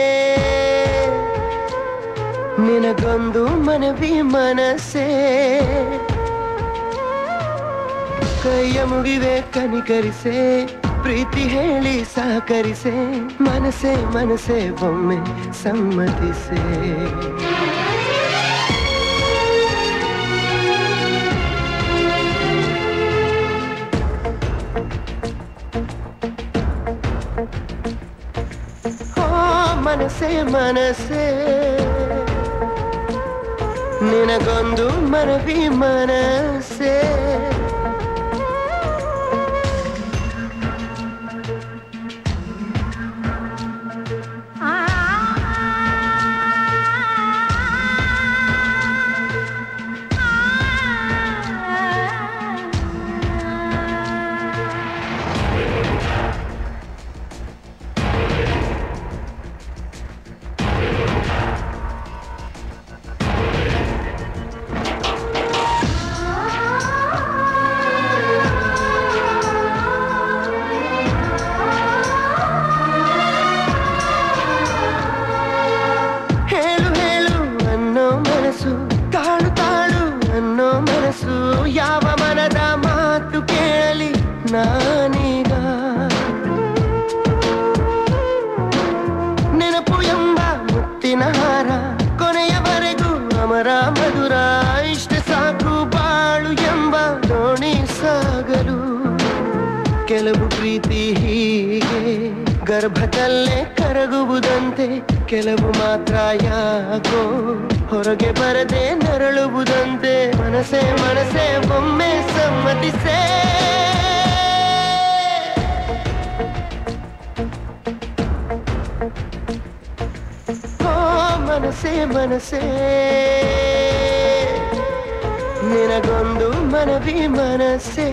ನಿನಗೊಂದು ಮನವಿ ಮನಸ್ಸೇ ಕೈಯ ಮುಗಿವೆ ಕನಿಕರಿಸೆ ಪ್ರೀತಿ ಹೇಳಿ ಸಹಕರಿಸೆ ಮನಸೇ ಮನಸೇ ಒಮ್ಮೆ ಸಮ್ಮತಿಸೆ ಓ ಮನಸೇ ಮನಸೇ ನಿನಗೊಂದು ಮನವಿ ಮನಸ್ಸೇ ಹೇಳು ಹೇಳು ಅನ್ನೋ ಮನಸ್ಸು ತಾಳು ತಾಳು ಅನ್ನೋ ಮನಸ್ಸು ಯಾವ ಮನದ ಮಾತು ಕೇಳಲಿ ನಾನೀಗ ನೆನಪು ಎಂಬ ಮುತ್ತಿನ ಹಾರ ಕೊನೆಯವರೆಗೂ ಅಮರ ಮಧುರ ಇಷ್ಟ ಸಾಕು ಬಾಳು ಎಂಬ ದೋಣಿ ಸಾಗಲು ಕೆಲವು ಪ್ರೀತಿ ಹೀಗೆ ಗರ್ಭದಲ್ಲೇ ಕರಗುವುದಂತೆ ಕೆಲವು ಮಾತ್ರ ಯಾಕೋ ಹೊರಗೆ ಬರದೆ ನರಳುವುದಂತೆ ಮನಸೇ ಮನಸೇ ಒಮ್ಮೆ ಸಮ್ಮತಿಸೇ ಓ ಮನಸೇ ಮನಸೇ ನಿನಗೊಂದು ಮನವಿ ಮನಸ್ಸೇ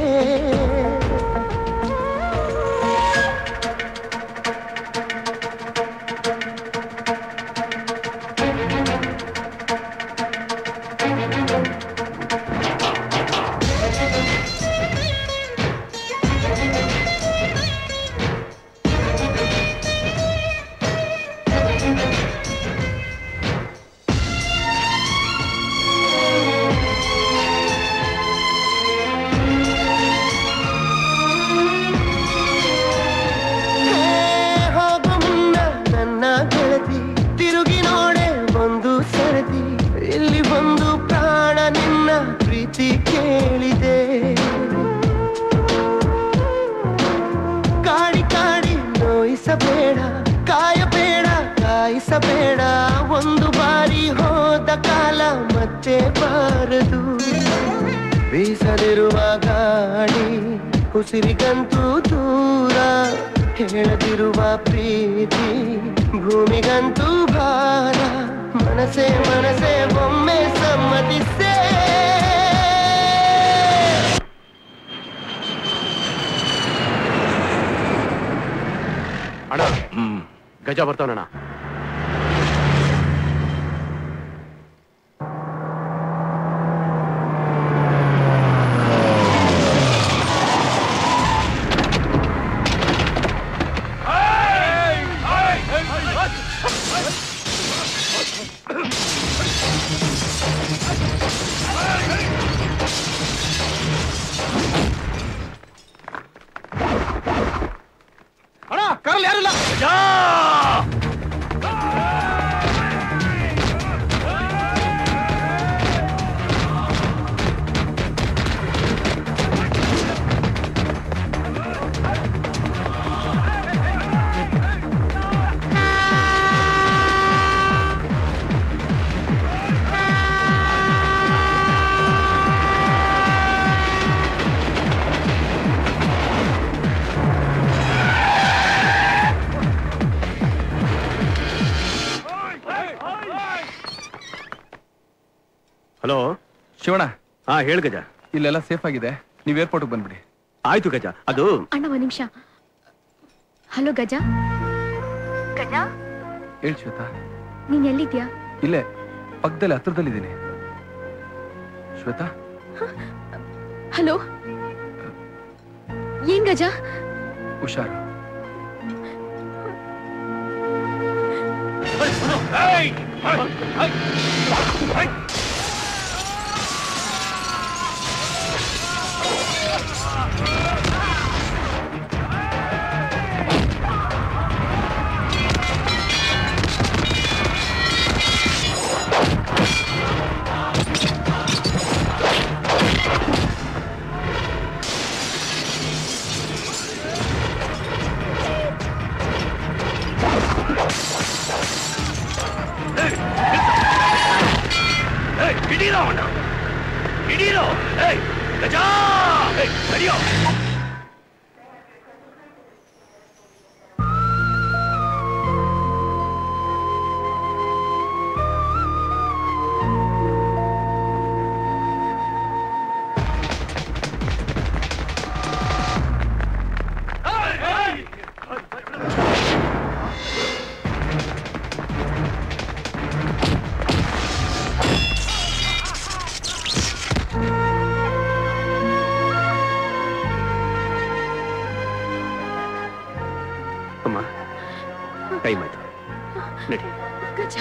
ಹೇ, ಹೋಗು ಮುನ್ನ ನನ್ನ ಗೆಳತಿ ತಿರುಗಿ ನೋಡೆ ಒಂದು ಸರತಿ ಇಲ್ಲಿ ಒಂದು ಪ್ರಾಣ ನಿನ್ನ ಪ್ರೀತಿ ಕೇಳಿದೆ ಕಾಡಿ ಕಾಡಿ ನೋಯಿಸಬೇಡ ಕಾಯಬೇಡ ಕಾಯಿಸಬೇಡ ಒಂದು ಬಾರಿ ಹೋದ ಕಾಲ ಮತ್ತೆ ಬಾರದು ಬೀಸದಿರುವ ಗಾಳಿ ಉಸಿರಿಗಂತೂ ದೂರ ಹೇಳದಿರುವ ಪ್ರೀತಿ ಭೂಮಿಗಂತೂ ಭಾರ ಮನಸೇ ಮನಸೇ ಒಮ್ಮೆ ಸಮ್ಮತಿಸೇ ಅಣ್ಣ ಗಜ ಬರ್ತಾವಣ್ಣ ಅಣ್ಣ ಕರಲ್ ಯಾರಿಲ್ಲ ಹಲೋ ಶಿವಣ್ಣ ಹಾ ಹೇಳು ಗಜ ಇಲ್ಲೆಲ್ಲ ಸೇಫ್ ಆಗಿದೆ ನೀವು ಏರ್ಪೋರ್ಟ್ಗೆ ಬಂದ್ಬಿಡಿ ಆಯ್ತು ಗಜ ಅದು ಅಣ್ಣ ಒಂದ್ ನಿಮಿಷ ಹಲೋ ಗಜ ಗಜ ಹೇಳಿ ಶ್ವೇತಾ ನೀನ್ ಎಲ್ಲಿದ್ಯಾ ಇಲ್ಲೇ ಪಕ್ಕದಲ್ಲಿ ಹತ್ರದಲ್ಲಿದ್ದೀನಿ ಶ್ವೇತಾ ಹಲೋ ಏನ್ ಗಜ ಹುಷಾರು ಹಿಡೀರೋ ಅವನ ಹಿಡೀರೋ ಏಯ್ ಗಜಾ ಏಯ್ ಸರಿಯೋ ಅಮ್ಮ ಟೈಮ್ ಆಯ್ತು ನಡಿ ಗಜ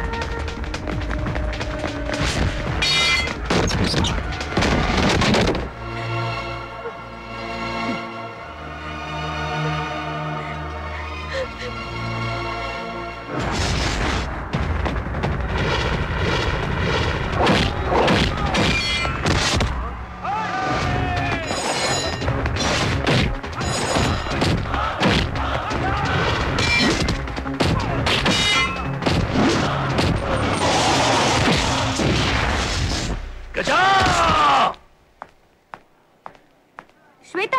ಗಜಾ ಶ್ವೇತಾ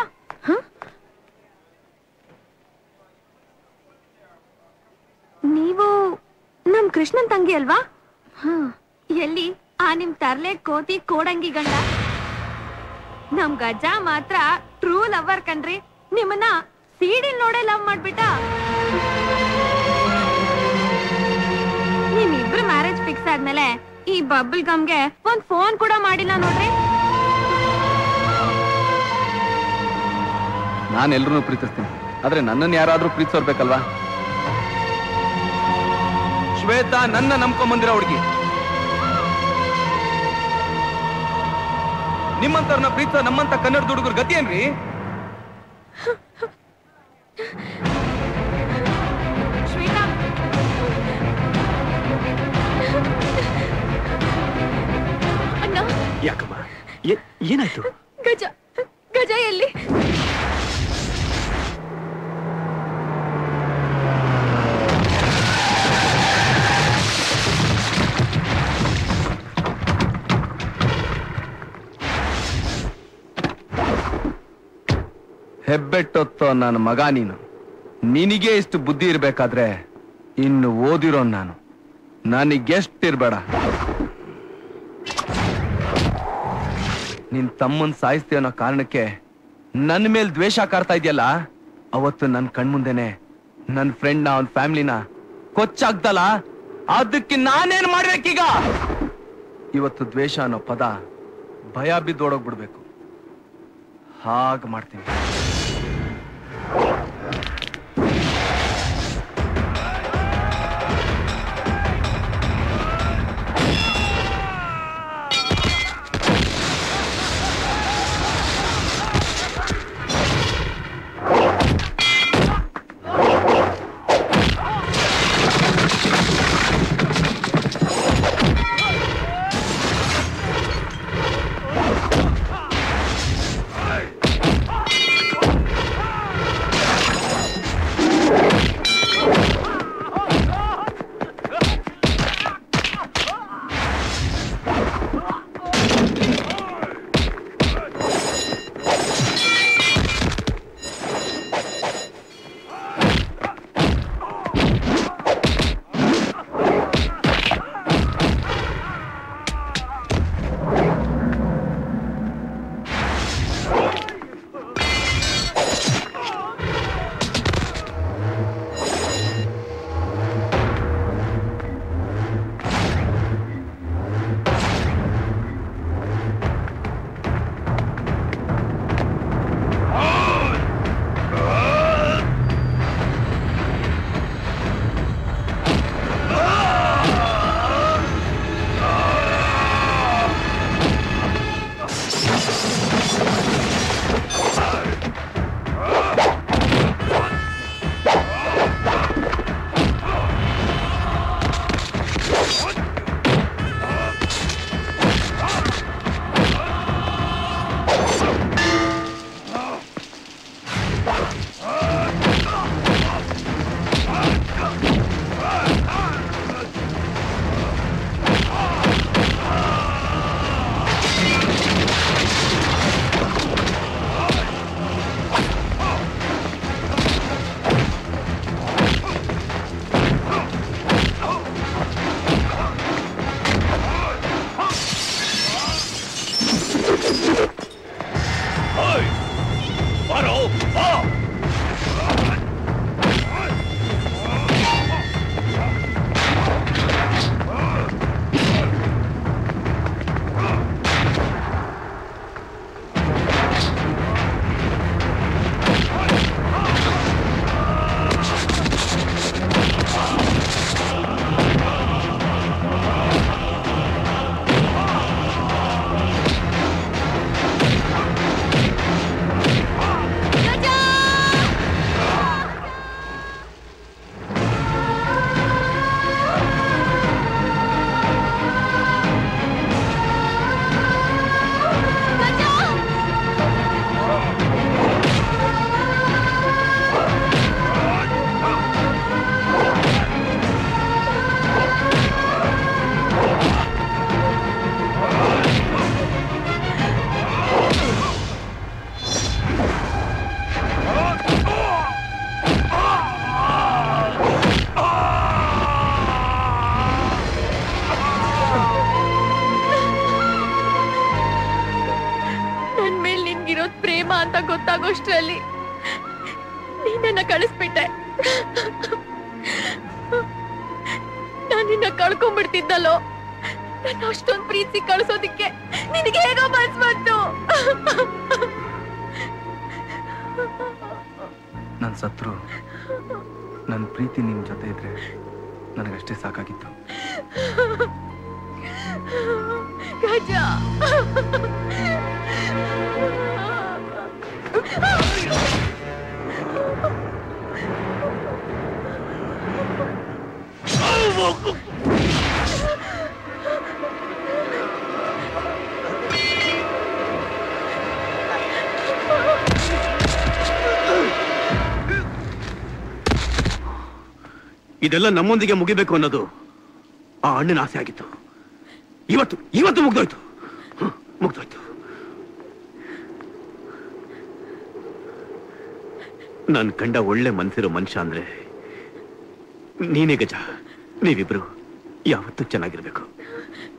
ನೀವು ನಮ್ ಕೃಷ್ಣನ್ ತಂಗಿ ಅಲ್ವಾ ಎಲ್ಲಿ ಆ ನಿಮ್ ತರ್ಲೆ ಕೋತಿ ಕೋಡಂಗಿ ಗಂಡ ನಮ್ ಗಜ ಮಾತ್ರ ಟ್ರೂ ಲವರ್ ಕಣ್ರಿ ನಿಮ್ಮನ್ನ ಸೀಡಿಲ್ ನೋಡೇ ಲವ್ ಮಾಡ್ಬಿಟ್ಟ ನಿಮ್ಮಿಬ್ರು ಮ್ಯಾರೇಜ್ ಫಿಕ್ಸ್ ಆದ್ಮೇಲೆ ಈ ಬಬಲ್ ಗಮ್ಗೆ ಒಂದ್ ಫೋನ್ ಕೂಡ ಮಾಡಿಲ್ಲ ನೋಡ್ರಿ ನಾನು ಎಲ್ರೂ ಪ್ರೀತಿಸ್ತೀನಿ ಆದ್ರೆ ನನ್ನನ್ನು ಯಾರಾದ್ರೂ ಪ್ರೀತಿಸೋರ್ಬೇಕಲ್ವಾ ಶ್ವೇತಾ ನನ್ನ ನಂಬ್ಕೊಂಬಂದಿರೋ ಹುಡುಗಿ ನಿಮ್ಮಂತವ್ರನ್ನ ಪ್ರೀತಿಸೋ ನಮ್ಮಂತ ಕನ್ನಡದ ಹುಡುಗರ ಗತಿ ಏನ್ರಿ ಶ್ವೇತಾ ಅಣ್ಣ ಯಾಕಮ್ಮ ಏ- ಏನಾಯ್ತು ಗಜ ಗಜ ಎಲ್ಲಿ ಹೆಬ್ಬೆಟ್ಟೊತ್ತೋ ನನ್ನ ಮಗ ನೀನು ನಿನಗೆ ಇಷ್ಟು ಬುದ್ಧಿ ಇರ್ಬೇಕಾದ್ರೆ ಇನ್ನು ಓದಿರೋ ನಾನು ನನಗೆಷ್ಟಿರ್ಬೇಡ ನಿನ್ ತಮ್ಮನ್ ಸಾಯಿಸ್ತಿ ಅನ್ನೋ ಕಾರಣಕ್ಕೆ ನನ್ನ ಮೇಲೆ ದ್ವೇಷ ಕಾರ್ತಾ ಇದೆಯಲ್ಲ ಅವತ್ತು ನನ್ನ ಕಣ್ಮುಂದೆನೆ ನನ್ನ ಫ್ರೆಂಡ್ನ ಅವನ ಫ್ಯಾಮಿಲಿನ ಕೊಚ್ಚಾಗ್ದಲ್ಲ ಅದಕ್ಕೆ ನಾನೇನ್ ಮಾಡ್ಬೇಕೀಗ ಇವತ್ತು ದ್ವೇಷ ಅನ್ನೋ ಪದ ಭಯ ಬಿದ್ದೋಡೋಗ್ಬಿಡ್ಬೇಕು ಹಾಗೆ ಮಾಡ್ತೀನಿ ಏಯ್ ಆಗೋಷ್ಟ್ರಲ್ಲಿ ನೀನನ್ನ ಕಳಿಸ್ಬಿಟ್ಟೆ ನಾನು ನಿನ್ನ ಕಳ್ಕೊಂಡ್ಬಿಡ್ತಿದ್ದಲ್ಲೋ ನನ್ನ ಅಷ್ಟೊಂದ್ ಪ್ರೀತಿ ಕಳ್ಸೋದಿಕ್ಕೆ ನಿನಗೆ ಹೇಗೋ ಮನ್ಸ್ ಬಂತು ನನ್ನ ಸತ್ರು ನನ್ನ ಪ್ರೀತಿ ನಿಮ್ ಜೊತೆ ಇದ್ರೆ ನನಗಷ್ಟೇ ಸಾಕಾಗಿತ್ತು ಗಜ ಇದೆಲ್ಲ ನಮ್ಮೊಂದಿಗೆ ಮುಗಿಬೇಕು ಅನ್ನೋದು ಆ ಅಣ್ಣನ ಆಸೆ ಆಗಿತ್ತು ಇವತ್ತು ಇವತ್ತು ಮುಗ್ದೋಯ್ತು ಹ್ಮ್, ಮುಗ್ದೋಯ್ತು ನಾನು ಕಂಡ ಒಳ್ಳೆ ಮನ್ಸಿರೋ ಮನುಷ್ಯ ಅಂದ್ರೆ ನೀನೇ ಗಜ ನೀವಿಬ್ರು ಯಾವತ್ತೂ ಚೆನ್ನಾಗಿರ್ಬೇಕು